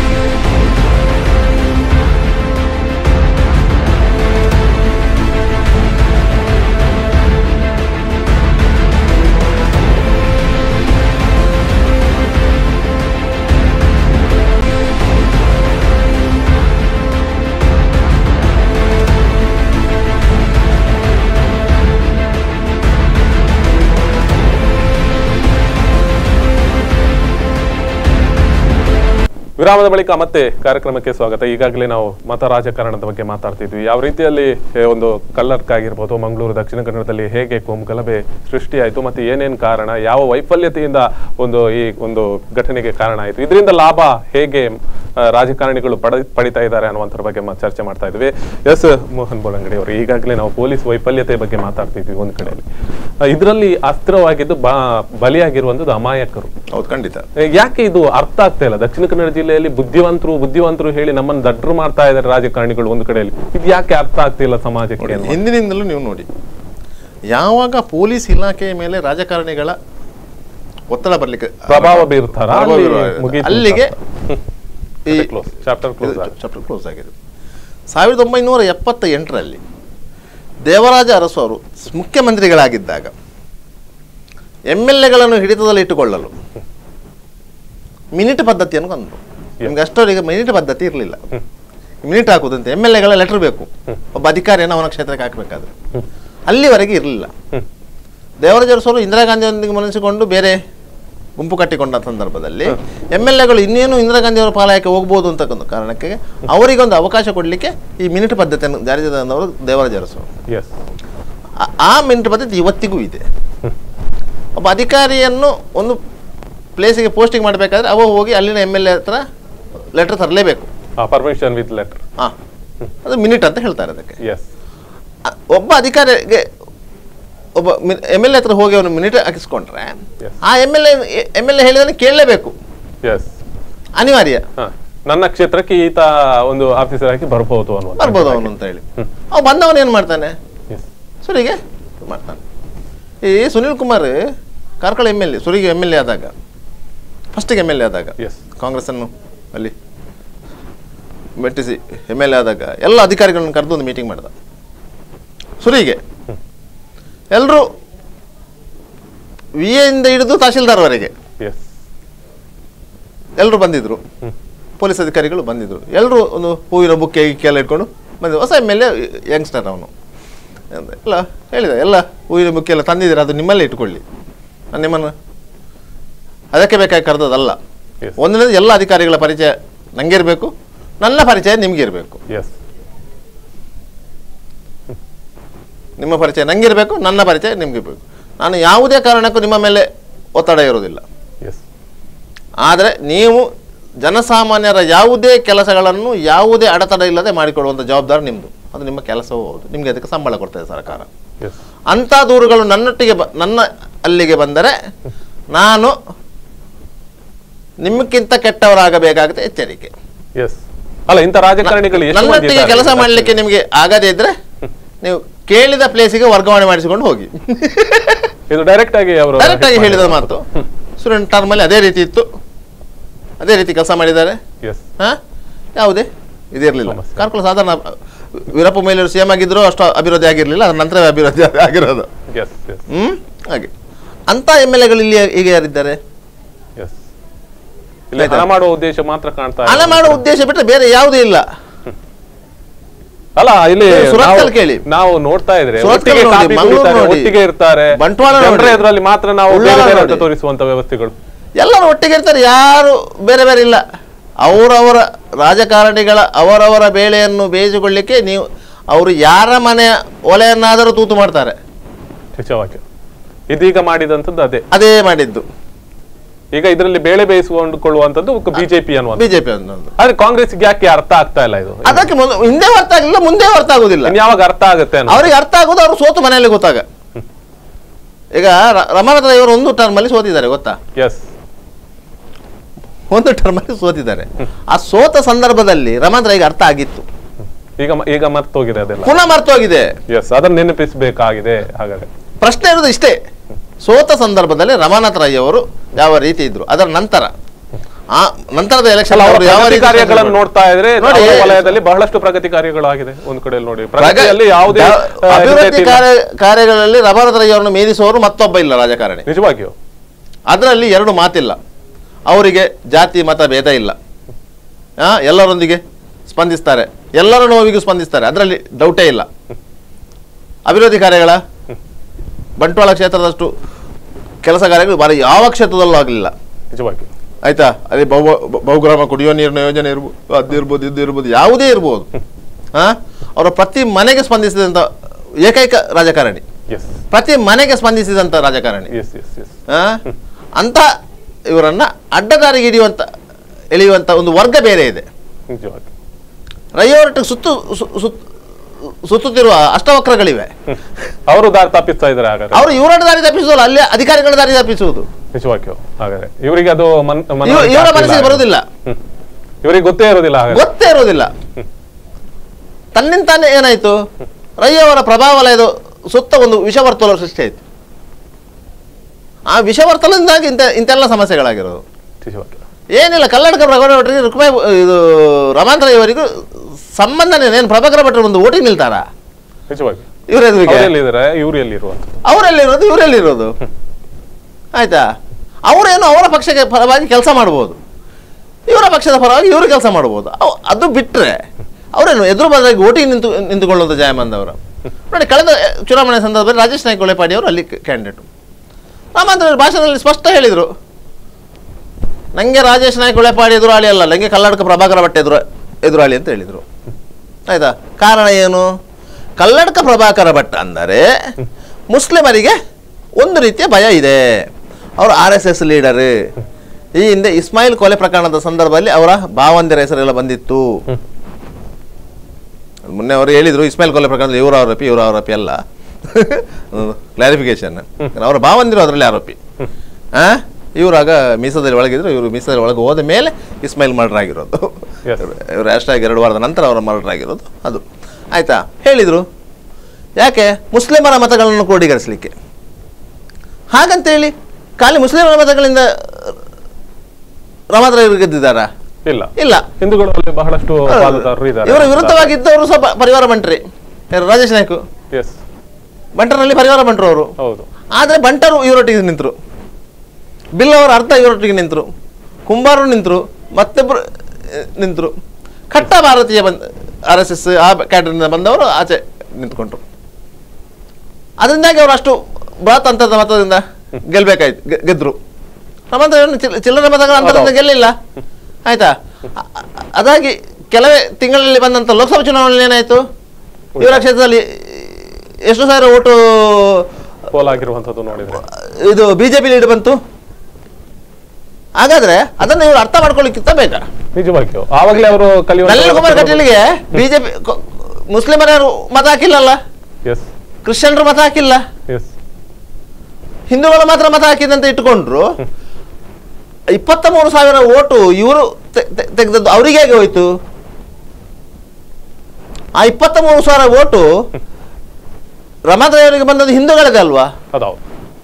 ವಿರಾಮದ ಬಳಿಕ ಮತ್ತೆ ಕಾರ್ಯಕ್ರಮಕ್ಕೆ ಸ್ವಾಗತ ಈಗಾಗಲೇ ನಾವು ಮತ ರಾಜಕಾರಣದ ಬಗ್ಗೆ ಮಾತಾಡ್ತಿದ್ವಿ ಯಾವ ರೀತಿಯಲ್ಲಿ ಏ, ಒಂದು ಕಲ್ಲರ್ಕ್ ಆಗಿರ್ಬೋದು ಮಂಗಳೂರು ದಕ್ಷಿಣ ಕನ್ನಡದಲ್ಲಿ ಹೇಗೆ ಕೋಮು ಗಲಭೆ ಸೃಷ್ಟಿಯಾಯಿತು ಮತ್ತೆ ಏನೇನು ಕಾರಣ ಯಾವ ವೈಫಲ್ಯತೆಯಿಂದ ಒಂದು ಈ ಒಂದು ಘಟನೆಗೆ ಕಾರಣ ಆಯಿತು ಇದರಿಂದ ಲಾಭ ಹೇಗೆ ಆ, ರಾಜಕಾರಣಿಗಳು ಪಡ ಪಡಿತಾ ಇದ್ದಾರೆ ಅನ್ನುವಂಥದ್ರ ಬಗ್ಗೆ ಮ- ಚರ್ಚೆ ಮಾಡ್ತಾ ಇದ್ವಿ ಎಸ್ ಮೋಹನ್ ಬೋಳಂಗಡಿ ಅವರು ಈಗಾಗಲೇ ನಾವು ಪೊಲೀಸ್ ವೈಫಲ್ಯತೆ ಬಗ್ಗೆ ಮಾತಾಡ್ತಿದ್ವಿ ಒಂದು ಕಡೆಯಲ್ಲಿ ಇದರಲ್ಲಿ ಅಸ್ತ್ರವಾಗಿದ್ದು ಬಾ ಬಲಿಯಾಗಿರುವಂಥದ್ದು ಅಮಾಯಕರು ಹೌದು ಖಂಡಿತ ಏ, ಯಾಕೆ ಇದು ಅರ್ಥ ಆಗ್ತಾ ಇಲ್ಲ ದಕ್ಷಿಣ ಕನ್ನಡ ಜಿಲ್ಲೆಯಲ್ಲಿ ಬುದ್ಧಿವಂತರು ಬುದ್ಧಿವಂತರು ಹೇಳಿ ನಮ್ಮನ್ನು ದಡ್ರು ಮಾಡ್ತಾ ಇದ್ದಾರೆ ರಾಜಕಾರಣಿಗಳು ಒಂದು ಕಡೆಯಲ್ಲಿ ಇದು ಯಾಕೆ ಅರ್ಥ ಆಗ್ತಿಲ್ಲ ಸಮಾಜಕ್ಕೆ ಅನ್ನುವ- ಹಿಂದಿನಿಂದಲೂ ನೀವು ನೋಡಿ ಯಾವಾಗ ಪೊಲೀಸ್ ಇಲಾಖೆಯ ಮೇಲೆ ರಾಜಕಾರಣಿಗಳ ಒತ್ತಡ ಬರ್ಲಿಕ್ಕೆ ಪ್ರಭಾವ ಬೀರ್ತಾರ ಪ್ರಭಾವ ಅಲ್ಲಿ ಬೀರುವ- ಮುಗೀತು ಅಲ್ಲಿಗೆ ಈ close chapter close chapter close ಆಗಿದೆ ಸಾವಿರದ ಒಂಬೈನೂರ ಎಪ್ಪತ್ತ ಎಂಟರಲ್ಲಿ ದೇವರಾಜ ಅರಸು ಅವರು ಮುಖ್ಯಮಂತ್ರಿಗಳಾಗಿದ್ದಾಗ ಎಮ್ ಎಲ್ ಎಗಳನ್ನು ಹಿಡಿತದಲ್ಲಿ ಇಟ್ಟುಕೊಳ್ಳಲು ಮಿನಿಟ್ ಪದ್ಧತಿಯನ್ನು ತಂದರು ನಿಮ್ಗೆ ಅಷ್ಟವರೆಗೆ ಮಿನಿಟ್ ಪದ್ಧತಿ ಇರಲಿಲ್ಲ ಮಿನಿಟ್ ಹಾಕುದಂತೆ ಎಮ್ ಎಲ್ ಎಗಳ ಲೆಟರ್ ಬೇಕು ಒಬ್ಬ ಅಧಿಕಾರಿಯನ್ನು ಅವನ ಕ್ಷೇತ್ರಕ್ಕೆ ಹಾಕಬೇಕಾದ್ರೆ ಅಲ್ಲಿವರೆಗೆ ಇರಲಿಲ್ಲ ದೇವರಾಜ ಅರಸು ಅವರು ಇಂದಿರಾ ಗಾಂಧಿಯೊಂದಿಗೆ ಮನಸ್ಸಿಕೊಂಡು ಬೇರೆ ಗುಂಪು ಕಟ್ಟಿಕೊಂಡ ಸಂದರ್ಭದಲ್ಲಿ ಎಮ್ ಎಲ್ ಎಗಳು ಇನ್ನೇನು ಇಂದಿರಾ ಗಾಂಧಿ ಅವರ ಪಾಲಯಕ್ಕೆ ಹೋಗ್ಬೋದು ಅಂತ ಒಂದು ಕಾರಣಕ್ಕೆ ಅವರಿಗೊಂದು ಅವಕಾಶ ಕೊಡಲಿಕ್ಕೆ ಈ ಮಿನಿಟ್ ಪದ್ಧತಿಯನ್ನು ಜಾರಿಗೆ ತಂದವರು ದೇವರಾಜ ಅರಸು ಎಸ್ ಆ- ಆ ಮಿನಿಟ್ ಪದ್ಧತಿ ಇವತ್ತಿಗೂ ಇದೆ ಒಬ್ಬ ಅಧಿಕಾರಿಯನ್ನು ಒಂದು ಪ್ಲೇಸಿಗೆ ಪೋಸ್ಟಿಂಗ್ ಮಾಡಬೇಕಾದ್ರೆ ಅವ ಹೋಗಿ ಅಲ್ಲಿನ ಎಮ್ ಎಲ್ ಎ ಹತ್ರ ಲೆಟರ್ ತರಲೇಬೇಕು ಪರ್ಮಿಷನ್ ವಿತ್ ಲೆಟರ್ ಹಾಂ ಅದು ಮಿನಿಟ್ ಅಂತ ಹೇಳ್ತಾರೆ ಅದಕ್ಕೆ ಎಸ್ ಅ- ಒಬ್ಬ ಅಧಿಕಾರಿಗೆ ಒಬ್ಬ ಎಮ್ ಎಲ್ ಎ ಹತ್ರ ಹೋಗಿ ಅವನು ಮಿನಿಟ್ ಹಾಕಿಸ್ಕೊಂಡ್ರೆ Yes. ಆ M L A M L A ಹೇಳಿದನ್ನು ಕೇಳಲೇಬೇಕು ಎಸ್ ಅನಿವಾರ್ಯ ನನ್ನ ಕ್ಷೇತ್ರಕ್ಕೆ ಈತ ಒಂದು ಆಫೀಸರ್ ಆಗಿ ಬರ್ಬೋದು ಅನ್ನುವಂಥ ಬರ್ಬೋದು ಅವನು ಅಂತ ಹೇಳಿ ಅವ ಬಂದವನು ಏನು ಮಾಡ್ತಾನೆ ಎಸ್ ಸುರಿಗೆ ಮಾಡ್ತಾನೆ ಈ Sunil Kumar Karkala M L A ಸುರಿಗೆ ಎಮ್ ಎಲ್ ಎ ಆದಾಗ ಫಸ್ಟಿಗೆ ಎಮ್ ಎಲ್ ಎ ಆದಾಗ ಎಸ್ ಕಾಂಗ್ರೆಸ್ಸನ್ನು ಅಲ್ಲಿ ಮೆಟ್ಟಿಸಿ ಎಮ್ ಎಲ್ ಎ ಆದಾಗ ಎಲ್ಲ ಅಧಿಕಾರಿಗಳನ್ನು ಕರೆದು ಒಂದು ಮೀಟಿಂಗ್ ಮಾಡಿದ ಸುರಿಗೆ ಎಲ್ಲರೂ ವಿ ಎಯಿಂದ ಹಿಡಿದು ತಹಶೀಲ್ದಾರ್ವರೆಗೆ ಎಸ್ ಎಲ್ಲರೂ ಬಂದಿದ್ರು ಪೊಲೀಸ್ ಅಧಿಕಾರಿಗಳು ಬಂದಿದ್ರು ಎಲ್ಲರೂ ಒಂದು ಹೂವಿನ ಬುಕ್ಕೆ ಗಿಕ್ಕೆ ಎಲ್ಲ ಇಟ್ಕೊಂಡು ಬಂದಿದ್ರು ಹೊಸ ಎಮ್ ಎಲ್ ಎ ಯಂಗ್ಸ್ಟರ್ ಅವನು ಎಲ್ಲ ಹೇಳಿದ ಎಲ್ಲ ಹೂವಿನ ಬುಕ್ಕೆ ಎಲ್ಲ ತಂದಿದ್ದೀರ ಅದು ನಿಮ್ಮಲ್ಲೇ ಇಟ್ಕೊಳ್ಳಿ ನಾನು ನಿಮ್ಮನ್ನು ಅದಕ್ಕೆ ಬೇಕಾಗಿ ಕರೆದದಲ್ಲ Yes. ಒಂದನೇದು ಎಲ್ಲ ಅಧಿಕಾರಿಗಳ ಪರಿಚಯ ನನಗೆ ಇರಬೇಕು ನನ್ನ ಪರಿಚಯ ನಿಮಗೆ ಇರಬೇಕು ಎಸ್ ನಿಮ್ಮ ಪರಿಚಯ ನನಗೆ ಇರಬೇಕು ನನ್ನ ಪರಿಚಯ ನಿಮಗೆ ಇರಬೇಕು ನಾನು ಯಾವುದೇ ಕಾರಣಕ್ಕೂ ನಿಮ್ಮ ಮೇಲೆ ಒತ್ತಡ ಇರೋದಿಲ್ಲ ಎಸ್ ಆದರೆ ನೀವು ಜನಸಾಮಾನ್ಯರ ಯಾವುದೇ ಕೆಲಸಗಳನ್ನು ಯಾವುದೇ ಅಡೆತಡೆ ಇಲ್ಲದೆ ಮಾಡಿಕೊಡುವಂಥ ಜವಾಬ್ದಾರಿ ನಿಮ್ಮದು ಅದು ನಿಮ್ಮ ಕೆಲಸವೂ ಹೌದು ನಿಮಗೆ ಅದಕ್ಕೆ ಸಂಬಳ ಕೊಡ್ತದೆ ಸರ್ಕಾರ ಎಸ್ ಅಂಥ ದೂರುಗಳು ನನ್ನೊಟ್ಟಿಗೆ ಬ ನನ್ನ ಅಲ್ಲಿಗೆ ಬಂದರೆ ನಾನು ನಿಮ್ಮಕ್ಕಿಂತ ಕೆಟ್ಟವರಾಗಬೇಕಾಗುತ್ತೆ ಎಚ್ಚರಿಕೆ ಎಸ್ ಅಲ್ಲ ಇಂಥ ರಾಜಕಾರಣಿಗಳು ಎಷ್ಟು ಮಂದಿ ನನ್ನೊಟ್ಟಿಗೆ ಇದ್ದಾರೆ? ಕೆಲಸ ಮಾಡಲಿಕ್ಕೆ ನಿಮಗೆ ಆಗದೇ ಇದ್ರೆ ನೀವು ಕೇಳಿದ ಪ್ಲೇಸಿಗೆ ವರ್ಗಾವಣೆ ಮಾಡಿಸಿಕೊಂಡು ಹೋಗಿ ಇದು ಡೈರೆಕ್ಟ್ ಆಗಿ ಅವರು ಡೈರೆಕ್ಟ್ ಆಗಿ ಹೇಳಿದ ಮಾತು ಸ್ಟೂಡೆಂಟ್ ಟರ್ಮಲ್ಲಿ ಅದೇ ರೀತಿ ಇತ್ತು ಅದೇ ರೀತಿ ಕೆಲಸ ಮಾಡಿದ್ದಾರೆ ಎಸ್ ಹಾ ಯಾವುದೇ ಇದಿರಲಿಲ್ಲ ಸಮಸ್ಯೆ. ಕಾರ್ಕಳ ಸಾಧಾರಣ ವೀರಪ್ಪ ಮೊಯ್ಲಿಯವರು ಸಿ ಎಂ ಆಗಿದ್ರು ಅಷ್ಟು ಅಭಿವೃದ್ಧಿ ಆಗಿರಲಿಲ್ಲ ಅದ್ರ ನಂತರ ಅಭಿವೃದ್ಧಿ ಆಗಿರೋದು ಎಸ್ ಎಸ್ ಹ್ಮ್ ಹಾಗೆ ಅಂತ ಎಮ್ ಎಲ್ ಎಗಳು ಇಲ್ಲಿ ಈಗ ಯಾರಿದ್ದಾರೆ ಎಸ್ ಇಲ್ಲಿ ಆಯ್ತಾ? ಹಣ ಮಾಡುವ ಉದ್ದೇಶ ಮಾತ್ರ ಕಾಣ್ತಾ ಹಣ ಇದೆ. ಮಾಡುವ ಉದ್ದೇಶ ಬಿಟ್ಟರೆ ಬೇರೆ ಯಾವುದೂ ಇಲ್ಲ ಅಲ್ಲ ಇಲ್ಲಿ ನೀವು ಸುರತ್ಕಲ್ ನಾವು- ಕೇಳಿ. ನಾವು ನೋಡ್ತಾ ಇದ್ರೆ ಸುರತ್ಕಲ್ ಒಟ್ಟಿಗೆ ನೋಡಿ, ಕಾಪಿ ಮಂಗಳೂರು ಕುಡಿತಾರೆ, ನೋಡಿ, ಒಟ್ಟಿಗೆ ಇರ್ತಾರೆ ಬಂಟ್ವಾಳ ಜನರ ನೋಡಿ, ಎದುರಲ್ಲಿ ಮಾತ್ರ ನಾವು ಉಳ್ಳಾಲ ಬೇರೆ ಬೇರೆ ಅಂತ ನೋಡಿ. ತೋರಿಸುವಂತ ವ್ಯವಸ್ಥೆಗಳು ಎಲ್ಲರೂ ಒಟ್ಟಿಗೆ ಇರ್ತಾರೆ ಯಾರು ಬೇರೆ ಬೇರೆ ಇಲ್ಲ ಅವರವರ ರಾಜಕಾರಣಿಗಳ ಅವರವರ ಬೇಳೆಯನ್ನು ಬೇಯಿಸಿಕೊಳ್ಳಿಕ್ಕೆ ನೀವು ಅವರು ಯಾರ ಮನೆಯ ಒಲೆಯನ್ನಾದರೂ ತೂತು ಮಾಡ್ತಾರೆ ನಿಜವಾಗಿ ಇದೀಗ ಮಾಡಿದಂಥದ್ದು ಅದೇ ಅದೇ ಮಾಡಿದ್ದು ಈಗ ಇದರಲ್ಲಿ ಬೇಳೆ ಬೇಯಿಸಿಕೊಂಡುಕೊಳ್ಳುವಂಥದ್ದು ಬಿಜೆಪಿ ಅನ್ನುವಂಥ ಬಿಜೆಪಿ ಅನ್ನೋದು ಆದ್ರೆ ಕಾಂಗ್ರೆಸ್ಗೆ ಯಾಕೆ ಅರ್ಥ ಆಗ್ತಾ ಇಲ್ಲ ಇದು ಅದಕ್ಕೆ ಮೊದಲು ಹಿಂದೆ ಅರ್ಥ ಆಗಲಿಲ್ಲ ಮುಂದೆ ಅರ್ಥ ಆಗುದಿಲ್ಲ ಇನ್ ಯಾವಾಗ ಅರ್ಥ ಆಗುತ್ತೆ ಅನ್ನೋ ಅವ್ರಿಗೆ ಅರ್ಥ ಆಗೋದು ಅವರು ಸೋತು ಮನೆಯಲ್ಲಿ ಗೊತ್ತಾಗ ಈಗ ರ- ರಮಾನಾಥ ಇವರು ಒಂದು ಟರ್ಮಲ್ಲಿ ಸೋತಿದ್ದಾರೆ ಗೊತ್ತಾ ಎಸ್ ಒಂದು ಟರ್ಮಲ್ಲಿ ಸೋತಿದ್ದಾರೆ ಆ ಸೋತ ಸಂದರ್ಭದಲ್ಲಿ ರಮಾನಾಥ ಈಗ ಅರ್ಥ ಆಗಿತ್ತು ಈಗ ಮ- ಈಗ ಮರ್ತೋಗಿದೆ ಅದೆಲ್ಲ ಪುನಃ ಮರ್ತೋಗಿದೆ ಎಸ್ ಅದನ್ನ ನೆನಪಿಸಬೇಕಾಗಿದೆ ಹಾಗಾದ್ರೆ ಪ್ರಶ್ನೆ ಇರೋದು ಇಷ್ಟೇ ಸೋತ ಸಂದರ್ಭದಲ್ಲಿ ರಮಾನಾಥ ರೈ ಅವರು ಯಾವ ರೀತಿ ಇದ್ರು ಅದರ ನಂತರ ಆ ನಂತರದ ಎಲೆಕ್ಷನ್ ಅಲ್ಲ, ಅವರ ಅವರು ಯಾವ ಪ್ರಗತಿ ರೀತಿ ಕಾರ್ಯಗಳನ್ನು ಕೆಲಸ ನೋಡ್ತಾ ಇದ್ರೆ ನೋಡಿ, ಅವರ ವಲಯದಲ್ಲಿ ಬಹಳಷ್ಟು ಪ್ರಗತಿ ಕಾರ್ಯಗಳಾಗಿದೆ ಒಂದ್ ಕಡೆಯಲ್ಲಿ ನೋಡಿ ಪ್ರಗ- ಪ್ರಗತಿಯಲ್ಲಿ ಯಾವುದೇ ದ- ಆ, ಅಭಿವೃದ್ಧಿ ಹೆಜ್ಜೆ ಇಲ್ಲ. ಕಾರ್ಯ ಕಾರ್ಯಗಳಲ್ಲಿ ರಮಾನಾಥ ರೈ ಅವರನ್ನು ಮೀರಿಸುವವರು ಮತ್ತೊಬ್ಬ ಇಲ್ಲ ರಾಜಕಾರಣಿ ನಿಜವಾಗಿಯೂ ಅದರಲ್ಲಿ ಎರಡು ಮಾತಿಲ್ಲ ಅವರಿಗೆ ಜಾತಿ ಮತ ಭೇದ ಇಲ್ಲ ಆ, ಎಲ್ಲರೊಂದಿಗೆ ಸ್ಪಂದಿಸ್ತಾರೆ ಎಲ್ಲರ ನೋವಿಗೂ ಸ್ಪಂದಿಸ್ತಾರೆ ಅದರಲ್ಲಿ ಡೌಟೇ ಇಲ್ಲ ಅಭಿವೃದ್ಧಿ ಕಾರ್ಯಗಳ ಬಂಟ್ವಾಳ ಕ್ಷೇತ್ರದಷ್ಟು ಕೆಲಸ ಕಾರ್ಯಗಳು ಬಾರಿ ಯಾವ ಕ್ಷೇತ್ರದಲ್ಲೂ ಆಗಲಿಲ್ಲ ನಿಜವಾಗಿಯೂ ಆಯ್ತಾ ಅದೇ ಬಹು ಬಹುಗ್ರಾಮ ಕುಡಿಯೋ ನೀರಿನ ಯೋಜನೆ ಇರ್ಬೋದು ಅದು ಇರ್ಬೋದು ಇದು ಇರ್ಬೋದು ಯಾವುದೇ ಇರ್ಬೋದು ಹಾ ಅವರ ಪ್ರತಿ ಮನೆಗೆ ಸ್ಪಂದಿಸಿದಂಥ ಏಕೈಕ ರಾಜಕಾರಣಿ ಎಸ್ ಪ್ರತಿ ಮನೆಗೆ ಸ್ಪಂದಿಸಿದಂಥ ರಾಜಕಾರಣಿ ಎಸ್ ಎಸ್ ಎಸ್ ಆ? ಅಂತ ಇವರನ್ನ ಅಡ್ಡದಾರಿಗೆ ಹಿಡಿಯುವಂತ ಎಳೆಯುವಂತ ಒಂದು ವರ್ಗ ಬೇರೆ ಇದೆ ನಿಜವಾಗಿ ರೈಯವರಟ್ಟು ಸುತ್ತು ಸು- ಸುತ್- ಸುತ್ತುತ್ತಿರುವ ಅಷ್ಟವಕ್ರಗಳಿವೆ ಅವರು ದಾರಿ ತಪ್ಪಿಸ್ತಾ ಇದ್ದಾರೆ ಹಾಗಾದ್ರೆ ಅವರು ಇವರನ್ನ ದಾರಿ ತಪ್ಪಿಸುವುದು ಅಲ್ಲಿ ಅಧಿಕಾರಿಗಳ ದಾರಿ ತಪ್ಪಿಸುವುದು ನಿಜವಾಗಿಯೂ ಹಾಗಾದ್ರೆ ಇವರಿಗೆ ಅದು ಮನ್- ಇವ- ಮನವರಿಕೆ ಇವರ ಆಗ್ಲಿಲ್ಲ ಮನಸ್ಸಿಗೆ ಹಾಗಾದ್ರೆ. ಬರುವುದಿಲ್ಲ ಹ್ಮ್. ಇವರಿಗೆ ಗೊತ್ತೇ ಇರೋದಿಲ್ಲ ಹಾಗಾದ್ರೆ ಗೊತ್ತೇ ಇರೋದಿಲ್ಲ ತನ್ನಿಂತಾನೆ ಏನಾಯ್ತು ರೈಯವರ ಪ್ರಭಾವ ವಲಯದ ಸುತ್ತ ಒಂದು ವಿಷವರ್ತುಲ ಸೃಷ್ಟಿ ಆಯ್ತು ಆ ವಿಷವರ್ತಲದಿಂದಾಗಿ ಇಂಥ ಇಂತೆಲ್ಲ ಸಮಸ್ಯೆಗಳಾಗಿರೋದು ನಿಜವಾಗಿಯೂ ಏನಿಲ್ಲ ಕಲ್ಲಡ್ಕ ಪ್ರಭಾಕರ ಭಟ್ರಿಗೆ ರುಕ್ಮಾಯಿ ಇದು ರಮಾಂತರ ಇವರಿಗೂ ಸಂಬಂಧನೇ ಏನು ಪ್ರಭಾಕರ ಭಟ್ರು ಒಂದು ಓಟಿಗೆ ನಿಲ್ತಾರ ನಿಜವಾಗಿ ಇವ್ರ ಎದುರಿಗೆ ಅವ್ರು ಎಲ್ಲಿದ್ದಾರೆ ಇವ್ರು ಎಲ್ಲಿರುವಂಥದ್ದು ಅವರೆಲ್ಲಿರೋದು ಇವರೆಲ್ಲಿರೋದು ಆಯ್ತಾ ಅವರೇನು ಅವರ ಪಕ್ಷಕ್ಕೆ ಪರವಾಗಿ ಕೆಲಸ ಮಾಡ್ಬೋದು ಇವರ ಪಕ್ಷದ ಪರವಾಗಿ ಇವರು ಕೆಲಸ ಮಾಡ್ಬೋದು ಅವ್- ಅದು ಬಿಟ್ಟರೆ ಅವರೇನು ಎದುರು ಬದಲಾಗಿ ಓಟಿಗೆ ನಿಂತು ನಿಂತುಕೊಳ್ಳುವಂಥ ಜಯಮಂದ್ ಅವರು ನೋಡಿ ಕಳೆದ ಚುನಾವಣೆ ಸಂದರ್ಭದಲ್ಲಿ ರಾಜೇಶ್ ನಾಯ್ಕ ಒಳೆಪಾಡಿ ಅವರು ಅಲ್ಲಿ ಕ್ಯಾಂಡಿಡೇಟು ರಾಮಾಂತರ ಭಾಷಣದಲ್ಲಿ ಸ್ಪಷ್ಟ ಹೇಳಿದರು ನನಗೆ ರಾಜೇಶ್ ನಾಯ್ಕ ಒಳೆಪಾಡಿ ಎದುರಾಳಿ ಅಲ್ಲ ನನಗೆ ಕಲ್ಲಡ್ಕ ಪ್ರಭಾಕರ ಭಟ್ ಎದುರು ಎದುರಾಳಿ ಅಂತ ಹೇಳಿದರು ಆಯ್ತಾ ಕಾರಣ ಏನು ಕಲ್ಲಡ್ಕ ಪ್ರಭಾಕರ ಭಟ್ ಅಂದರೆ ಮುಸ್ಲಿಮರಿಗೆ ಒಂದು ರೀತಿಯ ಭಯ ಇದೆ ಅವರು ಆರ್ ಎಸ್ ಎಸ್ ಲೀಡರ್ ಈ ಹಿಂದೆ ಇಸ್ಮಾಯಿಲ್ ಕೊಲೆ ಪ್ರಕರಣದ ಸಂದರ್ಭದಲ್ಲಿ ಅವರ ಭಾವಂದಿರ ಹೆಸರೆಲ್ಲ ಬಂದಿತ್ತು ಮೊನ್ನೆ ಅವರು ಹೇಳಿದ್ರು ಇಸ್ಮಾಯಿಲ್ ಕೊಲೆ ಪ್ರಕರಣದಲ್ಲಿ ಇವರು ಆರೋಪಿ ಇವರು ಆರೋಪಿ ಅಲ್ಲ ಕ್ಲಾರಿಫಿಕೇಶನ್ ಅವರ ಭಾವಂದಿರು ಅದರಲ್ಲಿ ಆರೋಪಿ ಆ ಇವರಾಗ ಮೀಸದಲ್ಲಿ ಒಳಗಿದ್ರು ಇವರು ಮೀಸದಲ್ಲಿ ಒಳಗೆ ಹೋದ ಮೇಲೆ ಇಸ್ಮಾಯಿಲ್ ಮರ್ಡರ್ ಆಗಿರೋದು Yes. ಇವರು ಅಷ್ಟಾಗಿ ಎರಡು ವಾರದ ನಂತರ ಅವರ ಮರ್ಡರ್ ಆಗಿರೋದು ಅದು ಆಯ್ತಾ ಹೇಳಿದರು ಯಾಕೆ ಮುಸ್ಲಿಮರ ಮತಗಳನ್ನು ಕ್ರೋಢೀಕರಿಸಲಿಕ್ಕೆ ಹಾಗಂತೇಳಿ ಖಾಲಿ ಮುಸ್ಲಿಮರ ಮತಗಳಿಂದ ರಮಾದ್ರವರು ಗೆದ್ದಿದ್ದಾರಾ ಇಲ್ಲ ಇಲ್ಲ ಹಿಂದೂಗಳಲ್ಲಿ ಬಹಳಷ್ಟು ಪಾಲುದಾರರು ಇದ್ದಾರೆ ಇವರ ವಿರುದ್ಧವಾಗಿದ್ದವರು ಸ್ವಲ್ಪ ಪರಿವಾರ ಬಂಟ್ರಿ ಯಾರು ರಾಜೇಶ್ ನಾಯ್ಕು ಎಸ್ ಬಂಟರಲ್ಲಿ ಪರಿವಾರ ಬಂಟ್ರು ಅವರು ಹೌದು ಆದರೆ ಬಂಟರು ಇವರೊಟ್ಟಿಗೆ ನಿಂತರು ಬಿಲ್ ಅವರ ಅರ್ಥ ಇವರೊಟ್ಟಿಗೆ ನಿಂತರು ಕುಂಬಾರರು ನಿಂತರು ಮತ್ತೊಬ್ಬರು ನಿಂತರು ಕಟ್ಟ ಭಾರತೀಯ ಬಂದ ಆರ್ ಎಸ್ ಎಸ್ ಆ ಕ್ಯಾಟರಿಂದ ಬಂದವರು ಆಚೆ ನಿಂತ್ಕೊಂಡ್ರು ಅದರಿಂದಾಗಿ ಅವರು ಅಷ್ಟು ಬೃಹತ್ ಅಂತರದ ಮತದಿಂದ ಗೆಲ್ಬೇಕಾಯ್ತು ಗೆ- ಗೆದ್ರು ನಮ್ಮಂತ ಏನು ಚಿಲ್- ಚಿಲ್ಲರೆ ಮತಗಳ ಅಂತರದಿಂದ ಗೆಲ್ಲಿಲ್ಲ ಆಯ್ತಾ ಅ- ಅ- ಅದಾಗಿ ಕೆಲವೇ ತಿಂಗಳಲ್ಲಿ ಬಂದಂತ ಲೋಕಸಭಾ ಚುನಾವಣೆಯಲ್ಲಿ ಏನಾಯ್ತು ಇವರ ಕ್ಷೇತ್ರದಲ್ಲಿ ಎಷ್ಟು ಸಾವಿರ ಓಟು ಪೋಲಾಗಿರುವಂಥದ್ದು ನೋಡಿದ್ರೆ ಇದು ಬಿಜೆಪಿ ಲೀಡ್ ಬಂತು ಹಾಗಾದ್ರೆ ಅದನ್ನು ಇವರು ಅರ್ಥ ಮಾಡ್ಕೊಳ್ಳಿಕ್ಕಿಂತ ಬೇಡ ನಿಜವಾಗಿಯೂ ಆವಾಗಲೇ ಅವರು ನಳಿನ್ ಕುಮಾರ್ ಕಟೀಲ್ಗೆ ಬಿಜೆಪಿ ಮುಸ್ಲಿಮರ ಯಾರು ಮತ ಹಾಕಿಲ್ಲಲ್ಲ ಎಸ್ ಕ್ರಿಶ್ಚಿಯನ್ರು ಮತ ಹಾಕಿಲ್ಲ ಎಸ್ ಹಿಂದೂಗಳು ಮಾತ್ರ ಮತ ಹಾಕಿದಂತ ಇಟ್ಕೊಂಡ್ರು ಇಪ್ಪತ್ತ ಮೂರು ಸಾವಿರ ಓಟು ಇವರು ತೆಗೆದದ್ದು ಅವರಿಗೆ ಹೇಗೆ ಹೋಯ್ತು ಆ ಇಪ್ಪತ್ತ ಮೂರು ಸಾವಿರ ಓಟು ರಮಾದ್ರಯವರಿಗೆ ಬಂದದ್ದು ಹಿಂದೂಗಳದೇ ಅಲ್ವಾ ಅದೌದು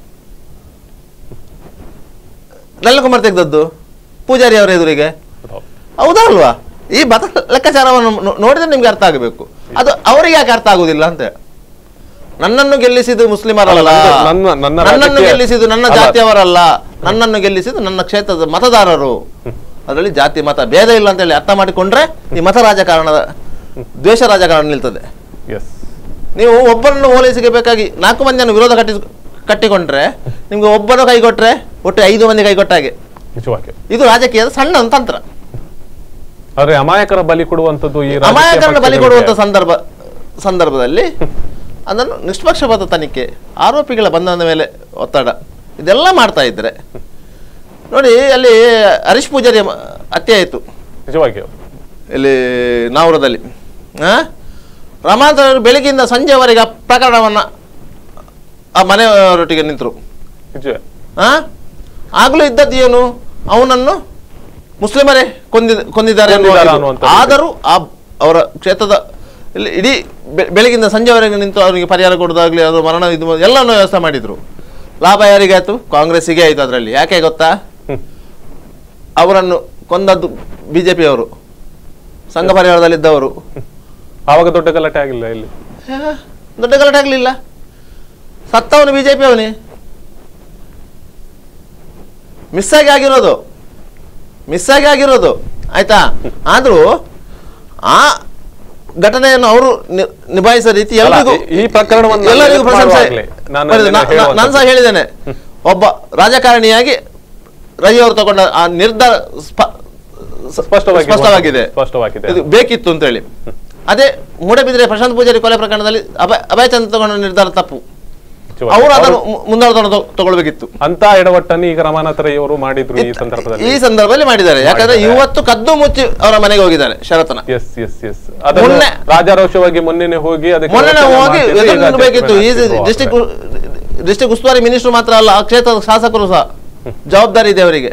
ನಳಿನ್ ಕುಮಾರ್ ತೆಗೆದದ್ದು ಪೂಜಾರಿ ಅವರ ಎದುರಿಗೆ ಅದೌದು ಹೌದಾ ಅಲ್ವಾ ಈ ಮತ ಲೆಕ್ಕಾಚಾರವನ್ನು ನೋ- ನೋಡಿದ್ರೆ ನಿಮ್ಗೆ ಅರ್ಥ ಆಗಬೇಕು ಅದು ಅವರಿಗೆ ಯಾಕೆ ಅರ್ಥ ಆಗುದಿಲ್ಲ ಅಂತ ನನ್ನನ್ನು ಗೆಲ್ಲಿಸಿದ್ದು ಮುಸ್ಲಿಮರಲ್ಲ ಅಲ್ಲ, ನಂದು- ನನ್ನ- ನನ್ನ ನನ್ನನ್ನು ರಾಜಕೀಯ- ಗೆಲ್ಲಿಸಿದ್ದು ನನ್ನ ಅಲ್ಲ. ಜಾತಿಯವರಲ್ಲ ನನ್ನನ್ನು ಗೆಲ್ಲಿಸಿದ್ದು ನನ್ನ ಕ್ಷೇತ್ರದ ಮತದಾರರು ಅದರಲ್ಲಿ ಜಾತಿ ಮತ ಭೇದ ಇಲ್ಲ ಅಂತ ಹೇಳಿ ಅರ್ಥ ಮಾಡಿಕೊಂಡ್ರೆ ಈ ಮತ ರಾಜಕಾರಣದ ದ್ವೇಷ ರಾಜಕಾರಣ ನಿಲ್ತದೆ ಎಸ್ ನೀವು ಒಬ್ಬರನ್ನು ಓಲೈಸಿಗೆ ಬೇಕಾಗಿ ನಾಲ್ಕು ಮಂದಿಯನ್ನು ವಿರೋಧ ಕಟ್ಟಿ ಕಟ್ಟಿಕೊಂಡ್ರೆ ನಿಮ್ಗೆ ಒಬ್ಬರು ಕೈಗೊಟ್ರೆ ಒಟ್ಟು ಐದು ಮಂದಿ ಕೈಗೊಟ್ಟಾಗೆ ನಿಜವಾಗಿ ಇದು ರಾಜಕೀಯದ ಸಣ್ಣ ಒಂದು ತಂತ್ರ ಆದ್ರೆ ಅಮಾಯಕರ ಬಲಿ ಕೊಡುವಂಥದ್ದು ಈ ರಾಜಕೀಯ ಅಮಾಯಕರನ್ನು ಬಲಿ ಪಕ್ಷಗಳಿಗೆ- ಕೊಡುವಂತ ಸಂದರ್ಭ ಸಂದರ್ಭದಲ್ಲಿ ಅದನ್ನು ನಿಷ್ಪಕ್ಷಪಾತ ತನಿಖೆ ಆರೋಪಿಗಳ ಬಂಧನದ ಮೇಲೆ ಒತ್ತಡ ಇದೆಲ್ಲ ಮಾಡ್ತಾ ಇದ್ರೆ ನೋಡಿ ಅಲ್ಲಿ ಹರೀಶ್ ಪೂಜಾರಿ ಮ- ಹತ್ಯೆ ಆಯಿತು ನಿಜವಾಗಿಯೂ ಇಲ್ಲಿ ನಾವರದಲ್ಲಿ ಆ? ರಮಾಂತರವರು ಬೆಳಗ್ಗೆಯಿಂದ ಸಂಜೆವರೆಗೆ ಆ ಪ್ರಕರಣವನ್ನು ಆ ಮನೆಯವರೊಟ್ಟಿಗೆ ನಿಂತರು ನಿಜ ಆ ಆಗಲೂ ಇದ್ದದ್ದು ಏನು ಅವನನ್ನು ಮುಸ್ಲಿಮರೇ ಕೊಂದಿ ಕೊಂದಿದ್ದಾರೆ ಎನ್ನುವ ಕೊಂದಿದ್ದಾರೆ ಇದು. ಅನ್ನುವಂಥದ್ದು. ಆದರೂ ಆ ಅವರ ಕ್ಷೇತ್ರದ ಇಲ್ಲಿ ಇಡೀ ಬೆ- ಬೆಳಗಿಂದ ಸಂಜೆವರೆಗೆ ನಿಂತು ಅವರಿಗೆ ಪರಿಹಾರ ಕೊಡೋದಾಗ್ಲಿ ಅದು ಮರಣ ಇದು ಎಲ್ಲನೂ ವ್ಯವಸ್ಥೆ ಮಾಡಿದ್ರು ಲಾಭ ಯಾರಿಗೆ ಆಯ್ತು ಕಾಂಗ್ರೆಸ್ಸಿಗೆ ಆಯ್ತು ಅದರಲ್ಲಿ ಯಾಕೆ ಗೊತ್ತಾ ಅವರನ್ನು ಕೊಂದದ್ದು ಬಿಜೆಪಿ ಅವರು ಸಂಘ ಪರಿವಾರದಲ್ಲಿದ್ದವರು ಆವಾಗ ದೊಡ್ಡ ಗಲಾಟೆ ಆಗಿಲ್ಲ ಇಲ್ಲಿ ಹಾ, ದೊಡ್ಡ ಗಲಾಟೆ ಆಗಲಿಲ್ಲ ಸತ್ತವನು ಬಿಜೆಪಿ ಅವನೇ ಮಿಸ್ ಆಗಿ ಆಗಿರೋದು ಮಿಸ್ ಆಗಿ ಆಗಿರೋದು ಆಯ್ತಾ ಆದ್ರೂ ಆ ಘಟನೆಯನ್ನು ಅವರು ನಿ- ನಿಭಾಯಿಸೋ ರೀತಿ ಅಲ್ಲ, ಎಲ್ಲರಿಗೂ ಈ- ಈ ಪ್ರಕರಣವನ್ನು ಎಲ್ಲರಿಗೂ ನೆನಪು ಪ್ರಶಂಸೆ ಮಾಡುವಾಗ್ಲೇ ನಾನು ಬರೆದು ನಿನ್ನೆ ನಾ- ನಾ- ನಾನು ಸಹ ಹೇಳಿದ್ದೇನೆ ಒಬ್ಬ ರಾಜಕಾರಣಿಯಾಗಿ ರವಿ ಅವರು ತಗೊಂಡ ಆ ನಿರ್ಧಾರ ಸ್ಪ- ಸ್ಪಷ್ಟವಾಗಿ ಸ್ಪಷ್ಟವಾಗಿದೆ ಸ್ಪಷ್ಟವಾಗಿದೆ. ಇದು ಬೇಕಿತ್ತು ಅಂತ ಹೇಳಿ ಅದೇ ಮೂಡಬಿದ್ರೆ ಪ್ರಶಾಂತ್ ಪೂಜಾರಿ ಕೊಲೆ ಪ್ರಕರಣದಲ್ಲಿ ಅಭಯ ಅಭಯ ಚಂದ್ರ ತಗೊಂಡ ನಿರ್ಧಾರ ತಪ್ಪು ನಿಜವಾಗಿ. ಅವರು ಅದನ್ನು ಅವರು ಮು- ಮುಂದಾಳತನ ತಗೊ- ತಗೊಳ್ಬೇಕಿತ್ತು ಅಂತ ಎಡವಟ್ಟನ್ನು ಈಗ ರಮಾನಾಥ ರೈ ಅವರು ಮಾಡಿದ್ರು ಈ ಸಂದರ್ಭದಲ್ಲಿ ಈ ಸಂದರ್ಭದಲ್ಲಿ ಮಾಡಿದ್ದಾರೆ ಯಾಕಂದ್ರೆ ಮಾಡಿದ್ದಾರೆ. ಇವತ್ತು ಕದ್ದು ಮುಚ್ಚಿ ಅವರ ಮನೆಗೆ ಹೋಗಿದ್ದಾರೆ ಶರತ್ನ ಎಸ್ ಎಸ್ ಎಸ್ ಅದನ್ನು ಮೊನ್ನೆ- ರಾಜಾರೋಷವಾಗಿ ಮೊನ್ನೆ ಹೋಗಿ ಅದಕ್ಕೆ ಮೊನ್ನೆ ನಾವು ವ್ಯವಸ್ಥೆ ಹೋಗಿ ಮಾಡ್ತಿದ್ರು, ಈಗ ಎದುರು ಬೇಕಿತ್ತು ಈ judgment ಆಗ್ತಿದ್ರು ಡಿಸ್ಟಿಕ್ ಆದ್ರೆ. ಡಿಸ್ಟಿಕ್ ಉಸ್ತುವಾರಿ ಮಿನಿಸ್ಟರ್ ಮಾತ್ರ ಅಲ್ಲ ಆ ಕ್ಷೇತ್ರದ ಶಾಸಕರು ಸಹ ಜವಾಬ್ದಾರಿ ಇದೆ ಅವರಿಗೆ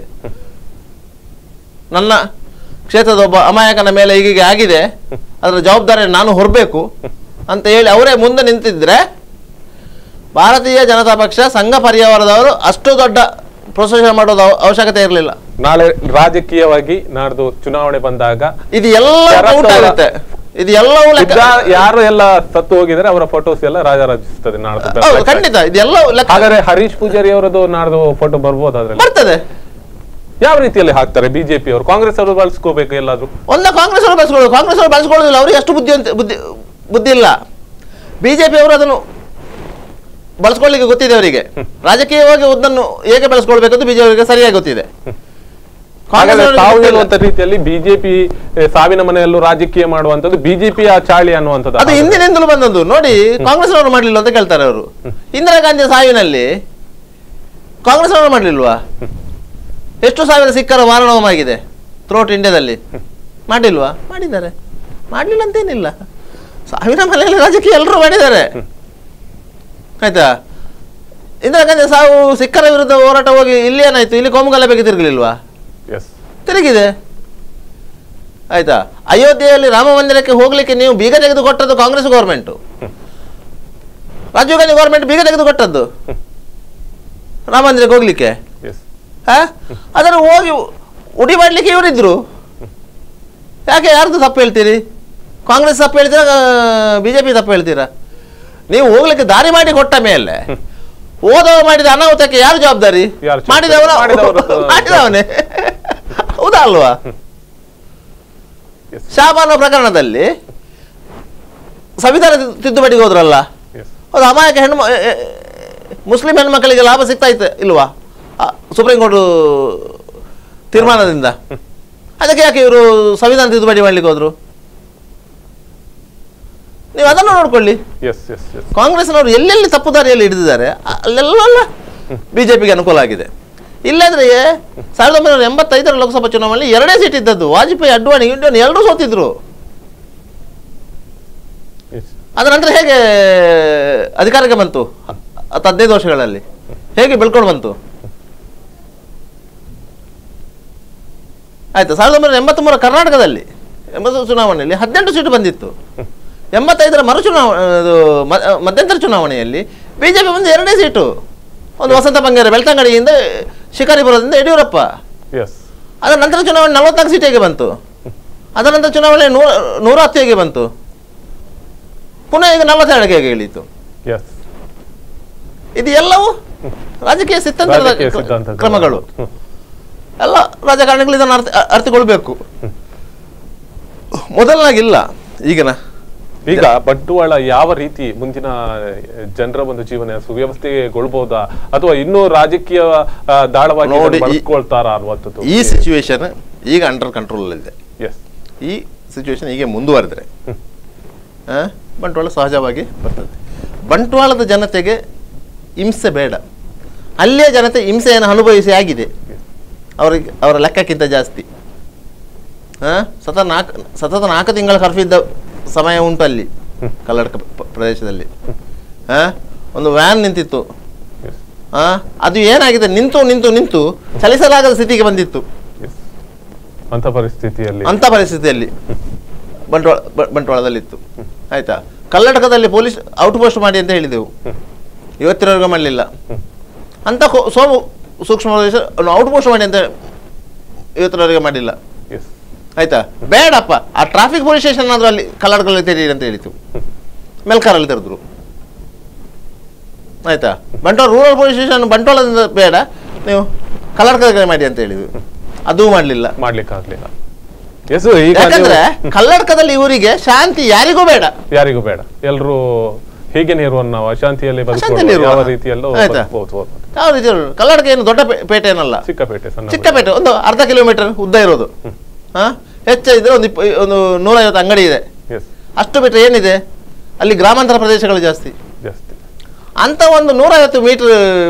ನನ್ನ ಕ್ಷೇತ್ರದ ಒಬ್ಬ ಅಮಾಯಕನ ಮೇಲೆ ಹೀಗೆ ಆಗಿದೆ ಅದರ ಜವಾಬ್ದಾರಿ ನಾನು ಹೊರಬೇಕು ಅಂತ ಹೇಳಿ ಅವರೇ ಮುಂದೆ ನಿಂತಿದ್ರೆ ಭಾರತೀಯ ಜನತಾ ಪಕ್ಷ ಸಂಘ ಪರಿವಾರದವರು ಅಷ್ಟು ದೊಡ್ಡ ಪ್ರೊಸೆಷನ್ ಮಾಡೋದು ಅವ- ಅವಶ್ಯಕತೆ ಇರಲಿಲ್ಲ ನಾಳೆ ರಾಜಕೀಯವಾಗಿ ನಾಡ್ದು ಚುನಾವಣೆ ಬಂದಾಗ ಇದು ಎಲ್ಲ ಶರತ್ ಔಟ್ ಅವರ- ಆಗುತ್ತೆ ಇದು ಎಲ್ಲವೂ ಲೆಕ್ಕ ಇದ್ದ- ಯಾರು ಎಲ್ಲ ಸತ್ತು ಹೋಗಿದ್ರೆ ಅವರ ಫೋಟೋಸ್ ಎಲ್ಲ ರಾಜರಾಜಿಸ್ತದೆ ನಾಡ್ದು ಹೌದು ಖಂಡಿತ ಇದೆಲ್ಲ ಲೆಕ್ಕ ಹಾಗಾದ್ರೆ ಹರೀಶ್ ಪೂಜಾರಿ ಅವರದ್ದು ನಾಡ್ದು ಫೋಟೋ ಬರ್ಬೋದು ಅದ್ರಲ್ಲಿ ಬರ್ತದೆ ಯಾವ ರೀತಿಯಲ್ಲಿ ಹಾಕ್ತಾರೆ ಬಿಜೆಪಿ ಅವರು ಕಾಂಗ್ರೆಸ್ ಅವರು ಬಳಸ್ಕೋಬೇಕು ಎಲ್ಲಾದ್ರೂ ಒಂದ ಕಾಂಗ್ರೆಸ್ ಅವರು ಬಳಸ್ಕೊಳ್ಳೋದು ಕಾಂಗ್ರೆಸ್ ಅವರು ಬಳಸ್ಕೊಳ್ಳೋದಿಲ್ಲ ಅವ್ರಿಗೆ ಅಷ್ಟು ಬುದ್ಧಿ ಅಂತ ಬುದ್ಧಿ ಬುದ್ಧಿ ಇಲ್ಲ ಬಿಜೆಪಿ ಅವರು ಅದನ್ನು ಬಳಸ್ಕೊಳ್ಳಿಕ್ಕೆ ಗೊತ್ತಿದೆ ಅವರಿಗೆ ರಾಜಕೀಯವಾಗಿ ಒಂದನ್ನು ಹೇಗೆ ಬಳಸ್ಕೊಳ್ಬೇಕಂತ ಬಿಜೆಪಿ ಅವರಿಗೆ ಸರಿಯಾಗಿ ಗೊತ್ತಿದೆ ಕಾಂಗ್ರೆಸ್ ಹಾಗಾದ್ರೆ ಅವರಿಗೆ ತಾವು ಗೊತ್ತಿಲ್ಲ. ಹೇಳುವಂತ ರೀತಿಯಲ್ಲಿ ಬಿಜೆಪಿ ಸಾವಿನ ಮನೆಯಲ್ಲೂ ರಾಜಕೀಯ ಮಾಡುವಂತದ್ದು ಬಿಜೆಪಿಯ ಚಾಳಿ ಅನ್ನುವಂಥದ್ದು ಅದು ಹಿಂದಿನಿಂದಲೂ ಬಂದದ್ದು ನೋಡಿ ಕಾಂಗ್ರೆಸ್ ಅವರು ಮಾಡಲಿಲ್ಲ ಅಂತ ಕೇಳ್ತಾರೆ ಅವರು ಇಂದಿರಾ ಗಾಂಧಿಯ ಸಾವಿನಲ್ಲಿ ಕಾಂಗ್ರೆಸ್ ಅವರು ಮಾಡಲಿಲ್ವಾ ಎಷ್ಟು ಸಾವಿರ ಸಿಕ್ಕರ ಮಾರಣವಮಾಗಿದೆ ಥ್ರೋಟ್ ಇಂಡಿಯಾದಲ್ಲಿ ಮಾಡಿಲ್ವಾ ಮಾಡಿದ್ದಾರೆ ಮಾಡಲಿಲ್ಲ ಅಂತೇನಿಲ್ಲ ಸಾವಿನ ಮನೆಯಲ್ಲಿ ರಾಜಕೀಯ ಎಲ್ಲರೂ ಮಾಡಿದ್ದಾರೆ ಆಯ್ತಾ ಇಂದಿರಾ ಗಾಂಧಿ ಸಾವು ಸಿಕ್ಕರ ವಿರುದ್ಧ ಹೋರಾಟ ಹೋಗಿ ಇಲ್ಲಿ ಏನಾಯ್ತು ಇಲ್ಲಿ ಕೋಮುಗಲ ಬಗ್ಗೆ ತಿರುಗಲಿಲ್ವಾ ಎಸ್ ತಿರುಗಿದೆ ಆಯ್ತಾ ಅಯೋಧ್ಯೆಯಲ್ಲಿ ರಾಮ ಮಂದಿರಕ್ಕೆ ಹೋಗ್ಲಿಕ್ಕೆ ನೀವು ಬೀಗ ತೆಗೆದು ಕೊಟ್ಟದ್ದು ಕಾಂಗ್ರೆಸ್ ಗೌರ್ಮೆಂಟ್ ರಾಜೀವ್ ಗಾಂಧಿ ಗೌರ್ಮೆಂಟ್ ಬೀಗ ತೆಗೆದು ಕೊಟ್ಟದ್ದು ರಾಮ ಮಂದಿರಕ್ಕೆ ಹೋಗ್ಲಿಕ್ಕೆ ಎಸ್ ಆ? ಅದನ್ನು ಹೋಗಿ ಉಡಿ ಮಾಡ್ಲಿಕ್ಕೆ ಇವರಿದ್ರು ಯಾಕೆ ಯಾರ್ದು ತಪ್ಪು ಹೇಳ್ತೀರಿ ಕಾಂಗ್ರೆಸ್ ತಪ್ಪು ಹೇಳ್ತೀರಾ ಬಿ ಜೆ ಪಿ ತಪ್ಪು ಹೇಳ್ತೀರಾ ನೀವು ಹೋಗ್ಲಿಕ್ಕೆ ದಾರಿ ಮಾಡಿ ಕೊಟ್ಟ ಮೇಲೆ ಓದವ ಮಾಡಿದ ಅನಾಹುತಕ್ಕೆ ಯಾರು ಜವಾಬ್ದಾರಿ ಯಾರು ಜವಾಬ್ದಾರಿ? ಮಾಡಿದವನ ಮಾಡಿದವರು- ಮಾಡಿದವನೇ ಹೌದಾ ಅಲ್ವಾ Yes. ಶಾಬಾನ ಪ್ರಕರಣದಲ್ಲಿ ಸಂವಿಧಾನ ತಿದ್ದು- ತಿದ್ದುಪಡಿಗೆ ಹೋದ್ರಲ್ಲ Yes. ಅದು ಅಮಾಯಕ ಹೆಣ್ಣು ಮ- ಎ- ಎ- ಮುಸ್ಲಿಂ ಹೆಣ್ಮಕ್ಕಳಿಗೆ ಲಾಭ ಸಿಗ್ತಾ ಇತ್ತು ಇಲ್ವಾ ಆ, ಸುಪ್ರೀಂ ಕೋರ್ಟ್ ತೀರ್ಮಾನದಿಂದ ಅದಕ್ಕೆ ಯಾಕೆ ಇವರು ಸಂವಿಧಾನ ತಿದ್ದುಪಡಿ ಮಾಡ್ಲಿಕ್ಕೆ ಹೋದ್ರು ನೀವು ಅದನ್ನು ನೋಡ್ಕೊಳ್ಳಿ ಎಸ್ ಎಸ್ ಎಸ್ ಕಾಂಗ್ರೆಸ್ನವರು ಎಲ್ಲೆಲ್ಲಿ ತಪ್ಪು ದಾರಿಯಲ್ಲಿ ಹಿಡಿದಿದ್ದಾರೆ ಅ- ಅಲ್ಲೆಲ್ಲ ಬಿಜೆಪಿಗೆ ಅನುಕೂಲ ಆಗಿದೆ ಇಲ್ಲಾಂದ್ರೆ ಸಾವಿರದ ಒಂಬೈನೂರ ಎಂಬತ್ತೈದರ ಲೋಕಸಭಾ ಚುನಾವಣೆಯಲ್ಲಿ ಎರಡೇ ಸೀಟ್ ಇದ್ದದ್ದು ವಾಜಪೇಯಿ ಅಡ್ವಾಣಿ ಇಂಡಿಯನ್ ಎಲ್ಲರೂ ಸೋತಿದ್ರು ಎಸ್ ಅದರ ನಂತರ ಹೇಗೆ ಅಧಿಕಾರಕ್ಕೆ ಬಂತು ಹತ್ತು ಹದಿನೈದು ವರ್ಷಗಳಲ್ಲಿ ಹೇಗೆ ಬೆಳ್ಕೊಂಡು ಬಂತು ಆಯ್ತು ಸಾವಿರದ ಒಂಬೈನೂರ ಎಂಬತ್ಮೂರ ಕರ್ನಾಟಕದಲ್ಲಿ ಎಂಬತ್ತು ಚುನಾವಣೆಯಲ್ಲಿ ಹದಿನೆಂಟು ಸೀಟು ಬಂದಿತ್ತು ಎಂಬತ್ತೈದರ ಮರು ಚುನಾವಣೆ ಅದು ಮ- ಮಧ್ಯಂತರ ಚುನಾವಣೆಯಲ್ಲಿ ಬಿ ಜೆ ಪಿ ಬಂದು ಎರಡೇ ಸೀಟು ಒಂದು ವಸಂತ ಬಂಗೇರ ಬೆಳ್ತಂಗಡಿಯಿಂದ ಶಿಕಾರಿಪುರದಿಂದ ಯಡಿಯೂರಪ್ಪ ಎಸ್ ಅದರ ನಂತರ ಚುನಾವಣೆ ನಲವತ್ನಾಲ್ಕು ಸೀಟ್ ಹೇಗೆ ಬಂತು ಅದರ ನಂತರ ಚುನಾವಣೆ ನೂರ ನೂರ ಹತ್ತು ಹೇಗೆ ಬಂತು ಪುನಃ ಈಗ ನಲವತ್ತೆರಡಕ್ಕೆ ಹೇಗೆ ಇಳೀತು ಎಸ್ ಇದು ಎಲ್ಲವೂ ರಾಜಕೀಯ ಸಿದ್ಧಾಂತದ ರಾಜಕೀಯ ಸಿದ್ಧಾಂತದ ಕ್ರಮಗಳು ಹ್ಮ್. ಎಲ್ಲ ರಾಜಕಾರಣಿಗಳು ಇದನ್ನು ಅರ್ಥ ಅರ್ಥಕೊಳ್ಬೇಕು ಮೊದಲನಾಗಿಲ್ಲ ಈಗಿನ ಈಗ ಬಂಟ್ವಾಳ ಯಾವ ರೀತಿ ಮುಂದಿನ ಜನರ ಒಂದು ಜೀವನ ಸುವ್ಯವಸ್ಥೆಗೊಳ್ಬಹುದಾ ಅಥವಾ ಇನ್ನೂ ರಾಜಕೀಯ ಆ, ದಾಳವಾಗಿ ನೋಡಿ, ಇದನ್ನ ಈ- ಬಳಸ್ಕೊಳ್ತಾರಾ ಅನ್ನುವಂಥದ್ದು ಈ ಸಿಚುವೇಶನ್ ಈಗ ಅಂಡರ್ ಕಂಟ್ರೋಲ್ ಇದೆ ಎಸ್ ಈ ಸಿಚುವೇಶನ್ ಹೀಗೆ ಮುಂದುವರೆದರೆ ಆ, ಬಂಟ್ವಾಳ ಸಹಜವಾಗಿ ಬರ್ತದೆ ಬಂಟ್ವಾಳದ ಜನತೆಗೆ ಹಿಂಸೆ ಬೇಡ ಅಲ್ಲಿಯ ಜನತೆ ಹಿಂಸೆಯನ್ನು ಅನುಭವಿಸಿ ಆಗಿದೆ ಅವರಿಗೆ ಅವರ ಲೆಕ್ಕಕ್ಕಿಂತ ಜಾಸ್ತಿ ಆ, ಸತತ ನಾಲ್ಕು ಸತತ ನಾಲ್ಕು ತಿಂಗಳ ಕರ್ಫ್ಯೂ ಇದ್ದ ಸಮಯ ಉಂಟು ಅಲ್ಲಿ ಕರ್ನಾಟಕ ಪ- ಪ್ರದೇಶದಲ್ಲಿ ಆ, ಒಂದು ವ್ಯಾನ್ ನಿಂತಿತ್ತು ಎಸ್ ಆ, ಅದು ಏನಾಗಿದೆ ನಿಂತು ನಿಂತು ನಿಂತು ಚಲಿಸಲಾಗದ ಸ್ಥಿತಿಗೆ ಬಂದಿತ್ತು ಎಸ್ ಅಂತ ಪರಿಸ್ಥಿತಿಯಲ್ಲಿ ಅಂತ ಪರಿಸ್ಥಿತಿಯಲ್ಲಿ ಬಂಟ್ವಾಳ ಬ- ಬಂಟ್ವಾಳದಲ್ಲಿತ್ತು ಆಯ್ತಾ ಕರ್ನಾಟಕದಲ್ಲಿ ಪೊಲೀಸ್ ಔಟ್ ಪೋಸ್ಟ್ ಮಾಡಿ ಅಂತ ಹೇಳಿದೆವು ಇವತ್ತಿನವರೆಗೂ ಮಾಡಲಿಲ್ಲ ಅಂತ ಕೊ- ಸೋಮು ಸೂಕ್ಷ್ಮ ಪ್ರದೇಶ ಔಟ್ ಪೋಸ್ಟ್ ಮಾಡಿ ಅಂತ ಇವತ್ತಿನವರೆಗೆ ಮಾಡಿಲ್ಲ ಎಸ್ ಆಯ್ತಾ ಬೇಡಪ್ಪ ಆ ಟ್ರಾಫಿಕ್ ಪೊಲೀಸ್ ಸ್ಟೇಷನ್ ಆದ್ರೂ ಅಲ್ಲಿ ಕಲ್ಲಡ್ಕಲ್ಲಿ ತೆರೀರಿ ಅಂತ ಹೇಳಿತು ಮೆಲ್ಕಾರಲ್ಲಿ ತೆರೆದ್ರು ಆಯ್ತಾ ಬಂಟ್ವಾಳ ರೂರಲ್ ಪೊಲೀಸ್ ಸ್ಟೇಷನ್ ಬಂಟ್ವಾಳದಿಂದ ಬೇಡ ನೀವು ಕಲ್ಲಡ್ಕದಲ್ಲಿ ಮಾಡಿ ಅಂತ ಹೇಳಿದ್ವಿ ಅದೂ ಮಾಡಲಿಲ್ಲ ಮಾಡ್ಲಿಕ್ಕಾಗ್ಲಿಲ್ಲ ಎಸ್ ಈಗ ಯಾಕಂದ್ರೆ ನೀವು- ಕಲ್ಲಡ್ಕದಲ್ಲಿ ಇವರಿಗೆ ಶಾಂತಿ ಯಾರಿಗೂ ಬೇಡ ಯಾರಿಗೂ ಬೇಡ ಎಲ್ಲರೂ ಹೀಗೆ ಇರುವ ನಾವು ಅಶಾಂತಿಯಲ್ಲಿ ಅಶಾಂತಿಯಲ್ಲಿ ಬದುಕುವ ಇರುವ. ಯಾವ ರೀತಿಯಲ್ಲೂ ಆಯ್ತಾ? ಬದುಕಬಹುದು ಯಾವ ರೀತಿ ಇರೋದು? ಕಲ್ಲಡ್ಕ ಏನು ದೊಡ್ಡ ಪೇ- ಪೇಟೆ ಏನಲ್ಲ ಚಿಕ್ಕಪೇಟೆ ಸಣ್ಣ ಚಿಕ್ಕಪೇಟೆ ಒಂದು ಅರ್ಧ ಕಿಲೋಮೀಟರ್ ಉದ್ದ ಇರೋದು ಹಾ ಹೆಚ್ಚಿದ್ರೆ ಒಂದು ಇಪ್ಪ ಒಂದು ನೂರೈವತ್ತು ಅಂಗಡಿ ಇದೆ ಎಸ್ ಅಷ್ಟು ಬಿಟ್ಟರೆ ಏನಿದೆ ಅಲ್ಲಿ ಗ್ರಾಮಾಂತರ ಪ್ರದೇಶಗಳು ಜಾಸ್ತಿ ಜಾಸ್ತಿ ಅಂತ ಒಂದು ನೂರೈವತ್ತು ಮೀಟರ್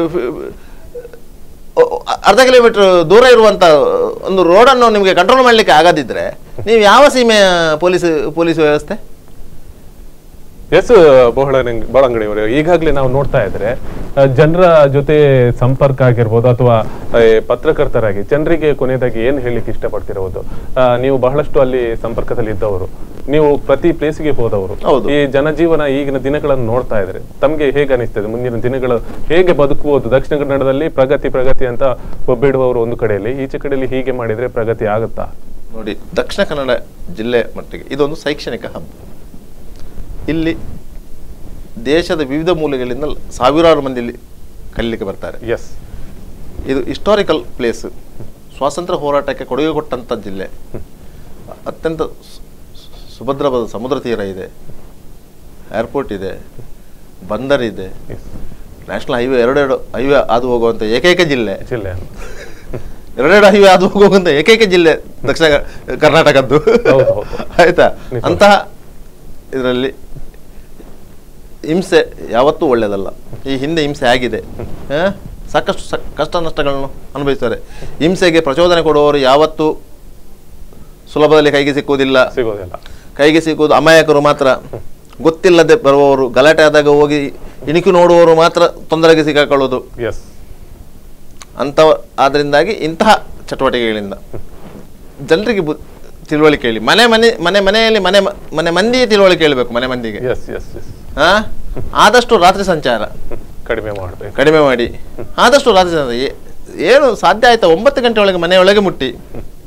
ಅರ್ಧ ಕಿಲೋಮೀಟರ್ ದೂರ ಇರುವಂತ ಒಂದು ರೋಡನ್ನು ನಿಮಗೆ ಕಂಟ್ರೋಲ್ ಮಾಡಲಿಕ್ಕೆ ಆಗದಿದ್ರೆ ನೀವು ಯಾವ ಸೀಮೆಯ ಪೊಲೀಸ್ ಪೊಲೀಸ್ ವ್ಯವಸ್ಥೆ ಎಸ್ ಬಹುಳ ಬಳಂಗಡಿ ಅವರೇ ಈಗಾಗಲೇ ನಾವು ನೋಡ್ತಾ ಇದ್ರೆ ಆ, ಜನರ ಜೊತೆ ಸಂಪರ್ಕ ಆಗಿರ್ಬೋದು ಅಥವಾ ಆ, ಈ ಪತ್ರಕರ್ತರಾಗಿ ಜನರಿಗೆ ಕೊನೆಯದಾಗಿ ಏನ್ ಹೇಳಲಿಕ್ಕೆ ಇಷ್ಟಪಡ್ತಿರೋದು ಆ, ನೀವು ಬಹಳಷ್ಟು ಅಲ್ಲಿ ಸಂಪರ್ಕದಲ್ಲಿ ಇದ್ದವರು ನೀವು ಪ್ರತಿ ಪ್ಲೇಸ್ಗೆ ಹೋದವರು ಹೌದು. ಈ ಜನಜೀವನ ಈಗಿನ ದಿನಗಳನ್ನು ನೋಡ್ತಾ ಇದ್ರೆ ತಮ್ಗೆ ಹೇಗೆ ಅನಿಸ್ತದೆ ಮುಂದಿನ ದಿನಗಳು ಹೇಗೆ ಬದುಕುವುದು ದಕ್ಷಿಣ ಕನ್ನಡದಲ್ಲಿ ಪ್ರಗತಿ ಪ್ರಗತಿ ಅಂತ ಒಬ್ಬಿಡುವವರು ಒಂದು ಕಡೆಯಲ್ಲಿ ಈಚೆ ಕಡೆಯಲ್ಲಿ ಹೀಗೆ ಮಾಡಿದ್ರೆ ಪ್ರಗತಿ ಆಗುತ್ತಾ ನೋಡಿ ದಕ್ಷಿಣ ಕನ್ನಡ ಜಿಲ್ಲೆ ಮಟ್ಟಿಗೆ ಇದೊಂದು ಶೈಕ್ಷಣಿಕ ಹಬ್ ಇಲ್ಲಿ ದೇಶದ ವಿವಿಧ ಮೂಲೆಗಳಿಂದ ಸಾವಿರಾರು ಮಂದಿ ಇಲ್ಲಿ ಕಲೀಲಿಕ್ಕೆ ಬರ್ತಾರೆ ಎಸ್ ಇದು ಹಿಸ್ಟಾರಿಕಲ್ ಪ್ಲೇಸ್ ಸ್ವಾತಂತ್ರ್ಯ ಹೋರಾಟಕ್ಕೆ ಕೊಡುಗೆ ಕೊಟ್ಟಂಥ ಜಿಲ್ಲೆ ಅತ್ಯಂತ ಸು- ಸು- ಸುಭದ್ರವಾದ ಸಮುದ್ರ ತೀರ ಇದೆ ಏರ್ಪೋರ್ಟ್ ಇದೆ ಬಂದರ್ ಇದೆ ಎಸ್ ನ್ಯಾಷನಲ್ ಹೈವೇ ಎರಡೆರಡು ಹೈವೇ ಹಾದು ಹೋಗುವಂಥ ಏಕೈಕ ಜಿಲ್ಲೆ ಜಿಲ್ಲೆ ಎರಡೆರಡು ಹೈವೇ ಹಾದು ಹೋಗುವಂಥ ಏಕೈಕ ಜಿಲ್ಲೆ ದಕ್ಷಿಣ ಕ- ಕರ್ನಾಟಕದ್ದು ಹೌದು, ಹೌದು. ಆಯ್ತಾ ನಿಜ. ಅಂತಹ ಇದರಲ್ಲಿ ಹಿಂಸೆ ಯಾವತ್ತೂ ಒಳ್ಳೆಯದಲ್ಲ ಈ ಹಿಂದೆ ಹಿಂಸೆ ಆಗಿದೆ ಆ? ಸಾಕಷ್ಟು ಸ- ಕಷ್ಟ ನಷ್ಟಗಳನ್ನು ಅನುಭವಿಸ್ತಾರೆ ಹಿಂಸೆಗೆ ಪ್ರಚೋದನೆ ಕೊಡುವವರು ಯಾವತ್ತೂ ಸುಲಭದಲ್ಲಿ ಕೈಗೆ ಸಿಕ್ಕುವುದಿಲ್ಲ ಸಿಗೋದಿಲ್ಲ ಕೈಗೆ ಸಿಕ್ಕುವುದು ಅಮಾಯಕರು ಮಾತ್ರ ಗೊತ್ತಿಲ್ಲದೆ ಬರುವವರು ಗಲಾಟೆ ಆದಾಗ ಹೋಗಿ ಇಣಿಕು ನೋಡುವವರು ಮಾತ್ರ ತೊಂದರೆಗೆ ಸಿಕ್ಕಾಕೊಳ್ಳೋದು ಎಸ್ ಅಂತ ಆದ್ರಿಂದಾಗಿ ಇಂತಹ ಚಟುವಟಿಕೆಗಳಿಂದ ಜನರಿಗೆ ಬು ತಿಳುವಳಿಕೆ ಹೇಳಿ ಮನೆ ಮನೆ ಮನೆ ಮನೆಯಲ್ಲಿ ಮನೆ ಮ- ಮನೆ ಮಂದಿಯೇ ತಿಳುವಳಿಕೆ ಹೇಳಬೇಕು ಮನೆ ಮಂದಿಗೆ ಎಸ್ ಎಸ್ ಎಸ್ ಆ? ಆದಷ್ಟು ರಾತ್ರಿ ಸಂಚಾರ ಕಡಿಮೆ ಮಾಡಬೇಕು ಕಡಿಮೆ ಮಾಡಿ ಆದಷ್ಟು ರಾತ್ರಿ ಸಂಚಾರ ಏ- ಏನು ಸಾಧ್ಯ ಆಯ್ತಾ ಒಂಬತ್ತು ಗಂಟೆ ಒಳಗೆ ಮನೆಯೊಳಗೆ ಮುಟ್ಟಿ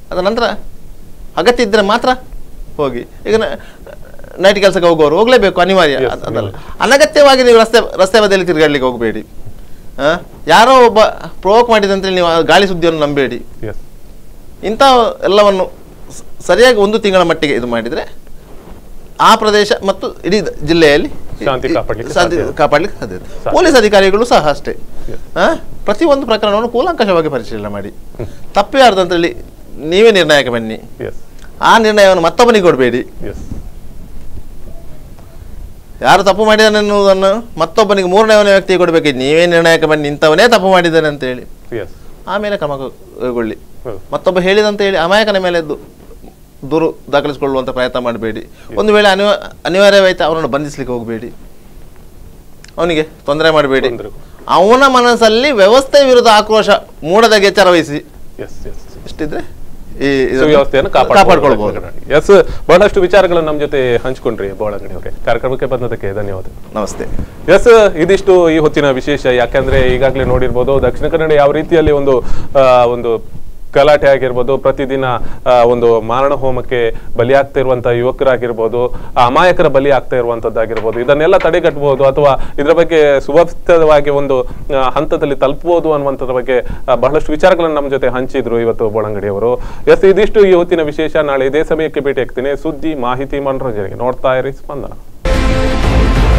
ಅದರ ನಂತರ ಅಗತ್ಯ ಇದ್ದರೆ ಮಾತ್ರ ಹೋಗಿ ಈಗ ನೈಟ್ ಕೆಲಸಕ್ಕೆ ಹೋಗುವವರು ಹೋಗಲೇಬೇಕು ಅನಿವಾರ್ಯ Yes, ಅದ್- ಅದಲ್ಲ ಅನಗತ್ಯವಾಗಿ ನೀವು ರಸ್ತೆ ರಸ್ತೆ ಬದಿಯಲ್ಲಿ ತಿರುಗಾಡ್ಲಿಕ್ಕೆ ಹೋಗಬೇಡಿ ಯಾರೋ ಒಬ್ಬ ಪ್ರೊವೋಕ್ ಮಾಡಿದಂತೇಳಿ ನೀವು ಆ ಗಾಳಿ ಸುದ್ದಿಯನ್ನು ನಂಬೇಡಿ ಎಸ್ ಇಂಥ ಎಲ್ಲವನ್ನು ಸ- ಸರಿಯಾಗಿ ಒಂದು ತಿಂಗಳ ಮಟ್ಟಿಗೆ ಇದು ಮಾಡಿದರೆ ಆ ಪ್ರದೇಶ ಮತ್ತು ಇಡೀ ದ- ಜಿಲ್ಲೆಯಲ್ಲಿ ಶಾಂತಿ ಈ- ಕಾಪಾಡ್ಲಿಕ್ಕೆ ಶಾಂತಿ ಸಾಧ್ಯ. ಕಾಪಾಡ್ಲಿಕ್ಕೆ ಸಾಧ್ಯತೆ ಪೊಲೀಸ್ ಅಧಿಕಾರಿಗಳು ಸಹ ಅಷ್ಟೇ Yes. ಆ? ಪ್ರತಿಯೊಂದು ಪ್ರಕರಣವನ್ನು ಕೂಲಂಕಷವಾಗಿ ಪರಿಶೀಲನೆ ಮಾಡಿ ತಪ್ಪು ಯಾರ್ದಂತೇಳಿ ನೀವೇ ನಿರ್ಣಯಕ್ಕೆ ಬನ್ನಿ ಎಸ್ ಆ ನಿರ್ಣಯವನ್ನು ಮತ್ತೊಬ್ಬನಿಗೆ ಕೊಡಬೇಡಿ ಎಸ್ ಯಾರು ತಪ್ಪು ಮಾಡಿದಾನೆ ಎನ್ನುವುದನ್ನು ಮತ್ತೊಬ್ಬನಿಗೆ ಮೂರನೇ ವ್ಯಕ್ತಿಗೆ ಕೊಡಬೇಕು ನೀವೇ ನಿರ್ಣಯಕ್ಕೆ ಬನ್ನಿ ಇಂಥವನೇ ತಪ್ಪು ಮಾಡಿದ್ದಾನೆ ಅಂತೇಳಿ ಎಸ್ ಆಮೇಲೆ ಕ್ರಮ ಕೈಗೊಳ್ಳಿ ಹೌದು. ಮತ್ತೊಬ್ಬ ಹೇಳಿದಂತ ಹೇಳಿ ಅಮಾಯಕನ ಮೇಲೆ ಎದ್ದು ದೂರು ದಾಖಲಿಸಿಕೊಳ್ಳುವಂಥ ಪ್ರಯತ್ನ ಮಾಡಬೇಡಿ ಒಂದು ವೇಳೆ ಅನಿವ ಅನಿವಾರ್ಯವಾಯ್ತು ಅವನನ್ನು ಬಂಧಿಸ್ಲಿಕ್ಕೆ ಹೋಗಬೇಡಿ ಅವನಿಗೆ ತೊಂದರೆ ಮಾಡಬೇಡಿ ತೊಂದ್ರೆ. ಅವನ ಮನಸ್ಸಲ್ಲಿ ವ್ಯವಸ್ಥೆ ವಿರುದ್ಧ ಆಕ್ರೋಶ ಮೂಡದಾಗೆ ಎಚ್ಚರ ವಹಿಸಿ ಎಸ್ ಎಸ್ ಇಷ್ಟಿದ್ರೆ ಈ ಇದನ್ನು ಸುವ್ಯವಸ್ಥೆಯನ್ನು ಕಾಪಾಡ್ಕೊಳ್ಬಹುದು ಕಾಪಾಡ್ಕೊಳ್ಬಹುದು ಎಸ್ ಬಹಳಷ್ಟು ವಿಚಾರಗಳನ್ನು ನಮ್ಮ ಜೊತೆ ಹಂಚ್ಕೊಂಡ್ರಿ ಬೋಳಂಗಡಿ ಅವರೇ ಕಾರ್ಯಕ್ರಮಕ್ಕೆ ಬಂದದಕ್ಕೆ ಧನ್ಯವಾದ ನಮಸ್ತೆ ಎಸ್ ಇದಿಷ್ಟು ಈ ಹೊತ್ತಿನ ವಿಶೇಷ ಯಾಕಂದ್ರೆ ಈಗಾಗಲೇ ನೋಡಿರ್ಬೋದು ದಕ್ಷಿಣ ಕನ್ನಡ ಯಾವ ರೀತಿಯಲ್ಲಿ ಒಂದು ಆ, ಒಂದು ಗಲಾಟೆ ಆಗಿರ್ಬೋದು ಪ್ರತಿದಿನ ಆ, ಒಂದು ಮಾರಣ ಹೋಮಕ್ಕೆ ಬಲಿಯಾಗ್ತಾ ಇರುವಂತ ಯುವಕರಾಗಿರ್ಬೋದು ಆ ಅಮಾಯಕರ ಬಲಿ ಆಗ್ತಾ ಇರುವಂತದ್ದಾಗಿರ್ಬೋದು ಇದನ್ನೆಲ್ಲ ತಡೆಗಟ್ಟಬಹುದು ಅಥವಾ ಇದರ ಬಗ್ಗೆ ಸುವ್ಯವಸ್ಥಿತವಾಗಿ ಒಂದು ಆ, ಹಂತದಲ್ಲಿ ತಲುಪಬಹುದು ಅನ್ನುವಂಥದ್ರ ಬಗ್ಗೆ ಆ, ಬಹಳಷ್ಟು ವಿಚಾರಗಳನ್ನು ನಮ್ಮ ಜೊತೆ ಹಂಚಿದ್ರು ಇವತ್ತು ಬೋಳಂಗಡಿ ಅವರು ಎಸ್ ಇದಿಷ್ಟು ಈ ಹೊತ್ತಿನ ವಿಶೇಷ ನಾಳೆ ಇದೇ ಸಮಯಕ್ಕೆ ಭೇಟಿ ಆಗ್ತೀನಿ ಸುದ್ದಿ ಮಾಹಿತಿ ಮನೋರಂಜನೆಗೆ ನೋಡ್ತಾ ಇರಿ ಸ್ಪಂದನ